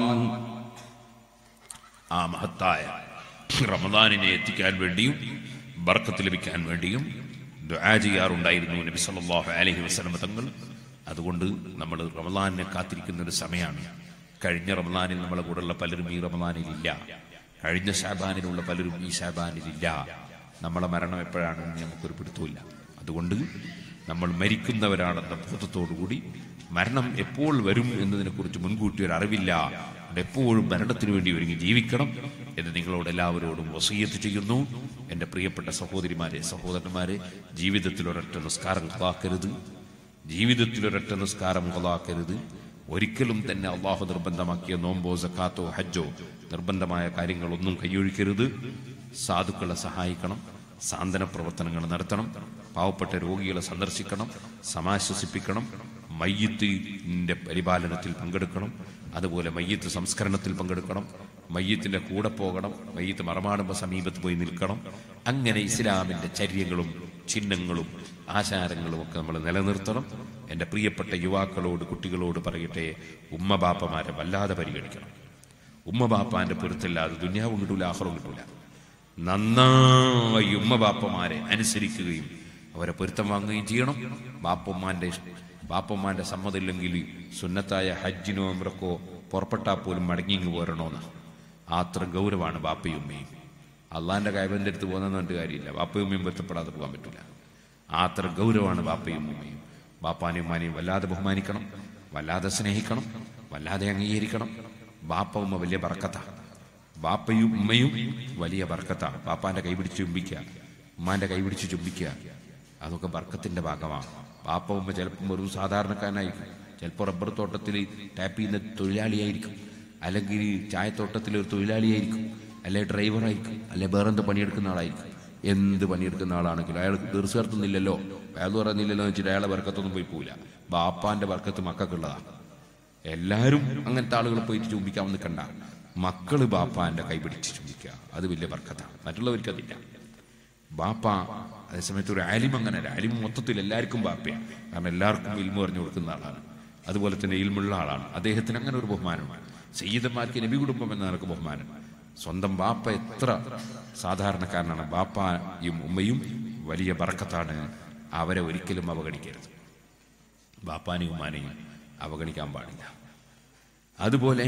ആ മഹത്തായ റമദാനിനെ എത്തിക്കാൻ വേണ്ടിയും ബർക്കത്ത് ലഭിക്കാൻ വേണ്ടിയും ദുആ ചെയ്യാറുണ്ടായിരുന്നു നബി സല്ലല്ലാഹു അലൈഹി വസല്ലം തങ്ങൾ അതുകൊണ്ട് നമ്മൾ റമദാനിനെ കാത്തിരിക്കുന്ന ഒരു സമയമാണ് കഴിഞ്ഞ റമദാനിൽ നമ്മളെ കൂടെയുള്ള പലരും ഈ റമദാനിൽ ഇല്ല കഴിഞ്ഞ ഷാബാനിലുള്ള പലരും ഈ ഷാബാനിലില്ല നമ്മളെ മരണം എപ്പോഴാണെന്ന് നമുക്കൊരു പിടുത്തമില്ല അതുകൊണ്ട് നമ്മൾ മരിക്കുന്നവരാണെന്ന ബോധത്തോടുകൂടി മരണം എപ്പോൾ വരും എന്നതിനെക്കുറിച്ച് മുൻകൂട്ടി ഒരു അറിവില്ല അതുകൊണ്ട് എപ്പോഴും മരണത്തിന് വേണ്ടി ഒരുങ്ങി ജീവിക്കണം എന്ന് നിങ്ങളോട് എല്ലാവരോടും വസീയത്ത് ചെയ്യുന്നു എൻ്റെ പ്രിയപ്പെട്ട സഹോദരിമാരെ സഹോദരന്മാരെ ജീവിതത്തിൽ ഒരൊറ്റ നിസ്കാരം കൊതാക്കരുത് ജീവിതത്തിൽ ഒരൊറ്റ നിസ്കാരം കൊതാക്കരുത് ഒരിക്കലും തന്നെ അള്ളാഹു നിർബന്ധമാക്കിയ നോമ്പോ സക്കാത്തോ ഹജ്ജോ നിർബന്ധമായ കാര്യങ്ങളൊന്നും കൈയൊഴിക്കരുത് സാധുക്കളെ സഹായിക്കണം സാന്ത്വന പ്രവർത്തനങ്ങൾ നടത്തണം പാവപ്പെട്ട രോഗികളെ സന്ദർശിക്കണം സമാശ്വസിപ്പിക്കണം മയ്യത്തിന്റെ പരിപാലനത്തിൽ പങ്കെടുക്കണം അതുപോലെ മയ്യത്ത് സംസ്കരണത്തിൽ പങ്കെടുക്കണം മയ്യത്തിന്റെ കൂടെ പോകണം മയ്യത്ത് മറമാടുമ്പോൾ സമീപത്ത് പോയി നിൽക്കണം അങ്ങനെ ഇസ്ലാമിന്റെ ചര്യങ്ങളും ചിഹ്നങ്ങളും ആചാരങ്ങളും ഒക്കെ നമ്മൾ നിലനിർത്തണം എൻ്റെ പ്രിയപ്പെട്ട യുവാക്കളോട് കുട്ടികളോട് പറയട്ടെ ഉമ്മ ബാപ്പമാരെ വല്ലാതെ പരിഗണിക്കണം ഉമ്മ ബാപ്പാന്റെ പൊരുത്തല്ലാതെ ദുന്യാവും കിട്ടൂല ആഹ്റവും കിട്ടൂല നന്നായി ഉമ്മ ബാപ്പമാരെ അനുസരിക്കുകയും അവരെ പൊരുത്തം വാങ്ങുകയും ചെയ്യണം ബാപ്പമ്മാന്റെ ഇഷ്- ബാപ്പമ്മാന്റെ സമ്മതമില്ലെങ്കിൽ സുന്നത്തായ ഹജ്ജിനോ അമ്രക്കോ പുറപ്പെട്ടാൽ പോലും മടങ്ങിങ്ങ് പോരണോന്ന് അത്ര ഗൗരവമാണ് ബാപ്പയും ഉമ്മയും അള്ളാന്റെ കായബന്റെ അടുത്ത് പോകുന്ന പറഞ്ഞിട്ട് കാര്യമില്ല ബാപ്പയും ഉമ്മയും പൊരുത്തപ്പെടാതെ പോകാൻ പറ്റില്ല അത്ര ഗൗരവമാണ് ബാപ്പയും ഉമ്മയും ബാപ്പാനെയും ഉമ്മാനെയും വല്ലാതെ ബഹുമാനിക്കണം വല്ലാതെ സ്നേഹിക്കണം വല്ലാതെ അംഗീകരിക്കണം ബാപ്പ ഉമ്മ വലിയ ബർക്കത്താണ് ബാപ്പയും ഉമ്മയും വലിയ ബർക്കത്ത ബാപ്പാന്റെ കൈപിടിച്ച് ചുംബിക്കുക ഉമ്മാന്റെ കൈപിടിച്ച് ചുംബിക്കുക അതൊക്കെ ബർക്കത്തിന്റെ ഭാഗമാണ് ബാപ്പ ഉമ്മ ചിലപ്പം ഒരു സാധാരണക്കാരനായിരിക്കും ചിലപ്പോൾ റബ്ബർ തോട്ടത്തിൽ ടാപ്പ് ചെയ്യുന്ന തൊഴിലാളിയായിരിക്കും അല്ലെങ്കിൽ ചായത്തോട്ടത്തിലെ ഒരു തൊഴിലാളിയായിരിക്കും അല്ലെ ഡ്രൈവറായിരിക്കും അല്ലെ വേറെന്ത് പണിയെടുക്കുന്ന ആളായിരിക്കും എന്ത് പണിയെടുക്കുന്ന ആളാണെങ്കിലും അയാൾ തീർച്ച നടത്തുന്നില്ലല്ലോ അയാൾ പറയുന്നില്ലല്ലോ എന്ന് വെച്ചിട്ട് അയാളെ ബർക്കത്തൊന്നും പോയി പോവില്ല ബാപ്പാന്റെ ബർക്കത്ത് മക്കൾക്കുള്ളതാണ് എല്ലാവരും അങ്ങനത്തെ ആളുകൾ പോയിട്ട് ചുംബിക്കാൻ നിൽക്കണ്ട മക്കള് ബാപ്പാന്റെ കൈ പിടിച്ച് ചുംബിക്കുക അത് വലിയ ബർക്കത്താണ് മറ്റുള്ളവർക്ക് അതില്ല ബാപ്പ അതേസമയത്ത് ഒരു ആലിം അങ്ങനെയല്ല ആലിം മൊത്തത്തിൽ എല്ലാവർക്കും ബാപ്പയാണ് കാരണം എല്ലാവർക്കും ഇൽമ പറഞ്ഞു കൊടുക്കുന്ന ആളാണ് അതുപോലെ തന്നെ ഇൽമുള്ള ആളാണ് അദ്ദേഹത്തിന് അങ്ങനെ ഒരു ബഹുമാനമാണ് സയ്യിദന്മാർക്ക് നബി കുടുംബം എന്ന നിനക്ക് ബഹുമാനം സ്വന്തം ബാപ്പ എത്ര സാധാരണക്കാരനാണ് ബാപ്പയും ഉമ്മയും വലിയ ബറക്കത്താണ് അവരെ ഒരിക്കലും അവഗണിക്കരുത് ബാപ്പാനെയും ഉമ്മാനെയും അവഗണിക്കാൻ പാടില്ല അതുപോലെ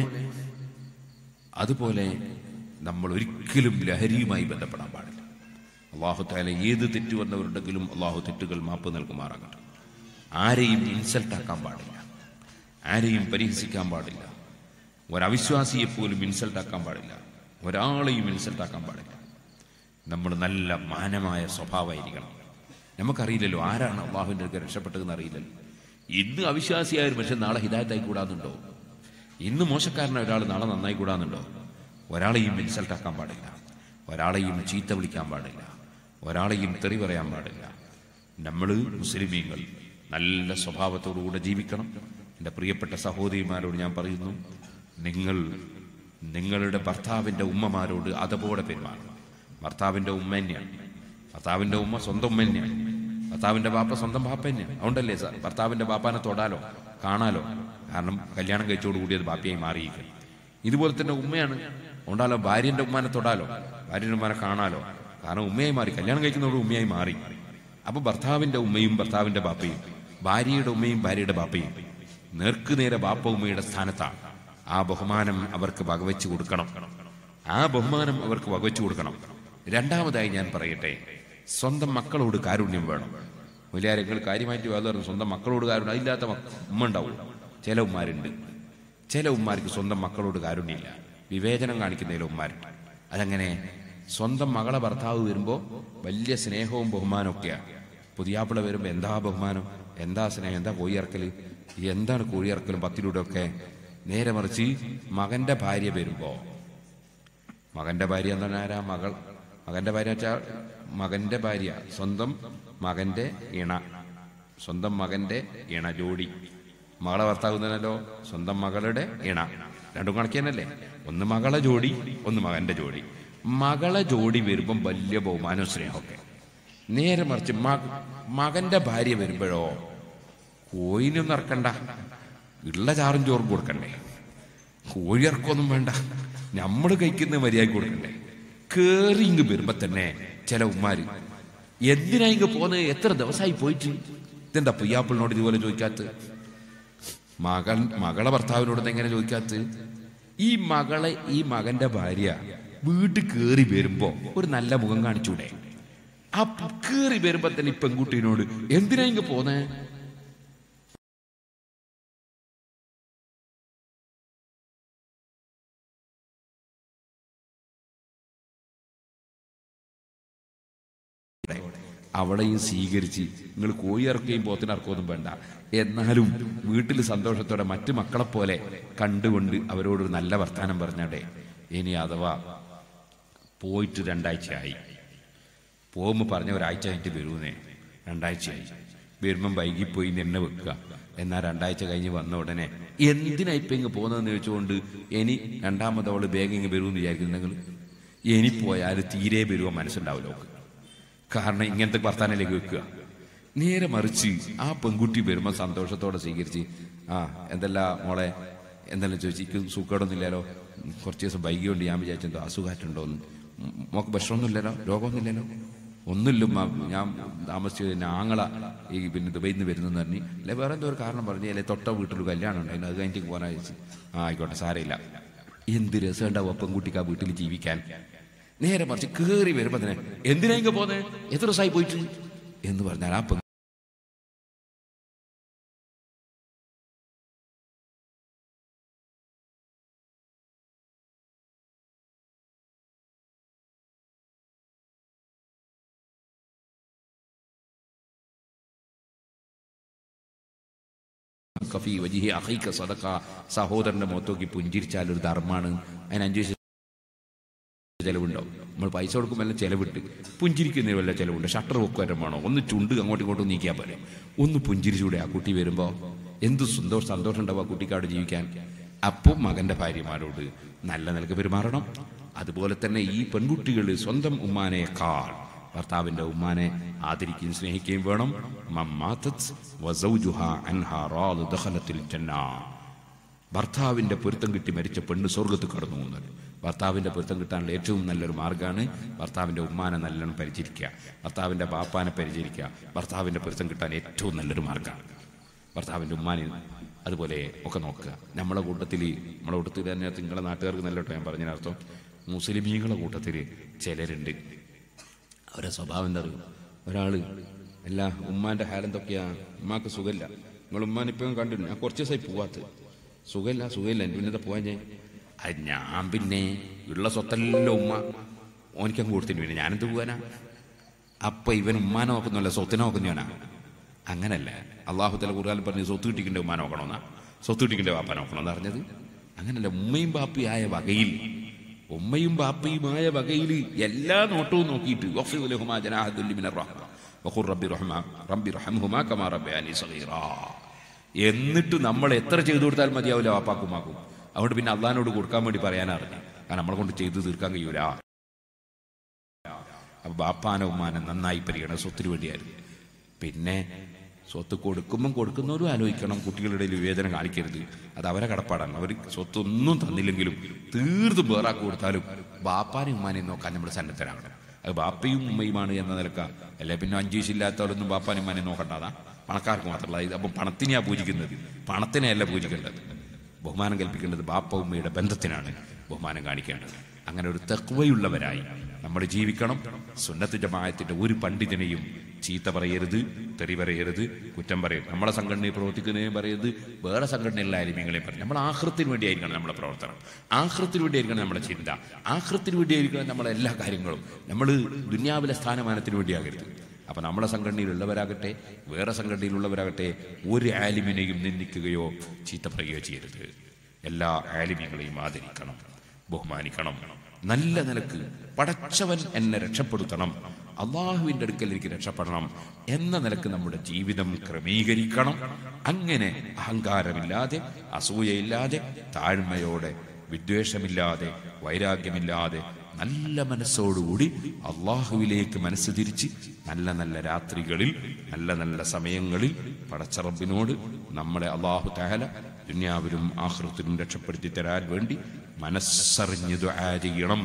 അതുപോലെ നമ്മൾ ഒരിക്കലും ലഹരിയുമായി ബന്ധപ്പെടാൻ പാടില്ല അള്ളാഹു താല ഏത് തെറ്റ് വന്നവരുണ്ടെങ്കിലും അള്ളാഹു തെറ്റുകൾ മാപ്പ് നൽകുമാറാകട്ടെ ആരെയും ഇൻസൾട്ട് ആക്കാൻ പാടില്ല ആരെയും പരിഹസിക്കാൻ പാടില്ല ഒരവിശ്വാസിയെ പോലും ഇൻസൾട്ട് ആക്കാൻ പാടില്ല ഒരാളെയും ഇൻസൾട്ട് ആക്കാൻ പാടില്ല നമ്മൾ നല്ല മാനമായ സ്വഭാവമായിരിക്കണം നമുക്കറിയില്ലല്ലോ ആരാണ് അള്ളാഹുവിൻ്റെ അടുത്ത് രക്ഷപ്പെട്ടതെന്ന് അറിയില്ലല്ലോ ഇന്ന് അവിശ്വാസിയായ ഒരു മനുഷ്യൻ നാളെ ഹിദായത്തായി കൂടാന്നുണ്ടോ ഇന്ന് മോശക്കാരനായ ഒരാൾ നാളെ നന്നായി കൂടാന്നുണ്ടോ ഒരാളെയും ഇൻസൾട്ട് ആക്കാൻ പാടില്ല ഒരാളെയും ചീത്ത വിളിക്കാൻ പാടില്ല ഒരാളെയും തെറി പറയാൻ പാടില്ല നമ്മൾ മുസ്ലിമീങ്ങൾ നല്ല സ്വഭാവത്തോടുകൂടെ ജീവിക്കണം എൻ്റെ പ്രിയപ്പെട്ട സഹോദരിമാരോട് ഞാൻ പറയുന്നു നിങ്ങൾ നിങ്ങളുടെ ഭർത്താവിൻ്റെ ഉമ്മമാരോട് അതുപോലെ പെരുമാറണം ഭർത്താവിൻ്റെ ഉമ്മ തന്നെയാണ് ഭർത്താവിൻ്റെ ഉമ്മ സ്വന്തം ഉമ്മ തന്നെയാണ് ഭർത്താവിൻ്റെ ബാപ്പ സ്വന്തം ബാപ്പ തന്നെയാണ് അതുകൊണ്ടല്ലേ സാർ ഭർത്താവിൻ്റെ ബാപ്പാനെ തൊടാലോ കാണാലോ കാരണം കല്യാണം കഴിച്ചോട് കൂടി അത് ബാപ്പയായി മാറിയിരിക്കും ഇതുപോലെ തന്നെ ഉമ്മയാണ് അതുകൊണ്ടാലോ ഭാര്യൻ്റെ ഉമ്മാനെ തൊടാലോ ഭാര്യൻ്റെ ഉമ്മാനെ കാണാലോ കാരണം ഉമ്മയായി മാറി കല്യാണം കഴിക്കുന്നതോട് ഉമ്മയായി മാറി അപ്പൊ ഭർത്താവിന്റെ ഉമ്മയും ഭർത്താവിന്റെ ബാപ്പയും ഭാര്യയുടെ ഉമ്മയും ഭാര്യയുടെ ബാപ്പയും നേർക്ക് നേരെ ബാപ്പ ഉമ്മയുടെ സ്ഥാനത്താണ് ആ ബഹുമാനം അവർക്ക് വകവെച്ചു കൊടുക്കണം ആ ബഹുമാനം അവർക്ക് വകവെച്ചു കൊടുക്കണം രണ്ടാമതായി ഞാൻ പറയട്ടെ സ്വന്തം മക്കളോട് കാരുണ്യം വേണം വലിയാരെങ്കിൽ കാര്യമായിട്ട് വേറെ സ്വന്തം മക്കളോട് കാരുണ്യം അതില്ലാത്ത മക്ക- ഉമ്മ ഉണ്ടാവും ചില ഉമ്മാരുണ്ട് ചില ഉമ്മാർക്ക് സ്വന്തം മക്കളോട് കാരുണ്യമില്ല വിവേചനം കാണിക്കുന്നതിൽ ഉമ്മാരുണ്ട് അതങ്ങനെ സ്വന്തം മകളെ ഭർത്താവ് വരുമ്പോൾ വലിയ സ്നേഹവും ബഹുമാനവും ഒക്കെയാണ് പുതിയാപ്പിള വരുമ്പോൾ എന്താ ബഹുമാനം എന്താ സ്നേഹം എന്താ കോഴിയിറക്കൽ എന്താണ് കോഴിയിറക്കലും പത്തിലൂടെ ഒക്കെ നേരെ മറിച്ച് മകന്റെ ഭാര്യ വരുമ്പോ മകന്റെ ഭാര്യ എന്ന് പറഞ്ഞാൽ ആരാ മകൾ മകന്റെ ഭാര്യ വെച്ചാൽ മകന്റെ ഭാര്യ സ്വന്തം മകന്റെ ഇണ സ്വന്തം മകന്റെ ഇണ ജോഡി മകളെ ഭർത്താവുന്നല്ലോ സ്വന്തം മകളുടെ ഇണ രണ്ടും കണക്കിയനല്ലേ ഒന്ന് മകളെ ജോഡി ഒന്ന് മകന്റെ ജോഡി മകളെ ജോഡി വരുമ്പം വലിയ ബഹുമാനവും സ്നേഹമൊക്കെ നേരെ മറിച്ച് മക- മകന്റെ ഭാര്യ വരുമ്പോഴോ കോയിനൊന്നും ഇറക്കണ്ട ഉള്ള ചാറും ചോറും കൊടുക്കണ്ടേ കോഴി ഇറക്കൊന്നും വേണ്ട നമ്മൾ കഴിക്കുന്ന മര്യാദ കൊടുക്കണ്ടേ കേറി ഇങ്ങ് വരുമ്പോ തന്നെ ചില ഉമ്മാര് എന്തിനാ ഇങ്ങ് പോകുന്നത് എത്ര ദിവസമായി പോയിട്ട് ഇതെന്താ പുയ്യാപ്പിളിനോട് ഇതുപോലെ ചോദിക്കാത്ത മകൻ മകളെ ഭർത്താവിനോട് എങ്ങനെ ചോദിക്കാത്ത ഈ മകളെ ഈ മകന്റെ ഭാര്യ വീട്ടിൽ കേറി വരുമ്പോ ഒരു നല്ല മുഖം കാണിച്ചൂടെ ആ കേറി വരുമ്പോ തന്നെ ഈ പെൺകുട്ടീനോട് എന്തിനാ ഇങ്ങ് പോന്നേ അവളെയും സ്വീകരിച്ച് നിങ്ങൾ കോഴി ഇറക്കുകയും പോത്തിനിറക്കുകയൊന്നും വേണ്ട എന്നാലും വീട്ടിൽ സന്തോഷത്തോടെ മറ്റു മക്കളെ പോലെ കണ്ടുകൊണ്ട് അവരോടൊരു നല്ല വർത്താനം പറഞ്ഞാടെ ഇനി അഥവാ പോയിട്ട് രണ്ടാഴ്ചയായി പോകുമ്പോൾ പറഞ്ഞ ഒരാഴ്ച കഴിഞ്ഞിട്ട് വരുന്നേ രണ്ടാഴ്ചയായി വരുമ്പം വൈകിപ്പോയി എന്നെ വെക്കുക എന്നാൽ രണ്ടാഴ്ച കഴിഞ്ഞ് വന്ന ഉടനെ എന്തിനാ ഇപ്പം ഇങ്ങ് പോകുന്നതെന്ന് ചോദിച്ചുകൊണ്ട് ഇനി രണ്ടാമത് അവള് വേഗം ഇങ്ങ് വരുമെന്ന് വിചാരിക്കുന്നെങ്കിൽ ഇനി പോയാൽ തീരെ വരുമോ മനസ്സുണ്ടാവില്ല അവൾക്ക് കാരണം ഇങ്ങനത്തെ വർത്താനയിലേക്ക് വെക്കുക നേരെ മറിച്ച് ആ പെൺകുട്ടി വരുമ്പോൾ സന്തോഷത്തോടെ സ്വീകരിച്ച് ആ എന്തല്ല മോളെ എന്തെല്ലാം ചോദിച്ചു സുഖമൊന്നുമില്ലല്ലോ കുറച്ച് ദിവസം വൈകിയുണ്ട് ഞാൻ വിചാരിച്ചെന്തോ അസുഖമായിട്ടുണ്ടോന്ന് മോക്ക് ഭക്ഷണമൊന്നുമില്ലല്ലോ രോഗമൊന്നുമില്ലല്ലോ ഒന്നുമില്ല ഉമ്മ. ഞാൻ താമസിച്ചു പിന്നെ ആങ്ങള ഈ പിന്നെ ദുബൈയിൽ നിന്ന് വരുന്നെന്ന് പറഞ്ഞ് അല്ലെ വേറെ എന്തോ ഒരു കാരണം പറഞ്ഞു അല്ലെ തൊട്ട വീട്ടിൽ കല്യാണം ഉണ്ടായിരുന്നു അത് കഴിഞ്ഞിട്ട് പോകാൻ അയച്ചു ആ ആയിക്കോട്ടെ സാരമില്ല എന്ത് രസം ഉണ്ടാവും ആ പെൺകുട്ടിക്ക് ആ വീട്ടിൽ ജീവിക്കാൻ നേരെ മറിച്ച് കേറി വരുമ്പോ തന്നെ എന്തിനാ ഇങ്ങ പോന്നെ എത്ര ദിവസമായി പോയിട്ട് എന്ന് പറഞ്ഞാൽ ആ പെൺ കഫി വജിഹി അഹൈക്ക സദക്ക സഹോദരന്റെ മുഖത്തോക്കി പുഞ്ചിരിച്ചാൽ ഒരു ധർമ്മാണ് അതിന് അഞ്ചു പൈസ ചെലവുണ്ടോ നമ്മൾ പൈസ കൊടുക്കുമ്പോൾ എല്ലാം ചെലവിട്ട് പുഞ്ചിരിക്കുന്നതിന് വല്ല ചെലവുണ്ട് ഷട്ടർ വെക്കുവാനും വേണോ ഒന്ന് ചുണ്ട് അങ്ങോട്ടും ഇങ്ങോട്ടും നീക്കിയാൽ പോലെ ഒന്ന് പുഞ്ചിരിച്ചൂടെ ആ കുട്ടി വരുമ്പോൾ എന്ത് സന്തോഷം സന്തോഷം ഉണ്ടാവും ആ കുട്ടിക്ക് അവിടെ ജീവിക്കാൻ അപ്പോൾ മകന്റെ ഭാര്യമാരോട് നല്ല നിലക്ക് പെരുമാറണം അതുപോലെ തന്നെ ഈ പെൺകുട്ടികൾ സ്വന്തം ഉമ്മാനേക്കാൾ ഭർത്താവിന്റെ ഉമ്മാനെ ആദരിക്കുകയും സ്നേഹിക്കുകയും വേണം മമ്മാത്തത് വസൗജുഹാ അൻഹാ റാദ് ദഖലത്തിൽ ജന്നാ ഭർത്താവിന്റെ പൊരുത്തം കിട്ടി മരിച്ച പെണ്ണ് സ്വർഗത്ത് കടന്നു പോകുന്നത് ഭർത്താവിന്റെ പൊരുത്തം കിട്ടാനുള്ള ഏറ്റവും നല്ലൊരു മാർഗ്ഗമാണ് ഭർത്താവിന്റെ ഉമ്മാനെ നല്ലോണം പരിചരിക്കുക ഭർത്താവിന്റെ ബാപ്പാനെ പരിചരിക്കുക ഭർത്താവിന്റെ പൊരുത്തം കിട്ടാൻ ഏറ്റവും നല്ലൊരു മാർഗ്ഗമാണ് ഭർത്താവിന്റെ ഉമ്മാനെ അതുപോലെ ഒക്കെ നോക്കുക നമ്മളെ കൂട്ടത്തിൽ നമ്മളെ കൂട്ടത്തിൽ തന്നെ നിങ്ങളെ നാട്ടുകാർക്ക് നല്ല കേട്ടോ ഞാൻ പറഞ്ഞതിനർത്ഥം മുസ്ലിമീങ്ങളെ കൂട്ടത്തിൽ ചിലരുണ്ട് അവരെ സ്വഭാവം എന്താ അറിയോ ഒരാള് അല്ല ഉമ്മാന്റെ ഹാലെന്തൊക്കെയാ ഉമ്മാക്ക് സുഖമില്ല നിങ്ങൾ ഉമ്മാൻ ഇപ്പം കണ്ടിരുന്നു ഞാൻ കുറച്ച് ദിവസമായി പോവാത്ത സുഖമില്ല സുഖമില്ല എൻ്റെ പിന്നത്തെ പോവാൻ ഞാൻ അത് ഞാൻ പിന്നെ ഉള്ള സ്വത്തല്ലോ ഉമ്മ ഓനിക്കങ്ങ് കൊടുത്തിട്ട് പിന്നെ ഞാനെന്ത് പോവാനാ അപ്പൊ ഇവൻ ഉമ്മാനെ നോക്കുന്നല്ല സ്വത്തിനെ നോക്കുന്നവനാ അങ്ങനല്ല അള്ളാഹു തല ഖുർആൻ പറഞ്ഞ് സ്വത്ത് കിട്ടിക്കിന്റെ ഉമ്മ നോക്കണമെന്നാ സ്വത്ത് കിട്ടിക്കിന്റെ വാപ്പ നോക്കണമെന്ന് അറിഞ്ഞത് അങ്ങനല്ല ഉമ്മയും ബാപ്പിയായ വകയിൽ ഉമ്മയും ബാപ്പയുമായ വകയിൽ എല്ലാ നോട്ടവും നോക്കിയിട്ട് വഖ്ഫിദ് ലഹുമാ ജനാഹ ദുല്ലി മിനർ റഹ്മ വഖുർ റബ്ബി റഹ്മ റബ്ബി റഹ്മഹുമാ കമാ റബ്ബയാനി സഗീറാ എന്നിട്ട് നമ്മൾ എത്ര ചെയ്തു കൊടുത്താൽ മതിയാവില്ല വാപ്പാക്കും മാക്കും അതുകൊണ്ട് പിന്നെ അള്ളഹാനോട് കൊടുക്കാൻ വേണ്ടി പറയാനറിഞ്ഞു കാരണം നമ്മളെ കൊണ്ട് ചെയ്തു തീർക്കാൻ കഴിയൂല അപ്പൊ ബാപ്പാനെ ഉമ്മാനെ നന്നായി പരിഗണന സ്വത്തിന് വേണ്ടിയായിരുന്നു പിന്നെ സ്വത്ത് കൊടുക്കുമ്പം കൊടുക്കുന്നവരും ആലോചിക്കണം കുട്ടികളുടെ ഇടയിൽ വിവേചനം കാണിക്കരുത് അത് അവരെ കടപ്പാടാണ് അവർ സ്വത്തൊന്നും തന്നില്ലെങ്കിലും തീർത്തും വേറാക്കി കൊടുത്താലും ബാപ്പാനെയും ഉമ്മാനെയും നോക്കാൻ നമ്മൾ സന്നദ്ധരാകണം അത് ബാപ്പയും ഉമ്മയുമാണ് എന്ന നിലക്ക അല്ലെ പിന്നെ അഞ്ചു വയസ്സില്ലാത്തവരൊന്നും ബാപ്പാനെയും ഉമ്മാനെയും നോക്കണ്ടതാ പണക്കാർക്ക് മാത്രമല്ല ഇത് അപ്പം പണത്തിനെയാ പൂജിക്കുന്നത് പണത്തിനെയല്ല പൂജിക്കേണ്ടത് ബഹുമാനം കൽപ്പിക്കേണ്ടത് ബാപ്പ ഉമ്മയുടെ ബന്ധത്തിനാണ് ബഹുമാനം കാണിക്കേണ്ടത് അങ്ങനെ ഒരു തെക്കുവയുള്ളവരായി നമ്മൾ ജീവിക്കണം സുന്നത്ത് ജമായത്തിന്റെ ഒരു പണ്ഡിതനെയും ചീത്ത പറയരുത് തെറി പറയരുത് കുറ്റം പറയരുത് നമ്മളെ സംഘടനയിൽ പ്രവർത്തിക്കുന്നതിനെയും പറയരുത് വേറെ സംഘടനയിലുള്ള ആലിമ്യങ്ങളെയും പറയും നമ്മൾ ആഹൃത്തിന് വേണ്ടിയായിരിക്കണം നമ്മുടെ പ്രവർത്തനം ആഹൃത്തിന് വേണ്ടിയായിരിക്കണം നമ്മുടെ ചിന്ത ആഹൃത്തിന് വേണ്ടിയായിരിക്കണം നമ്മളെ എല്ലാ കാര്യങ്ങളും നമ്മൾ ദുന്യാവിലെ സ്ഥാനമാനത്തിന് വേണ്ടിയാകരുത് അപ്പൊ നമ്മളെ സംഘടനയിലുള്ളവരാകട്ടെ വേറെ സംഘടനയിലുള്ളവരാകട്ടെ ഒരു ആലിമിനെയും നിന്ദിക്കുകയോ ചീത്ത പറയുകയോ ചെയ്യരുത് എല്ലാ ആലിമ്യങ്ങളെയും ആദരിക്കണം ബഹുമാനിക്കണം നല്ല നിലക്ക് പടച്ചവൻ എന്നെ രക്ഷപ്പെടുത്തണം അള്ളാഹുവിൻ്റെ അടുക്കൽ എനിക്ക് രക്ഷപ്പെടണം എന്ന നിലക്ക് നമ്മുടെ ജീവിതം ക്രമീകരിക്കണം അങ്ങനെ അഹങ്കാരമില്ലാതെ അസൂയയില്ലാതെ താഴ്മയോടെ വിദ്വേഷമില്ലാതെ വൈരാഗ്യമില്ലാതെ നല്ല മനസ്സോടുകൂടി അള്ളാഹുവിലേക്ക് മനസ്സ് തിരിച്ച് നല്ല നല്ല രാത്രികളിൽ നല്ല നല്ല സമയങ്ങളിൽ പടച്ചറബിനോട് നമ്മളെ അള്ളാഹു താല ദുന്യാവിലും ആഹൃത്തിലും രക്ഷപ്പെടുത്തി തരാൻ വേണ്ടി മനസ്സറിഞ്ഞ് ദുആ ചെയ്യണം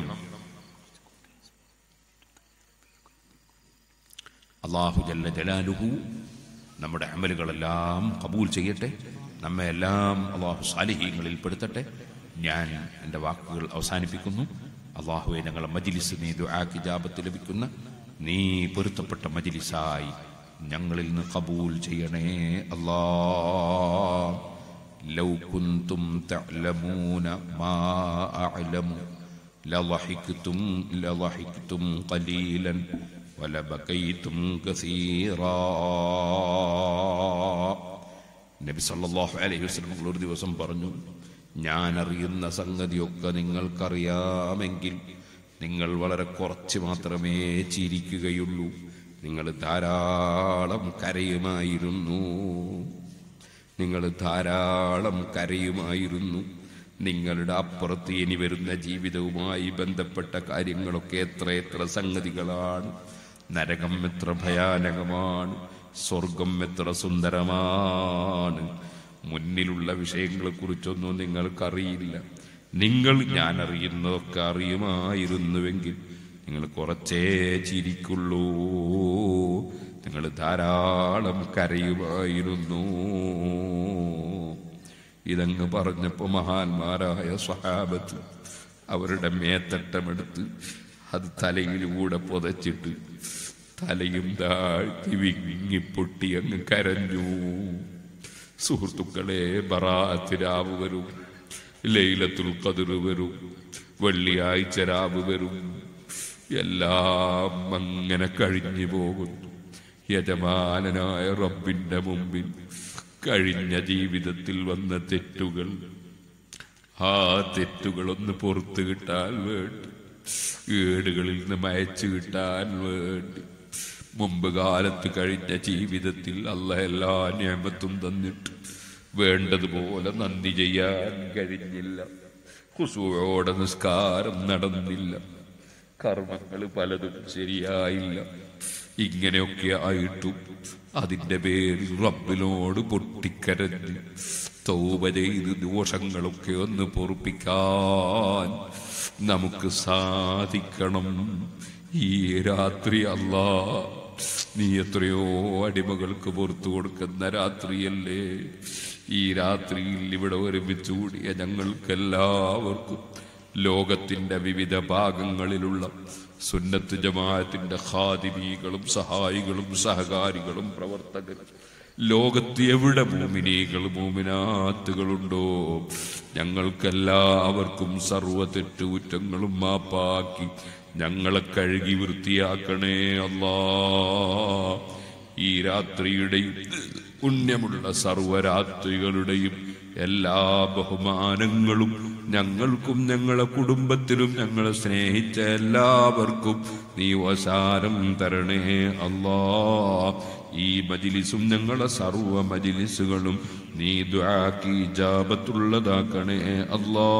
അള്ളാഹു ജല്ല ജലാലുഹു നമ്മുടെ അമലുകളെല്ലാം കബൂൽ ചെയ്യട്ടെ നമ്മെ എല്ലാം അള്ളാഹു സാലിഹീങ്ങളിൽ പെടുത്തട്ടെ ഞാൻ എൻ്റെ വാക്കുകൾ അവസാനിപ്പിക്കുന്നു അള്ളാഹുവെ ഞങ്ങളെ മജിലിസ് നീ ദുആക്ക് ജാബത്ത് ലഭിക്കുന്ന നീ പൊരുത്തപ്പെട്ട മജിലിസായി ഞങ്ങളിൽ നിന്ന് കബൂൽ ചെയ്യണേ അല്ലാ ലൗ കുന്തും തഅലമൂന മാ അഅലമു ലളഹിക്തും ലളഹിക്തും ഖലീലൻ ولبكيتم كثيرا നബി സല്ലല്ലാഹു അലൈഹി വസല്ലം ഒരു ദിവസം പറഞ്ഞു ഞാൻ അറിയുന്ന സംഗതിയൊക്കെ നിങ്ങൾക്കറിയാമെങ്കിൽ നിങ്ങൾ വളരെ കുറച്ച് മാത്രമേ ചിരിക്കുകയുള്ളൂ നിങ്ങൾ ധാരാളം കരയുമായിരുന്നു നിങ്ങൾ ധാരാളം കരയുമായിരുന്നു നിങ്ങളുടെ അപ്പുറത്ത് ഇനി വരുന്ന ജീവിതവുമായി ബന്ധപ്പെട്ട കാര്യങ്ങളൊക്കെ എത്ര എത്ര സംഗതികളാണ് നരകം എത്ര ഭയാനകമാണ് സ്വർഗം എത്ര സുന്ദരമാണ് മുന്നിലുള്ള വിഷയങ്ങളെ കുറിച്ചൊന്നും നിങ്ങൾക്കറിയില്ല നിങ്ങൾ ഞാൻ അറിയുന്നതൊക്കെ അറിയുമായിരുന്നുവെങ്കിൽ നിങ്ങൾ കുറച്ചേ ചിരിക്കുള്ളൂ നിങ്ങൾ ധാരാളം കരയുമായിരുന്നു ഇതങ്ങ് പറഞ്ഞപ്പോ മഹാന്മാരായ സ്വഹാബത്ത് അവരുടെ മേത്തട്ടമെടുത്ത് അത് തലയിലൂടെ പുതച്ചിട്ട് തലയും താഴ്ത്തി വിങ്ങിപ്പൊട്ടി അങ്ങ് കരഞ്ഞു സുഹൃത്തുക്കളെ ബറാത്ത് രാവ് വരും ലൈലത്തുൽ കതിർ വരും വെള്ളിയാഴ്ച രാവ് വരും എല്ലാം അങ്ങനെ കഴിഞ്ഞു പോകുന്നു യജമാനനായ റബ്ബിന്റെ മുമ്പിൽ കഴിഞ്ഞ ജീവിതത്തിൽ വന്ന തെറ്റുകൾ ആ തെറ്റുകളൊന്ന് പുറത്തു കിട്ടാൻ വേണ്ടി ഏടുകളിൽ നിന്ന് മയച്ചു കിട്ടാൻ വേണ്ടി മുമ്പ് കാലത്ത് കഴിഞ്ഞ ജീവിതത്തിൽ അല്ല എല്ലാ നിയമത്തും തന്നിട്ട് വേണ്ടതുപോലെ നന്ദി ചെയ്യാൻ കഴിഞ്ഞില്ല കുസുവോടെ നിസ്കാരം നടന്നില്ല കർമ്മങ്ങൾ പലതും ശരിയായില്ല ഇങ്ങനെയൊക്കെ ആയിട്ടും അതിന്റെ പേരിൽ റബ്ബിനോട് പൊട്ടിക്കരഞ്ഞ് തൗബ ചെയ്ത് ദോഷങ്ങളൊക്കെ ഒന്ന് പൊറുപ്പിക്കാൻ നമുക്ക് സാധിക്കണം ഈ രാത്രി അല്ലാ നീ എത്രയോ അടിമകൾക്ക് പുറത്തു കൊടുക്കുന്ന രാത്രിയല്ലേ ഈ രാത്രിയിൽ ഇവിടെ ഒരുമിച്ച് കൂടിയ ഞങ്ങൾക്കെല്ലാവർക്കും ലോകത്തിന്റെ വിവിധ ഭാഗങ്ങളിലുള്ള സുന്നത്ത് ജമാഅത്തിന്റെ ഖാദിമീകളും സഹായികളും സഹകാരികളും പ്രവർത്തകരും ലോകത്ത് എവിടെ മൂമിനീകൾ മൂമിനാത്തുകളുണ്ടോ ഞങ്ങൾക്കെല്ലാവർക്കും സർവ്വ തെറ്റുകുറ്റങ്ങളും മാപ്പാക്കി ഞങ്ങളെ കഴുകി വൃത്തിയാക്കണേ അല്ലാ ഈ രാത്രിയുടെയും പുണ്യമുള്ള സർവരാത്രികളുടെയും എല്ലാ ബഹുമാനങ്ങളും ഞങ്ങൾക്കും ഞങ്ങളെ കുടുംബത്തിലും ഞങ്ങളെ സ്നേഹിച്ച എല്ലാവർക്കും നീ വസാരം തരണേ അല്ലാ ഈ മജിലിസും ഞങ്ങളെ സർവ മജിലിസുകളും നീ ദ്വാക്കി ജാപത്തുള്ളതാക്കണേ അല്ലാ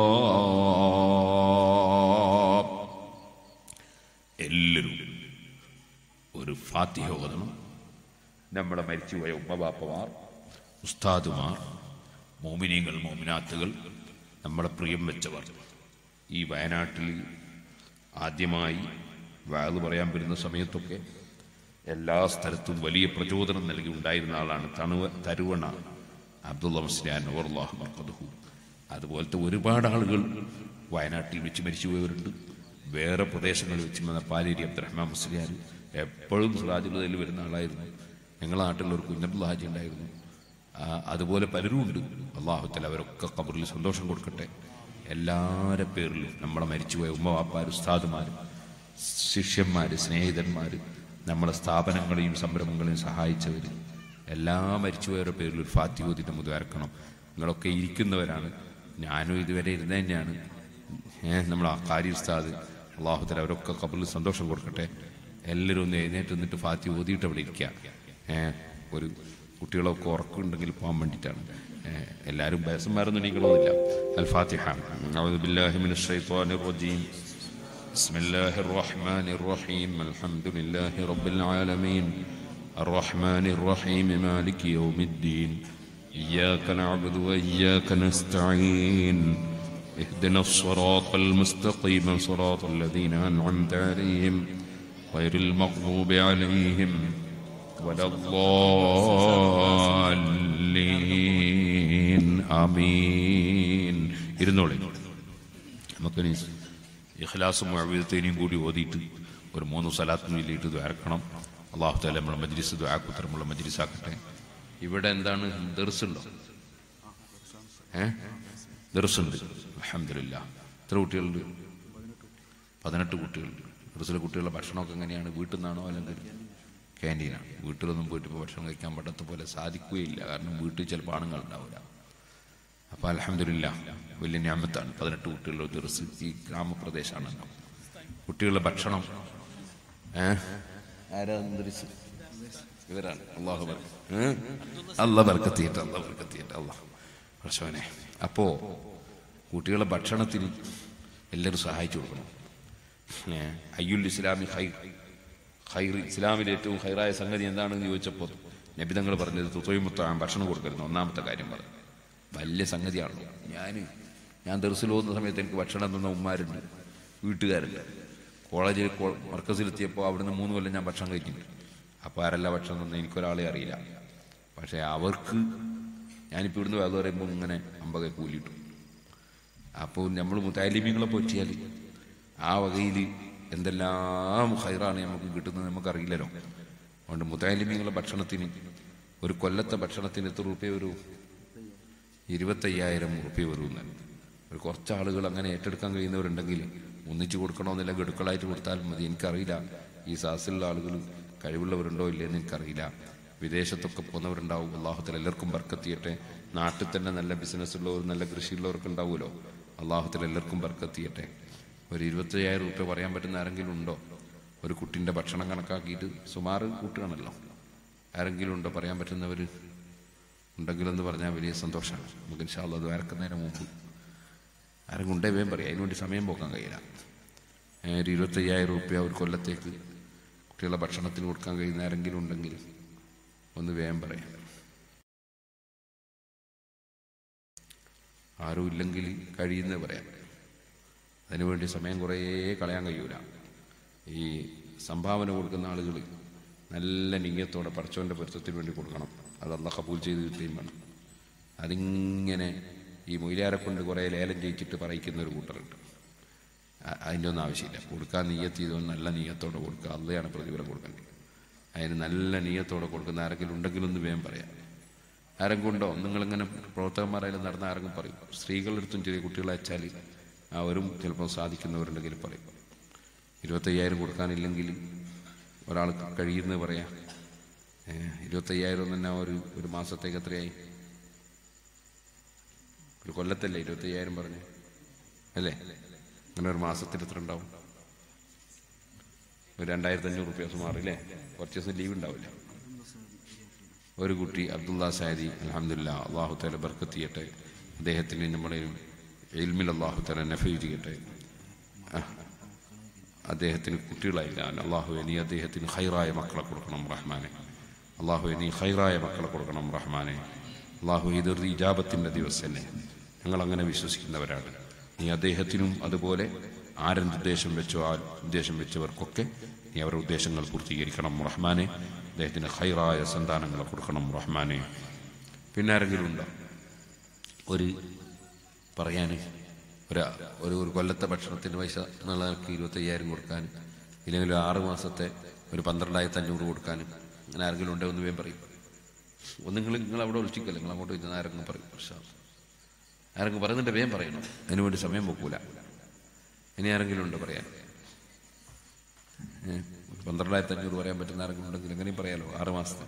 എല്ലാവരും ഒരു ഫാത്തിഹ ഓതണം നമ്മളെ മരിച്ചുപോയ ഉമ്മബാപ്പമാർ ഉസ്താദുമാർ മോമിനികൾ മോമിനാത്തുകൾ നമ്മളെ പ്രിയം വെച്ചവർ ഈ വയനാട്ടിൽ ആദ്യമായി വാത് പറയാൻ വരുന്ന സമയത്തൊക്കെ എല്ലാ സ്ഥലത്തും വലിയ പ്രചോദനം നൽകി ഉണ്ടായിരുന്ന ആളാണ് തണുവ തരുവണ അബ്ദുള്ള മുസ്ലിയാൻ ഓർലാഹു മർക്കദഹു അതുപോലത്തെ ഒരുപാട് ആളുകൾ വയനാട്ടിൽ വെച്ച് മരിച്ചുപോയവരുണ്ട് വേറെ പ്രദേശങ്ങളിൽ വെച്ച് വന്ന പാലേരി അബ്ദുറഹ്മാൻ മുസ്ലിയാർ എപ്പോഴും സിറാജുള്ളതിൽ വരുന്ന ആളായിരുന്നു ഞങ്ങളുടെ നാട്ടിൽ ഒരു കുഞ്ഞബ്ദുള്ള ഹാജി ഉണ്ടായിരുന്നു ആ, അതുപോലെ പലരും ഉണ്ട് അള്ളാഹുത്തല അവരൊക്കെ കബറിൽ സന്തോഷം കൊടുക്കട്ടെ എല്ലാവരുടെ പേരിലും നമ്മളെ മരിച്ചുപോയ ഉമ്മ വാപ്പാർ ഉസ്താദുമാരും ശിഷ്യന്മാർ സ്നേഹിതന്മാർ നമ്മളെ സ്ഥാപനങ്ങളെയും സംരംഭങ്ങളെയും സഹായിച്ചവർ എല്ലാ മരിച്ചുപോയവരുടെ പേരിൽ ഒരു ഫാത്തിയോദിന്റെ മുതലക്കണം നിങ്ങളൊക്കെ ഇരിക്കുന്നവരാണ് ഞാനും ഇതുവരെ ഇരുന്ന തന്നെയാണ് ഏഹ് നമ്മളെ കാരി ഉസ്താദ് അള്ളാഹുത്തല അവരൊക്കെ കബറിൽ സന്തോഷം കൊടുക്കട്ടെ എല്ലാവരും ഒന്ന് എഴുന്നേറ്റ് നിന്നിട്ട് ഫാത്തി ഓതിയിട്ട് അവിടെ ഇരിക്കുക ഏഹ് ഒരു കുട്ടികളൊക്കെ ഉറക്കമുണ്ടെങ്കിൽ പോകാൻ വേണ്ടിയിട്ടാണ് ഏഹ് എല്ലാവരും ബയസന്മാരൊന്നും എണീക്കണമെന്നില്ല അൽ ഫാത്തിഹ أعوذ بالله من الشيطان الرجيم بسم الله الرحمن الرحيم الحمد لله رب العالمين الرحمن الرحيم مالك يوم الدين إياك نعبد وإياك نستعين اهدنا الصراط المستقيم صراط الذين أنعمت عليهم غير المغضوب عليهم ولا الضالين آمين ഇരുന്നോളെ നമുക്കിനി ഇഖ്ലാസും മുഅവ്വിദത്തൈനും കൂടി ഓതിയിട്ട് ഒരു മൂന്ന് സലാത്തും ചൊല്ലിയിട്ട് ദ്വാരക്കണം അള്ളാഹു താല നമ്മളെ മജ്ലിസ് ദ്വാക്കുത്തരമുള്ള മജ്ലിസാക്കട്ടെ ഇവിടെ എന്താണ് ദർസുണ്ടോ ഏ ദർസുണ്ട് അലഹമില്ല എത്ര കുട്ടികളുണ്ട് പതിനെട്ട് കുട്ടികളുണ്ട് ദർസിലെ കുട്ടികളുടെ ഭക്ഷണമൊക്കെ എങ്ങനെയാണ് വീട്ടിൽ നിന്നാണോ അല്ലെങ്കിൽ ക്യാൻറ്റീനാണ് വീട്ടിലൊന്നും പോയിട്ട് ഇപ്പോൾ ഭക്ഷണം കഴിക്കാൻ പറ്റാത്ത പോലെ സാധിക്കുകയില്ല കാരണം വീട്ടിൽ ചിലപ്പോൾ ആണുങ്ങൾ ഉണ്ടാവില്ല അപ്പോൾ അലഹമില്ല വലിയ ഞാമത്താണ് പതിനെട്ട് കുട്ടികളുടെ ദർസ് ഈ ഗ്രാമപ്രദേശമാണല്ലോ കുട്ടികളുടെ ഭക്ഷണം ഏ ആരാ ദർസ് ഇവരാണ് അള്ളാഹു അല്ല ബർക്കത്തിയിട്ട് അല്ല ബർക്കത്തിയിട്ട് അള്ളാഹ് പ്രശോനെ അപ്പോ കുട്ടികളെ ഭക്ഷണത്തിന് എല്ലാവരും സഹായിച്ചു കൊടുക്കണം ഏ, അയ്യുൽ ഇസ്ലാമി ഹൈർ ഹൈർ ഇസ്ലാമിലെ ഏറ്റവും ഹൈറായ സംഗതി എന്താണെന്ന് ചോദിച്ചപ്പോൾ നബിതങ്ങൾ പറഞ്ഞത് തുതൊയ്മുത്താൻ ഭക്ഷണം കൊടുക്കരുത് ഒന്നാമത്തെ കാര്യം പറഞ്ഞു വലിയ സംഗതിയാണല്ലോ ഞാൻ ഞാൻ ദർസിൽ പോകുന്ന സമയത്ത് എനിക്ക് ഭക്ഷണം തന്ന ഉമ്മാരുണ്ട് വീട്ടുകാരുണ്ട് കോളേജിൽ കോ- മർക്കസിലെത്തിയപ്പോൾ അവിടുന്ന് മൂന്ന് കൊല്ലം ഞാൻ ഭക്ഷണം കഴിക്കുന്നുണ്ട് അപ്പോൾ ആരല്ല ഭക്ഷണം തന്നെ എനിക്കൊരാളെ അറിയില്ല പക്ഷേ അവർക്ക് ഞാനിപ്പോൾ ഇവിടുന്ന് വേറെ പറയുമ്പോൾ ഇങ്ങനെ അമ്പക കൂലിയിട്ടു അപ്പോൾ നമ്മൾ മുത്താലിമീങ്ങളെ പറ്റിയാൽ ആ വകയിൽ എന്തെല്ലാം ഹൈറാണ് നമുക്ക് കിട്ടുന്നത് നമുക്കറിയില്ലല്ലോ അതുകൊണ്ട് മുത്താലിമീങ്ങളെ ഭക്ഷണത്തിന് ഒരു കൊല്ലത്തെ ഭക്ഷണത്തിന് എത്ര റുപ്യ വരും ഇരുപത്തയ്യായിരം റുപ്യ വരുമെന്ന് ഒരു കുറച്ച് ആളുകൾ അങ്ങനെ ഏറ്റെടുക്കാൻ കഴിയുന്നവരുണ്ടെങ്കിൽ ഒന്നിച്ചു കൊടുക്കണമെന്നില്ല ഗഡുക്കളായിട്ട് കൊടുത്താൽ മതി എനിക്കറിയില്ല ഈ സാസിലുള്ള ആളുകൾ കഴിവുള്ളവരുണ്ടോ ഇല്ലയെന്ന് എനിക്കറിയില്ല വിദേശത്തൊക്കെ പോകുന്നവരുണ്ടാവും അള്ളാഹുത്തിൽ എല്ലാവർക്കും ബർക്കത്തിയട്ടെ നാട്ടിൽ തന്നെ നല്ല ബിസിനസ് ഉള്ളവർ നല്ല കൃഷിയുള്ളവർക്ക് ഉണ്ടാവുമല്ലോ അള്ളാഹുത്തിൽ എല്ലാവർക്കും ബർക്കത്തിയട്ടെ ഒരു ഇരുപത്തയ്യായിരം റുപ്യ പറയാൻ പറ്റുന്ന ആരെങ്കിലും ഉണ്ടോ ഒരു കുട്ടിൻ്റെ ഭക്ഷണം കണക്കാക്കിയിട്ട് സുമാറ് കൂട്ടുകയാണല്ലോ ആരെങ്കിലും ഉണ്ടോ പറയാൻ പറ്റുന്നവർ ഉണ്ടെങ്കിലെന്ന് പറഞ്ഞാൽ വലിയ സന്തോഷമാണ് നമുക്ക് ഇൻഷാല്ല അത് വരക്കുന്നതിന് മുമ്പ് ആരെങ്കിലും ഉണ്ടേ വേഗം പറയാം അതിനുവേണ്ടി സമയം പോക്കാൻ കഴിയില്ല ഏ, ഒരു ഇരുപത്തയ്യായിരം റുപ്യ ഒരു കൊല്ലത്തേക്ക് കുട്ടികളെ ഭക്ഷണത്തിന് കൊടുക്കാൻ കഴിയുന്ന ആരെങ്കിലും ഉണ്ടെങ്കിൽ ഒന്ന് വേഗം പറയാം ആരും ഇല്ലെങ്കിൽ കഴിയുന്നേ പറയാം അതിനുവേണ്ടി സമയം കുറേ കളയാൻ കഴിയൂല ഈ സംഭാവന കൊടുക്കുന്ന ആളുകൾ നല്ല നീയത്തോടെ പടച്ചോൻ്റെ പൊരുത്തത്തിന് വേണ്ടി കൊടുക്കണം അത് അല്ല കബൂൽ ചെയ്ത് കിട്ടുകയും വേണം അതിങ്ങനെ ഈ മൊയിലാരെ കൊണ്ട് കുറേ ലേലം ജയിച്ചിട്ട് പറയിക്കുന്ന ഒരു കൂട്ടറുണ്ട് അ- അതിൻ്റെ ഒന്നും ആവശ്യമില്ല കൊടുക്കാൻ നീയത്ത് ചെയ്തോ നല്ല നീയത്തോടെ കൊടുക്കുക അല്ലയാണ് പ്രതിഫലം കൊടുക്കേണ്ടത് അതിന് നല്ല നീയത്തോടെ കൊടുക്കുന്ന ആരെങ്കിലും ഉണ്ടെങ്കിലും ഒന്ന് വേഗം പറയാം ആരെങ്കിലും ഉണ്ടോ നിങ്ങളിങ്ങനെ പ്രവർത്തകന്മാരായാലും നടന്ന ആരെങ്കിലും പറയും സ്ത്രീകളുടെ അടുത്തും ചെറിയ കുട്ടികളെ അയച്ചാൽ അവരും ചിലപ്പോൾ സാധിക്കുന്നവരുണ്ടെങ്കിൽ പറയും ഇരുപത്തയ്യായിരം കൊടുക്കാനില്ലെങ്കിൽ ഒരാൾ കഴിയുന്നത് പറയാം ഏഹ്, ഇരുപത്തയ്യായിരം തന്നെ ഒരു ഒരു മാസത്തേക്ക് എത്രയായി ഒരു കൊല്ലത്തല്ലേ ഇരുപത്തയ്യായിരം പറഞ്ഞു അല്ലേ അങ്ങനെ ഒരു മാസത്തിൽ എത്ര ഉണ്ടാവും ഒരു രണ്ടായിരത്തി അഞ്ഞൂറ് റുപ്യ സുമാർ അല്ലേ കുറച്ച് ദിവസം ലീവ് ഉണ്ടാവില്ല ഒരു കുട്ടി അബ്ദുള്ള സാദി അലഹമില്ല അള്ളാഹു തല ബർക്കത്ത് ചെയ്യട്ടെ അദ്ദേഹത്തിന് നമ്മുടെ എൽമിൽ അള്ളാഹു തല നഫീ ചെയ്യട്ടെ ആ, അദ്ദേഹത്തിന് കുട്ടികളായില്ല അള്ളാഹു നീ അദ്ദേഹത്തിന് ഹൈറായ മക്കളെ കൊടുക്കണം റഹ്മാനെ അള്ളാഹു നീ ഹൈറായ മക്കളെ കൊടുക്കണം റഹ്മാനെ അള്ളാഹു ഇതൊരു ഇജാബത്തിൻ്റെ ദിവസമല്ലേ ഞങ്ങൾ അങ്ങനെ വിശ്വസിക്കുന്നവരാണ് നീ അദ്ദേഹത്തിനും അതുപോലെ ആരെന്ത് ഉദ്ദേശം വെച്ചോ ആ ഉദ്ദേശം വെച്ചവർക്കൊക്കെ നീ അവരുടെ ഉദ്ദേശങ്ങൾ പൂർത്തീകരിക്കണം റഹ്മാനെ അദ്ദേഹത്തിന് ഹൈറായ സന്താനങ്ങളെ കൊടുക്കണം റഹ്മാനെ പിന്നെ ആരെങ്കിലും ഉണ്ടോ ഒരു പറയാൻ ഒരു ഒരു ഒരു കൊല്ലത്തെ ഭക്ഷണത്തിന് പൈസ എന്നുള്ളവർക്ക് ഇരുപത്തയ്യായിരം കൊടുക്കാൻ ഇല്ലെങ്കിൽ ഒരു ആറ് മാസത്തെ ഒരു പന്ത്രണ്ടായിരത്തി അഞ്ഞൂറ് കൊടുക്കാൻ അങ്ങനെ ആരെങ്കിലും ഉണ്ടോ എന്ന് വേഗം പറയും ഒന്നുങ്ങൾ നിങ്ങൾ അവിടെ വിളിച്ചിക്കല്ലേ നിങ്ങൾ അങ്ങോട്ട് ഇരുന്ന് ആരെങ്കിലും പറയും പക്ഷേ ആരെങ്കിലും പറയുന്നുണ്ട് വേഗം പറയണം അതിനു വേണ്ടി സമയം വെക്കൂല ഇനി ആരെങ്കിലും ഉണ്ടോ പറയാൻ ഏ, ഒരു പന്ത്രണ്ടായിരത്തി അഞ്ഞൂറ് പറയാൻ പറ്റുന്ന ആരെങ്കിലും ഉണ്ടെങ്കിൽ എങ്ങനെയും പറയാലോ ആറ് മാസത്തെ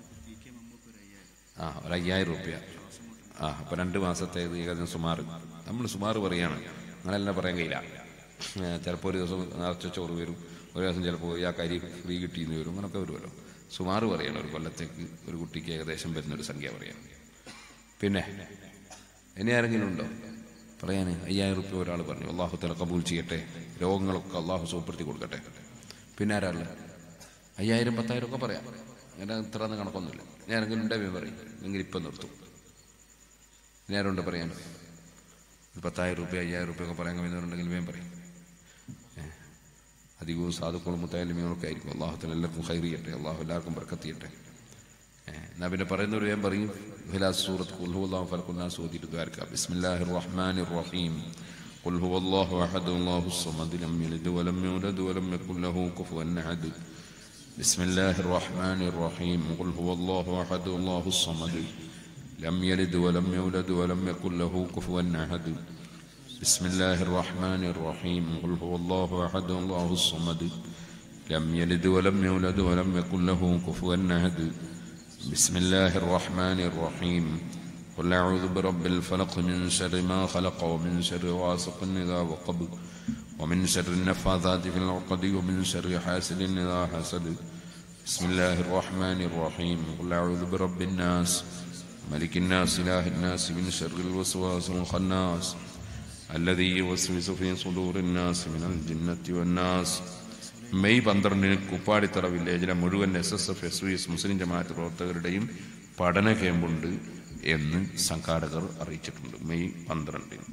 ആ ഒരു അയ്യായിരം റുപ്യ ആ അപ്പൊ രണ്ട് മാസത്തെ ഇത് ഏകദേശം സുമാർ നമ്മൾ സുമാർ പറയാണ് അങ്ങനെല്ലാം പറയാൻ കഴിയില്ല ചിലപ്പോൾ ഒരു ദിവസം നിറച്ച ചോറ് വരും ഒരു ദിവസം ചിലപ്പോൾ ആ കരി ഫ്രീ കിട്ടിയെന്ന് വരും അങ്ങനെയൊക്കെ വരുമല്ലോ സുമാർ പറയണം ഒരു കൊല്ലത്തേക്ക് ഒരു കുട്ടിക്ക് ഏകദേശം വരുന്ന ഒരു സംഖ്യ പറയാം പിന്നെ ഇനി ആരെങ്കിലും ഉണ്ടോ പറയാൻ അയ്യായിരം റുപ്യ ഒരാൾ പറഞ്ഞു അള്ളാഹു തല കബൂൽ ചെയ്യട്ടെ രോഗങ്ങളൊക്കെ അള്ളാഹു സുഖപ്പെടുത്തി കൊടുക്കട്ടെ പിന്നെ ആരാള് അയ്യായിരം പത്തായിരം ഒക്കെ പറയാം അങ്ങനെ ഇത്ര ഒന്നും കണക്കൊന്നുമില്ല ഞാൻ ആരെങ്കിലും ഉണ്ടെങ്കിൽ പറയും എങ്കിൽ ഇപ്പം നിർത്തും ഇനി ആരുണ്ട് പറയാൻ ഒരു പത്തായിരം റുപ്യ അയ്യായിരം റുപ്യ ഒക്കെ പറയാൻ കഴിയുന്നവരുണ്ടെങ്കിൽ വേഗം പറയും ഏ. അധികവും സാധുക്കളും മുത്തായാലുമൊക്കെ ആയിരിക്കും അള്ളാഹുത്തിന് എല്ലാവർക്കും ഹൈർ ചെയ്യട്ടെ അള്ളാഹു എല്ലാവർക്കും ബർക്കത്ത് ചെയ്യട്ടെ ഏ, എന്നാ പിന്നെ പറയുന്നവർ വേഗം പറയും ഹിലാസ് സൂറത്ത് ഖുൽ ഹുവല്ലാഹു ഫലക്കുന്നാസ് ഓതിയിട്ട് ദ്വാരക്ക ബിസ്മില്ലാഹിർ റഹ്മാനിർ റഹീം قل هو الله احد الله الصمد لم يلد ولم يولد ولم يكن له كفوا احد بسم الله الرحمن الرحيم قل هو الله احد الله الصمد لم يلد ولم يولد ولم يكن له كفوا احد بسم الله الرحمن الرحيم قل هو الله احد الله الصمد لم يلد ولم يولد ولم يكن له كفوا احد بسم الله الرحمن الرحيم قل أعوذ برب الفلق من شر ما خلق ومن شر غاسق إذا وقب ومن شر النفاثات في العقد ومن شر حاسد إذا حسد بسم الله الرحمن الرحيم قل أعوذ برب الناس ملك الناس إله الناس من شر الوسواس الخناس الذي يوسوس في صدور الناس من الجنة والناس മെയ് പന്ത്രണ്ടിന് കുപ്പാടിത്തറ വില്ലേജിലെ മുഴുവൻ S S F S V S മുസ്ലിം ജമാഅത്ത് പ്രവർത്തകരുടെയും പഠന ക്യാമ്പുണ്ട് എന്ന് സംഘാടകർ അറിയിച്ചിട്ടുണ്ട് മെയ് പന്ത്രണ്ടിന്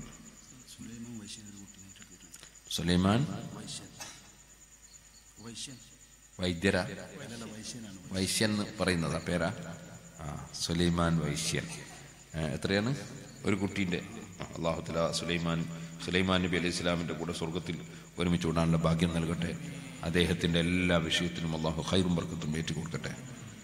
സുലൈമാൻ വൈദ്യര വൈശ്യൻ എന്ന് പറയുന്നതാ പേരാ ആ സുലൈമാൻ വൈശ്യൻ ഏ, എത്രയാണ് ഒരു കുട്ടീൻ്റെ അള്ളാഹുത്തല സുലൈമാൻ സുലൈമാൻ നബി അലൈഹി ഇസ്ലാമിൻ്റെ കൂടെ സ്വർഗത്തിൽ ഒരുമിച്ച് കൂടാനുള്ള ഭാഗ്യം നൽകട്ടെ അദ്ദേഹത്തിൻ്റെ എല്ലാ വിഷയത്തിനും അള്ളാഹു ഖൈറും ബർക്കത്തും ഏറ്റു കൊടുക്കട്ടെ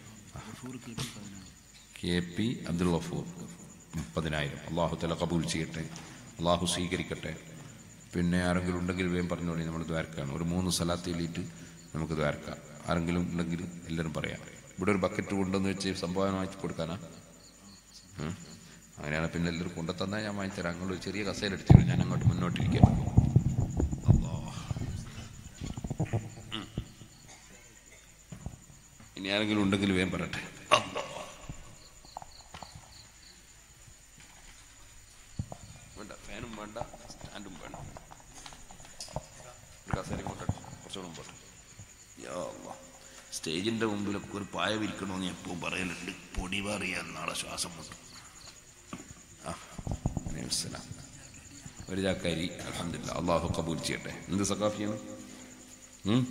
കെ പി അബ്ദുൽ ഗഫൂർ മുപ്പതിനായിരം അള്ളാഹു തല കബൂൽ ചെയ്യട്ടെ അള്ളാഹു സ്വീകരിക്കട്ടെ പിന്നെ ആരെങ്കിലും ഉണ്ടെങ്കിൽ വേഗം പറഞ്ഞോളി നമ്മൾ ദ്വാരക്കാണ് ഒരു മൂന്ന് സ്ഥലത്ത് എഴുതിയിട്ട് നമുക്ക് ദ്വാരക്കാം ആരെങ്കിലും ഉണ്ടെങ്കിൽ എല്ലാവരും പറയാം ഇവിടെ ഒരു ബക്കറ്റ് കൊണ്ടെന്ന് വെച്ച് സംഭാവന വാങ്ങിച്ചു കൊടുക്കാനാ ഉം. അങ്ങനെയാണ് പിന്നെ എല്ലാവരും കൊണ്ടുതന്നാൽ ഞാൻ വാങ്ങിത്തരാം അങ്ങോട്ട് ഒരു ചെറിയ കസേര എടുത്തു ഞാൻ അങ്ങോട്ട് മുന്നോട്ടിരിക്കാം അല്ലാ. ഉം. ഇനി ആരെങ്കിലും ഉണ്ടെങ്കിൽ വേഗം പറയട്ടെ അല്ലാ. വേണ്ട ഫാനും വേണ്ട സ്റ്റാൻഡും വേണ്ട ഒരു കസേര കുറച്ചുകൂടെ പോട്ടെ യാ അല്ലാ. സ്റ്റേജിന്റെ മുമ്പിലൊക്കെ ഒരു പായ വിരിക്കണമെന്ന് ഞാൻ എപ്പോഴും പറയലുണ്ട് പൊടി പറയാൻ നാളെ ശ്വാസം മുട്ടും ആ അലൈഹി വസ്സലാം. ഒരു ചാക്കരി അലഹമില്ല അള്ളാഹു കബൂൽ ചെയ്യട്ടെ എന്ത് സക്കാഫിയാണ് ഉം?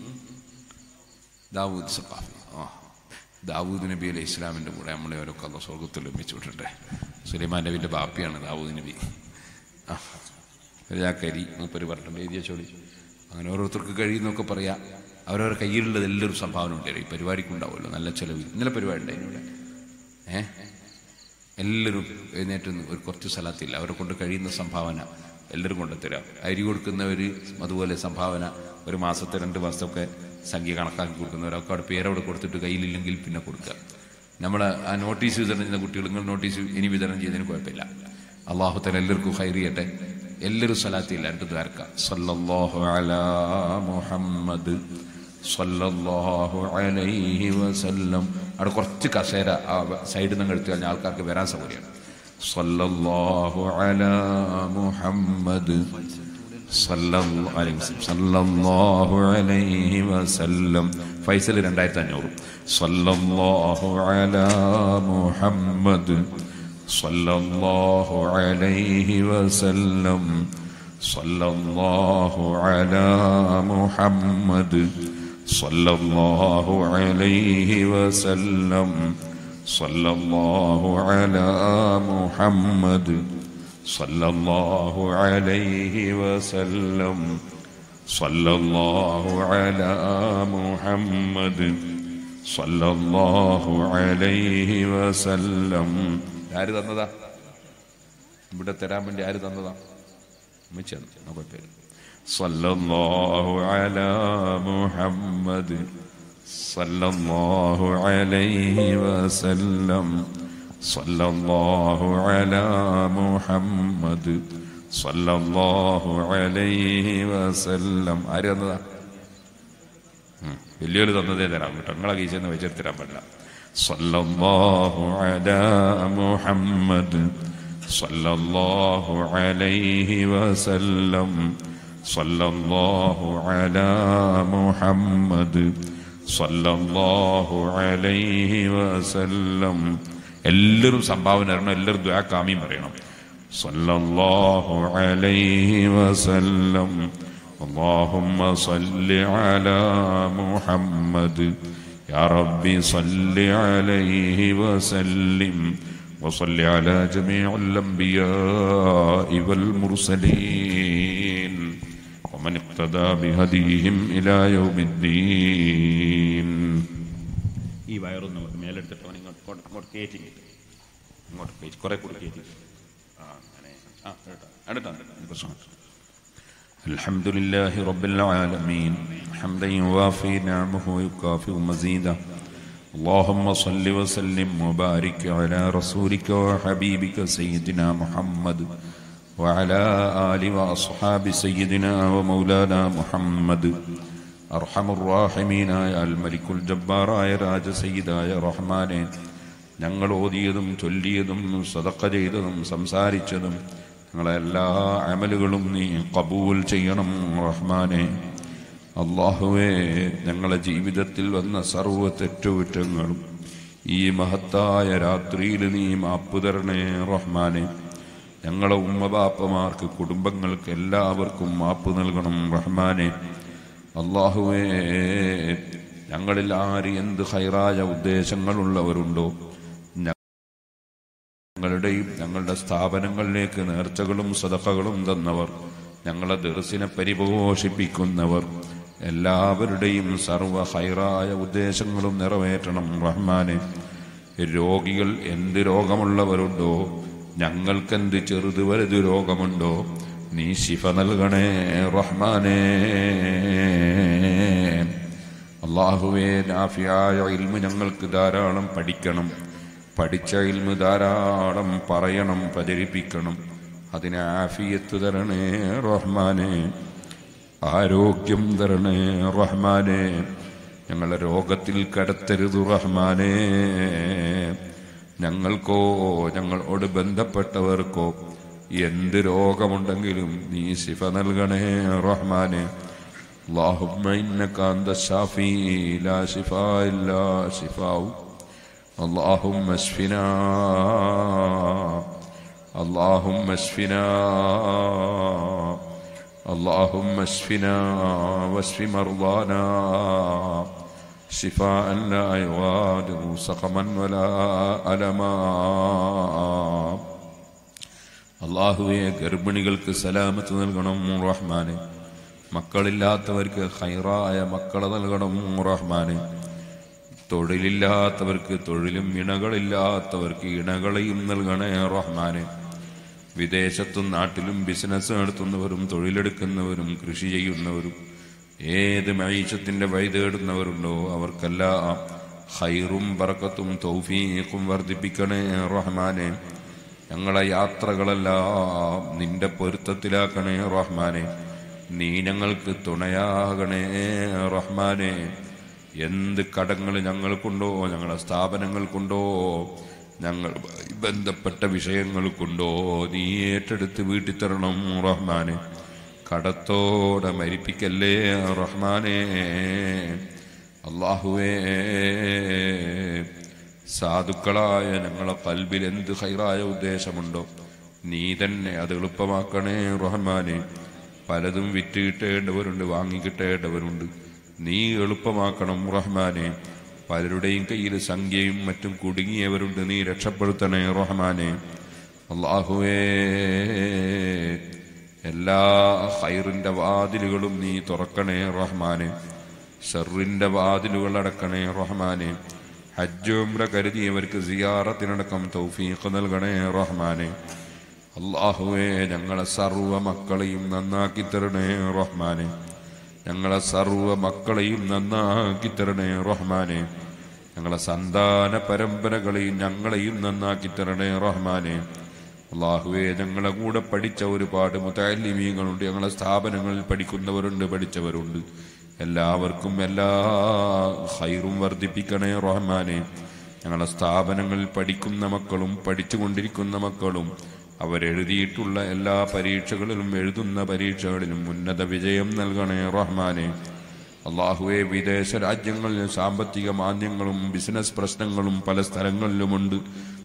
ദാവൂദ് സക്കാഫി ആ ദാവൂദ് നബി അലൈഹി ഇസ്ലാമിൻ്റെ കൂടെ നമ്മളെ ഓരോക്കെ അല്ല സ്വർഗത്തിൽ ഒരുമിച്ച് വിട്ടിട്ടെ സുലൈമാൻ നബിൻ്റെ ബാപ്പിയാണ് ദാവൂദ് നബി ആ ഒരു ചാക്കരി മൂപ്പര് പറഞ്ഞിട്ടുണ്ട് എഴുതിയ ചോളി അങ്ങനെ ഓരോരുത്തർക്ക് കഴിയുന്നൊക്കെ പറയാം അവരവരുടെ കയ്യിലുള്ളത് എല്ലാവരും സംഭാവന ഉണ്ടായിരുന്നു ഈ പരിപാടിക്ക് ഉണ്ടാവുമല്ലോ നല്ല ചിലവ് ഇന്നലെ പരിപാടി ഉണ്ടായിരുന്നു ഇവിടെ ഏ എല്ലാവരും എഴുന്നേറ്റ് നിന്ന് ഒരു കുറച്ച് സ്ഥലത്തില്ല അവരെ കൊണ്ട് കഴിയുന്ന സംഭാവന എല്ലാവരും കൊണ്ടുത്തരാം അരി കൊടുക്കുന്നവർ അതുപോലെ സംഭാവന ഒരു മാസത്തെ രണ്ട് മാസത്തൊക്കെ സംഖ്യ കണക്കാക്കി കൊടുക്കുന്നവരൊക്കെ അവിടെ പേരവിടെ കൊടുത്തിട്ട് കയ്യിലില്ലെങ്കിൽ പിന്നെ കൊടുക്കുക നമ്മൾ ആ നോട്ടീസ് വിതരണം ചെയ്യുന്ന കുട്ടികൾ നിങ്ങൾ നോട്ടീസ് ഇനി വിതരണം ചെയ്യുന്നതിന് കുഴപ്പമില്ല അള്ളാഹു തല എല്ലാവർക്കും ഹൈർ ചെയ്യട്ടെ എല്ലാവരും സ്ഥലത്തില്ല രണ്ട് ദ്വാരക്ക സല്ലല്ലാഹു അലാ മുഹമ്മദ് സല്ലല്ലാഹു അലൈഹി വസല്ലം അവിടെ കുറച്ച് കസേര ആ സൈഡിൽ നിന്ന് എടുത്തു കഴിഞ്ഞാൽ ആൾക്കാർക്ക് വരാൻ സൗകര്യമാണ് സല്ലല്ലാഹു അലാ മുഹമ്മദ് സല്ലല്ലാഹു അലൈഹി വസല്ലം. സല്ലല്ലാഹു അലൈഹി വസല്ലം ഫൈസൽ രണ്ടായിരത്തി അഞ്ഞൂറ് സല്ലല്ലാഹു അലാ മുഹമ്മദ് സല്ലല്ലാഹു അലൈഹി വസല്ലം സല്ലല്ലാഹു അലാ മുഹമ്മദ് സല്ലല്ലാഹു അലൈഹി വസല്ലം സല്ലല്ലാഹു അലാ മുഹമ്മദ് സല്ലല്ലാഹു അലൈഹി വസല്ലം സല്ലല്ലാഹു അലാ മുഹമ്മദ് സല്ലല്ലാഹു അലൈഹി വസല്ലം ആര് തന്നതാ ഇവിടെ തരാൻ വേണ്ടി ആര് തന്നതാ ഉമ്മച്ചിയാണ് നമുക്ക് പേര് സല്ലല്ലാഹു അലാ മുഹമ്മദ് സല്ലല്ലാഹു അലൈഹി വസല്ലം സല്ലല്ലാഹു അലാ മുഹമ്മദ് സല്ലല്ലാഹു അലൈഹി വസല്ലം ആര് തന്നതാ വലിയൊരു തന്നതേ തരാം കേട്ടോ നിങ്ങളെ കീശന്ന് വെച്ചിട്ട് തരാൻ പറ്റില്ല സല്ലല്ലാഹു അലാ മുഹമ്മദ് സല്ലല്ലാഹു അലൈഹി വസല്ലം സല്ലല്ലാഹു അലാ മുഹമ്മദ് സല്ലല്ലാഹു അലൈഹി വസല്ലം എല്ലാവരും സംഭാവന തരണം എല്ലാവരും ദ്വാ കാമിയും പറയണം സല്ലല്ലാഹു അലൈഹി വസല്ലം اللهم صل على محمد يا ربي صل عليه وسلم وصل على جميع الأنبياء والمرسلين ومن اقتدى بهديهم إلى يوم الدين ഈ വയറൊന്നും നമുക്ക് മേലെടുത്തിട്ട് അവൻ ഇങ്ങോട്ട് ഇങ്ങോട്ട് ഇങ്ങോട്ട് കയറ്റി ഇങ്ങോട്ട് കയറ്റി കുറെ കൂടെ കയറ്റി ആ അങ്ങനെ ആ കേട്ടോ അടുത്താ പ്രശ്നം الحمد لله رب العالمين حمدا يوافي نعمه ويكافئ مزيدا اللهم صل وسلم وبارك على رسولك وحبيبك سيدنا محمد وعلى آل وأصحاب سيدنا ومولانا محمد أرحم الراحمين يا الملك الجبار يا راج سيدا يا رحمن ഞങ്ങൾ ഓതിയതും ചൊല്ലിയതും സതക്ക ചെയ്തതും സംസാരിച്ചതും ഞങ്ങളെ എല്ലാ അമലുകളും നീ കബൂൽ ചെയ്യണം റഹ്മാനെ അള്ളാഹുവേ ഞങ്ങളെ ജീവിതത്തിൽ വന്ന സർവ്വ തെറ്റുകുറ്റങ്ങളും ഈ മഹത്തായ രാത്രിയിൽ നീ മാപ്പ് തരണേ റഹ്മാനെ ഞങ്ങളെ ഉമ്മബാപ്പമാർക്ക് കുടുംബങ്ങൾക്ക് എല്ലാവർക്കും മാപ്പ് നൽകണം റഹ്മാനെ അള്ളാഹുവേ ഞങ്ങളിൽ ആര് എന്ത് ഹൈറായ ഉദ്ദേശങ്ങളുള്ളവരുണ്ടോ ഞങ്ങളുടെയും ഞങ്ങളുടെ സ്ഥാപനങ്ങളിലേക്ക് നേർച്ചകളും സദക്കകളും തന്നവർ ഞങ്ങളെ ദർശനെ പരിപോഷിപ്പിക്കുന്നവർ എല്ലാവരുടെയും സർവ ഹൈറായ ഉദ്ദേശങ്ങളും നിറവേറ്റണം റഹ്മാനെ രോഗികൾ എന്ത് രോഗമുള്ളവരുണ്ടോ ഞങ്ങൾക്കെന്ത് ചെറുത് വലുത് രോഗമുണ്ടോ നീ ശിഫ നൽകണേ റഹ്മാനേ അള്ളാഹുവേ നാഫിയായ ഇൽമ് ഞങ്ങൾക്ക് ധാരാളം പഠിക്കണം പഠിച്ച ഇൽമ് ധാരാളം പറയണം പ്രചരിപ്പിക്കണം അതിന് ആഫിയത്ത് തരണേ റഹ്മാനെ ആരോഗ്യം തരണേ റഹ്മാനെ ഞങ്ങളെ രോഗത്തിൽ കടത്തരുത് റഹ്മാനെ ഞങ്ങൾക്കോ ഞങ്ങളോട് ബന്ധപ്പെട്ടവർക്കോ എന്ത് രോഗമുണ്ടെങ്കിലും നീ ശിഫ നൽകണേ റഹ്മാനെ اللهم إنك أنت الشافي لا شفاء إلا شفاء اللهم اشفنا اللهم اشفنا اللهم اشفنا واشف مرضانا شفاء لا يغادر سقما ولا ألما അള്ളാഹുവെ ഗർഭിണികൾക്ക് സലാമത്ത് നൽകണം റഹ്മാനെ മക്കളില്ലാത്തവർക്ക് ഹൈറായ മക്കളെ നൽകണം റഹ്മാനെ തൊഴിലില്ലാത്തവർക്ക് തൊഴിലും ഇണകളില്ലാത്തവർക്ക് ഇണകളെയും നൽകണേ റഹ്മാനെ വിദേശത്തും നാട്ടിലും ബിസിനസ് നടത്തുന്നവരും തൊഴിലെടുക്കുന്നവരും കൃഷി ചെയ്യുന്നവരും ഏത് മൈഷത്തിന്റെ വഴി തേടുന്നവരുണ്ടോ അവർക്കെല്ലാം ഹൈറും ബറക്കത്തും തൗഫീഖും വർദ്ധിപ്പിക്കണേ റഹ്മാനെ ഞങ്ങളെ യാത്രകളെല്ലാം നിന്റെ പൊരുത്തത്തിലാക്കണേ റഹ്മാനെ നീ ഞങ്ങൾക്ക് തുണയാകണേ റഹ്മാനെ എന്ത് കടങ്ങൾ ഞങ്ങൾക്കുണ്ടോ ഞങ്ങളെ സ്ഥാപനങ്ങൾക്കുണ്ടോ ഞങ്ങൾ ബന്ധപ്പെട്ട വിഷയങ്ങൾക്കുണ്ടോ നീ ഏറ്റെടുത്ത് വീട്ടിൽ തരണം റഹ്മാനെ കടത്തോടെ മരിപ്പിക്കല്ലേ റഹ്മാനെ അള്ളാഹുവേ സാധുക്കളായ ഞങ്ങളെ കൽബിൽ എന്ത് ഹൈറായ ഉദ്ദേശമുണ്ടോ നീ തന്നെ അത് എളുപ്പമാക്കണേ റഹ്മാനെ പലതും വിറ്റ് കിട്ടേണ്ടവരുണ്ട് വാങ്ങി കിട്ടേണ്ടവരുണ്ട് നീ എളുപ്പമാക്കണം റഹ്മാനെ പലരുടെയും കയ്യിൽ സംഖ്യയും മറ്റും കുടുങ്ങിയവരുണ്ട് നീ രക്ഷപ്പെടുത്തണേ റഹ്മാനെ അള്ളാഹുവേ എല്ലാ ഹൈറിന്റെ വാതിലുകളും നീ തുറക്കണേ റഹ്മാനെ ഷെറിന്റെ വാതിലുകൾ അടക്കണേ റഹ്മാനെ ഹജ്ജുംറ കരുതിയവർക്ക് സിയാറത്തിനടക്കം തൗഫീഖ് നൽകണേ റഹ്മാനെ അള്ളാഹുവേ ഞങ്ങളെ സർവ മക്കളെയും നന്നാക്കി തരണേ റഹ്മാനെ ഞങ്ങളെ സർവ മക്കളെയും നന്നാക്കി തരണേ റഹ്മാനെ ഞങ്ങളെ സന്താന പരമ്പരകളെയും ഞങ്ങളെയും നന്നാക്കി തരണേ റഹ്മാനെ അള്ളാഹുവെ ഞങ്ങളെ കൂടെ പഠിച്ച ഒരുപാട് മുത്താലിമീങ്ങളുണ്ട് ഞങ്ങളെ സ്ഥാപനങ്ങളിൽ പഠിക്കുന്നവരുണ്ട് പഠിച്ചവരുണ്ട് എല്ലാവർക്കും എല്ലാ ഹൈറും വർദ്ധിപ്പിക്കണേ റഹ്മാനെ ഞങ്ങളെ സ്ഥാപനങ്ങളിൽ പഠിക്കുന്ന മക്കളും പഠിച്ചുകൊണ്ടിരിക്കുന്ന മക്കളും അവരെഴുതിയിട്ടുള്ള എല്ലാ പരീക്ഷകളിലും എഴുതുന്ന പരീക്ഷകളിലും ഉന്നത വിജയം നൽകണേ റഹ്മാനെ അള്ളാഹുവെ വിദേശ രാജ്യങ്ങളിൽ സാമ്പത്തിക മാന്ദ്യങ്ങളും ബിസിനസ് പ്രശ്നങ്ങളും പല സ്ഥലങ്ങളിലുമുണ്ട്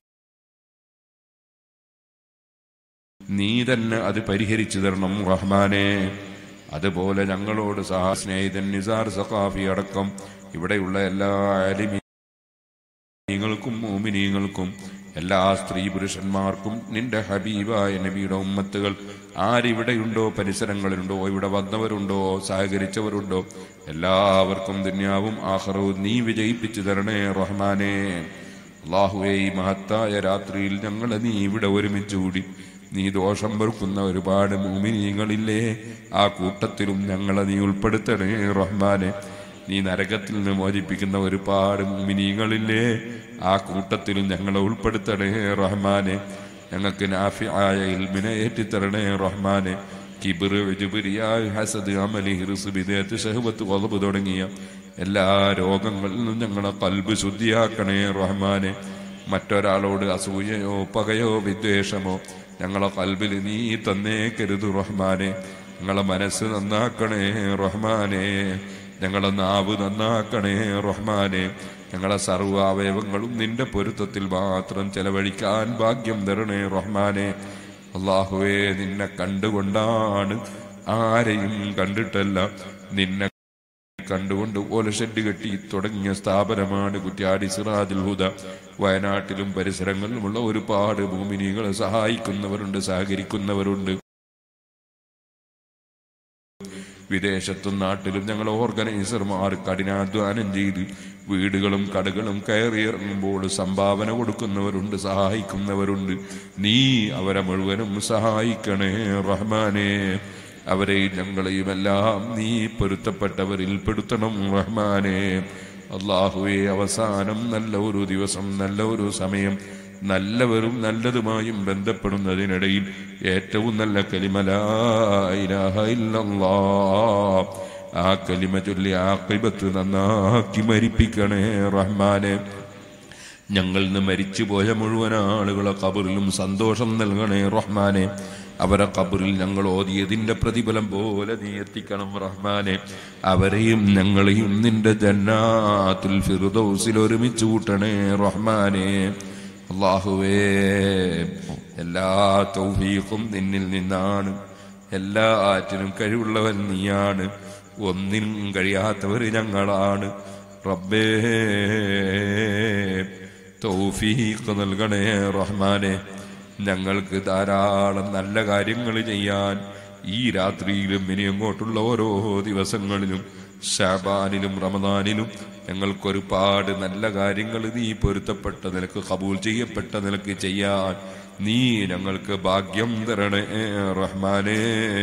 നീ തന്നെ അത് പരിഹരിച്ചു തരണം റഹ്മാനെ അതുപോലെ ഞങ്ങളോട് സഹാ സ്നേഹിതൻ നിസാർ സഖാഫി അടക്കം ഇവിടെയുള്ള എല്ലാ അലിമീങ്ങൾക്കും മോമിനീങ്ങൾക്കും എല്ലാ സ്ത്രീ പുരുഷന്മാർക്കും നിന്റെ ഹബീബായ നബിയുടെ ഉമ്മത്തുകൾ ആരിവിടെയുണ്ടോ പരിസരങ്ങളിലുണ്ടോ ഇവിടെ വന്നവരുണ്ടോ സഹകരിച്ചവരുണ്ടോ എല്ലാവർക്കും ദുന്യാവും ആഹ്റവും നീ വിജയിപ്പിച്ചു തരണേ റഹ്മാനെ അള്ളാഹുവേ ഈ മഹത്തായ രാത്രിയിൽ ഞങ്ങളെ നീ ഇവിടെ ഒരുമിച്ച് കൂടി നീ ദോഷം വെറുക്കുന്ന ഒരുപാട് മൂമിനീങ്ങളില്ലേ ആ കൂട്ടത്തിലും ഞങ്ങളെ നീ ഉൾപ്പെടുത്തണേ റഹ്മാനെ നീ നരകത്തിൽ നിന്ന് മോചിപ്പിക്കുന്ന ഒരുപാട് മൂമിനീങ്ങളില്ലേ ആ കൂട്ടത്തിലും ഞങ്ങളെ ഉൾപ്പെടുത്തണേ റഹ്മാനെ ഞങ്ങൾക്ക് നാഫിയായ ഇൽമിനെ ഏറ്റിത്തരണേ റഹ്മാനെ കിബിറ് ജുബിരിയായ് ഹസദ് അമലി ഹിർസ് ബിദേത്ത് ഷഹബത്ത് കൊലബ് തുടങ്ങിയ എല്ലാ രോഗങ്ങളിൽ നിന്നും ഞങ്ങളെ കൽബ് ശുദ്ധിയാക്കണേ റഹ്മാനെ മറ്റൊരാളോട് അസൂയയോ പകയോ വിദ്വേഷമോ ഞങ്ങളെ കൽബിൽ നീ തന്നേക്കരുത് റഹ്മാനെ ഞങ്ങളെ മനസ്സ് നന്നാക്കണേ റഹ്മാനെ ഞങ്ങളെ നാവ് നന്നാക്കണേ റഹ്മാനെ ഞങ്ങളെ സർവ്വ അവയവങ്ങളും നിന്റെ പൊരുത്തത്തിൽ മാത്രം ചെലവഴിക്കാൻ ഭാഗ്യം തരണേ റഹ്മാനെ അള്ളാഹുവേ നിന്നെ കണ്ടുകൊണ്ടാണ് ആരെയും കണ്ടിട്ടല്ല നിന്നെ കണ്ടുകൊണ്ട് ഓലഷെഡ് കെട്ടി തുടങ്ങിയ സ്ഥാപനമാണ് കുറ്റ്യാടി സിറാജുൽ ഹുദ വയനാട്ടിലും പരിസരങ്ങളിലുമുള്ള ഒരുപാട് ഭൂമിനികളെ സഹായിക്കുന്നവരുണ്ട് സഹകരിക്കുന്നവരുണ്ട് വിദേശത്തും നാട്ടിലും ഞങ്ങൾ ഓർഗനൈസർമാർ കഠിനാധ്വാനം ചെയ്ത് വീടുകളും കടകളും കയറിയിറങ്ങുമ്പോൾ സംഭാവന കൊടുക്കുന്നവരുണ്ട് സഹായിക്കുന്നവരുണ്ട് നീ അവരെ മുഴുവനും സഹായിക്കണേ റഹ്മാനെ അവരെ ഞങ്ങളെയും എല്ലാം നീ പൊരുത്തപ്പെട്ടവരിൽ പെടുത്തണം റഹ്മാനെ അള്ളാഹുവെ അവസാനം നല്ല ഒരു ദിവസം നല്ല ഒരു സമയം നല്ലവരും നല്ലതുമായും ബന്ധപ്പെടുന്നതിനിടയിൽ ഏറ്റവും നല്ല കലിമലായില്ല ആ കലിമ ചൊല്ലി ആക്കിബത്ത് നന്നാക്കി മരിപ്പിക്കണേ റഹ്മാനെ ഞങ്ങളിൽ നിന്ന് മരിച്ചുപോയ മുഴുവൻ ആളുകളെ കബറിലും സന്തോഷം നൽകണേ റഹ്മാനെ അവരെ കബറിൽ ഞങ്ങൾ ഓതിയതിന്റെ പ്രതിഫലം പോലെ നീ എത്തിക്കണം റഹ്മാനെ അവരെയും ഞങ്ങളെയും നിന്റെ ജന്നാത്തുൽ ഫിർദൗസിൽ ഒരുമിച്ച് കൂട്ടണേ റഹ്മാനെ അള്ളാഹുവേ എല്ലാ തൗഫീഖും നിന്നിൽ നിന്നാണ് എല്ലാറ്റിനും കഴിവുള്ളവൻ നീയാണ് ഒന്നിനും കഴിയാത്തവർ ഞങ്ങളാണ് റബ്ബേ തൗഫീഖ് നൽകണേ റഹ്മാനെ ഞങ്ങൾക്ക് ധാരാളം നല്ല കാര്യങ്ങൾ ചെയ്യാൻ ഈ രാത്രിയിലും ഇനി അങ്ങോട്ടുള്ള ഓരോ ദിവസങ്ങളിലും ഷാബാനിലും റമദാനിലും ഞങ്ങൾക്കൊരുപാട് നല്ല കാര്യങ്ങൾ നീ പൊരുത്തപ്പെട്ട നിനക്ക് കബൂൽ ചെയ്യപ്പെട്ട നിനക്ക് ചെയ്യാൻ നീ ഞങ്ങൾക്ക് ഭാഗ്യം തരണേ റഹ്മാനേ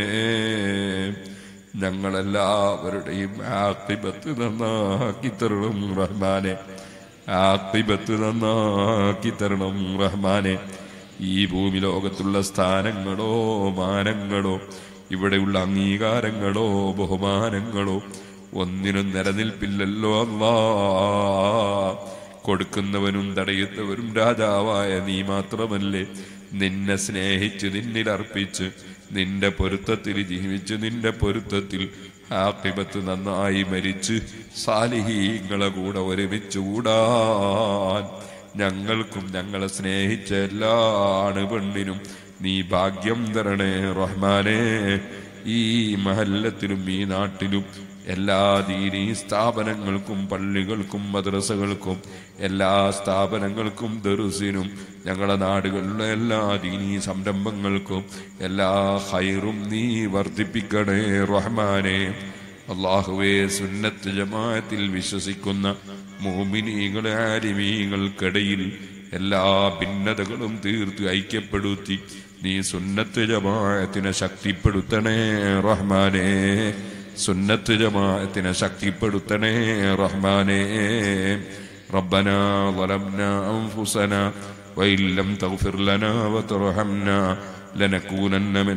ഞങ്ങളെല്ലാവരുടെയും ആത്തിബത്ത് നന്നാക്കി തരണം റഹ്മാനെ ആത്തിബത്ത് നന്നാക്കി തരണം റഹ്മാനെ ഈ ഭൂമി ലോകത്തുള്ള സ്ഥാനങ്ങളോ മാനങ്ങളോ ഇവിടെയുള്ള അംഗീകാരങ്ങളോ ബഹുമാനങ്ങളോ ഒന്നിനും നിലനിൽപ്പില്ലല്ലോ അല്ലാ കൊടുക്കുന്നവനും തടയുന്നവരും രാജാവായ നീ മാത്രമല്ലേ നിന്നെ സ്നേഹിച്ച് നിന്നിൽ അർപ്പിച്ച് നിന്റെ പൊരുത്തത്തിൽ ജീവിച്ച് നിന്റെ പൊരുത്തത്തിൽ ആക്കിബത്ത് നന്നായി മരിച്ച് സാലിഹീങ്ങളെ കൂടെ ഒരുമിച്ച് കൂടാൻ ഞങ്ങൾക്കും ഞങ്ങളെ സ്നേഹിച്ച എല്ലാ പെണ്ണിനും നീ ഭാഗ്യം തരണേ റഹ്മാനെ ഈ മഹല്ലത്തിലും ഈ നാട്ടിലും എല്ലാ ദീനീ സ്ഥാപനങ്ങൾക്കും പള്ളികൾക്കും മദ്രസകൾക്കും എല്ലാ സ്ഥാപനങ്ങൾക്കും ദറുസിനും ഞങ്ങളുടെ നാടുകളിലെ എല്ലാ ദീനീ സംരംഭങ്ങൾക്കും എല്ലാ ഹൈറും നീ വർദ്ധിപ്പിക്കണേ റഹ്മാനെ അള്ളാഹുവേ സുന്നത്ത് ജമാഅത്തിൽ വിശ്വസിക്കുന്ന മോമിനീകളെ ആലിമീങ്ങൾക്കിടയിൽ എല്ലാ ഭിന്നതകളും തീർത്ത് ഐക്യപ്പെടുത്തി നീ സുന്നത്ത് ജമാഅത്തിനെ ശക്തിപ്പെടുത്തണേ റഹ്മാനെ സുന്നത്ത് ജമാഅത്തിനെ ശക്തിപ്പെടുത്തണേ റഹ്മാനെ ربنا ظلمنا أنفسنا وإن لم تغفر لنا وترحمنا لنكونن من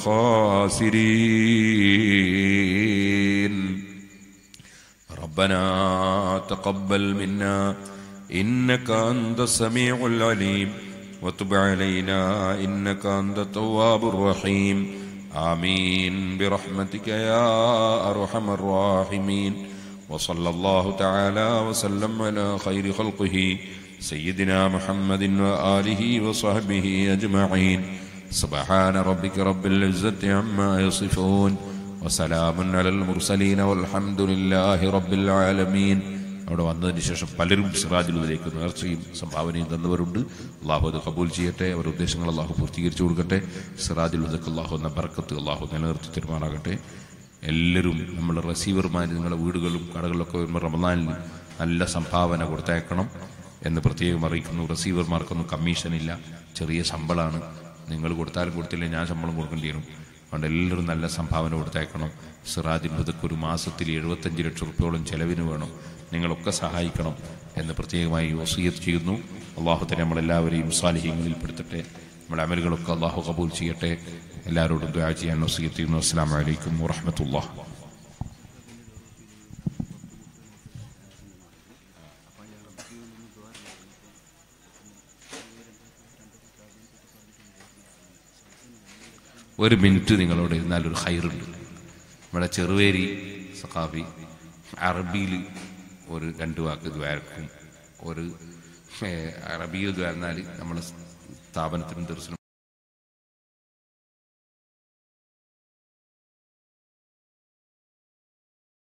الخاسرين ربنا تقبل منا إنك أنت السميع العليم وتب علينا إنك أنت التواب الرحيم آمين برحمتك يا أرحم الراحمين وصلى الله تعالى وسلم على خير خلقه سيدنا محمد وآله وصحبه أجمعين سبحان ربك رب العزة عما يصفون وسلام على المرسلين والحمد لله رب العالمين അവിടെ വന്നതിന് ശേഷം പലരും സിറാജുലതിലേക്ക് നേർച്ചയും സംഭാവനയും തന്നവരുണ്ട് അള്ളാഹു അത് കബൂൽ ചെയ്യട്ടെ അവരുടെ ഉദ്ദേശങ്ങൾ അള്ളാഹു പൂർത്തീകരിച്ചു കൊടുക്കട്ടെ സിറാജുലതക്ക് അള്ളാഹു എന്ന ബർക്കത്ത് അള്ളാഹു നിലനിർത്തി തീരുമാനാകട്ടെ എല്ലാവരും നമ്മുടെ റസീവർമാർ നിങ്ങളുടെ വീടുകളും കടകളിലൊക്കെ വരുമ്പോൾ റമദാനിൽ നല്ല സംഭാവന കൊടുത്തേക്കണം എന്ന് പ്രത്യേകം അറിയിക്കുന്നു റസീവർമാർക്കൊന്നും കമ്മീഷനില്ല ചെറിയ ശമ്പളമാണ് നിങ്ങൾ കൊടുത്താലും കൊടുത്തില്ലെങ്കിൽ ഞാൻ ശമ്പളം കൊടുക്കേണ്ടി വരും അതുകൊണ്ട് എല്ലാവരും നല്ല സംഭാവന കൊടുത്തേക്കണം സിറാജിൽ മുതക്ക് ഒരു മാസത്തിൽ എഴുപത്തഞ്ച് ലക്ഷം റുപ്യോളം ചെലവിന് വേണം നിങ്ങളൊക്കെ സഹായിക്കണം എന്ന് പ്രത്യേകമായി വസീയത്ത് ചെയ്യുന്നു അള്ളാഹുത്തന്നെ നമ്മളെല്ലാവരെയും സാലിഹ്യങ്ങളിൽ പെടുത്തട്ടെ നമ്മുടെ അമലുകളൊക്കെ അള്ളാഹു കബൂൽ ചെയ്യട്ടെ എല്ലാവരോടും ദുആ ചെയ്യാൻ വസീയത്ത് ചെയ്യുന്നു അസ്സാം വലൈക്കും വറഹമത്തുള്ള ഒരു മിനിറ്റ് നിങ്ങളോട് ഇരുന്നാൽ ഒരു ഹൈറുണ്ട് നമ്മുടെ ചെറുവേരി സഖാബി അറബിയിൽ ഒരു രണ്ട് വാക്ക് ദ്വാരക്കും ഒരു ഏഹ്, അറബിയിൽ ദ്വാരന്നാൽ നമ്മളെ സ്ഥാപനത്തിനും ദർശനം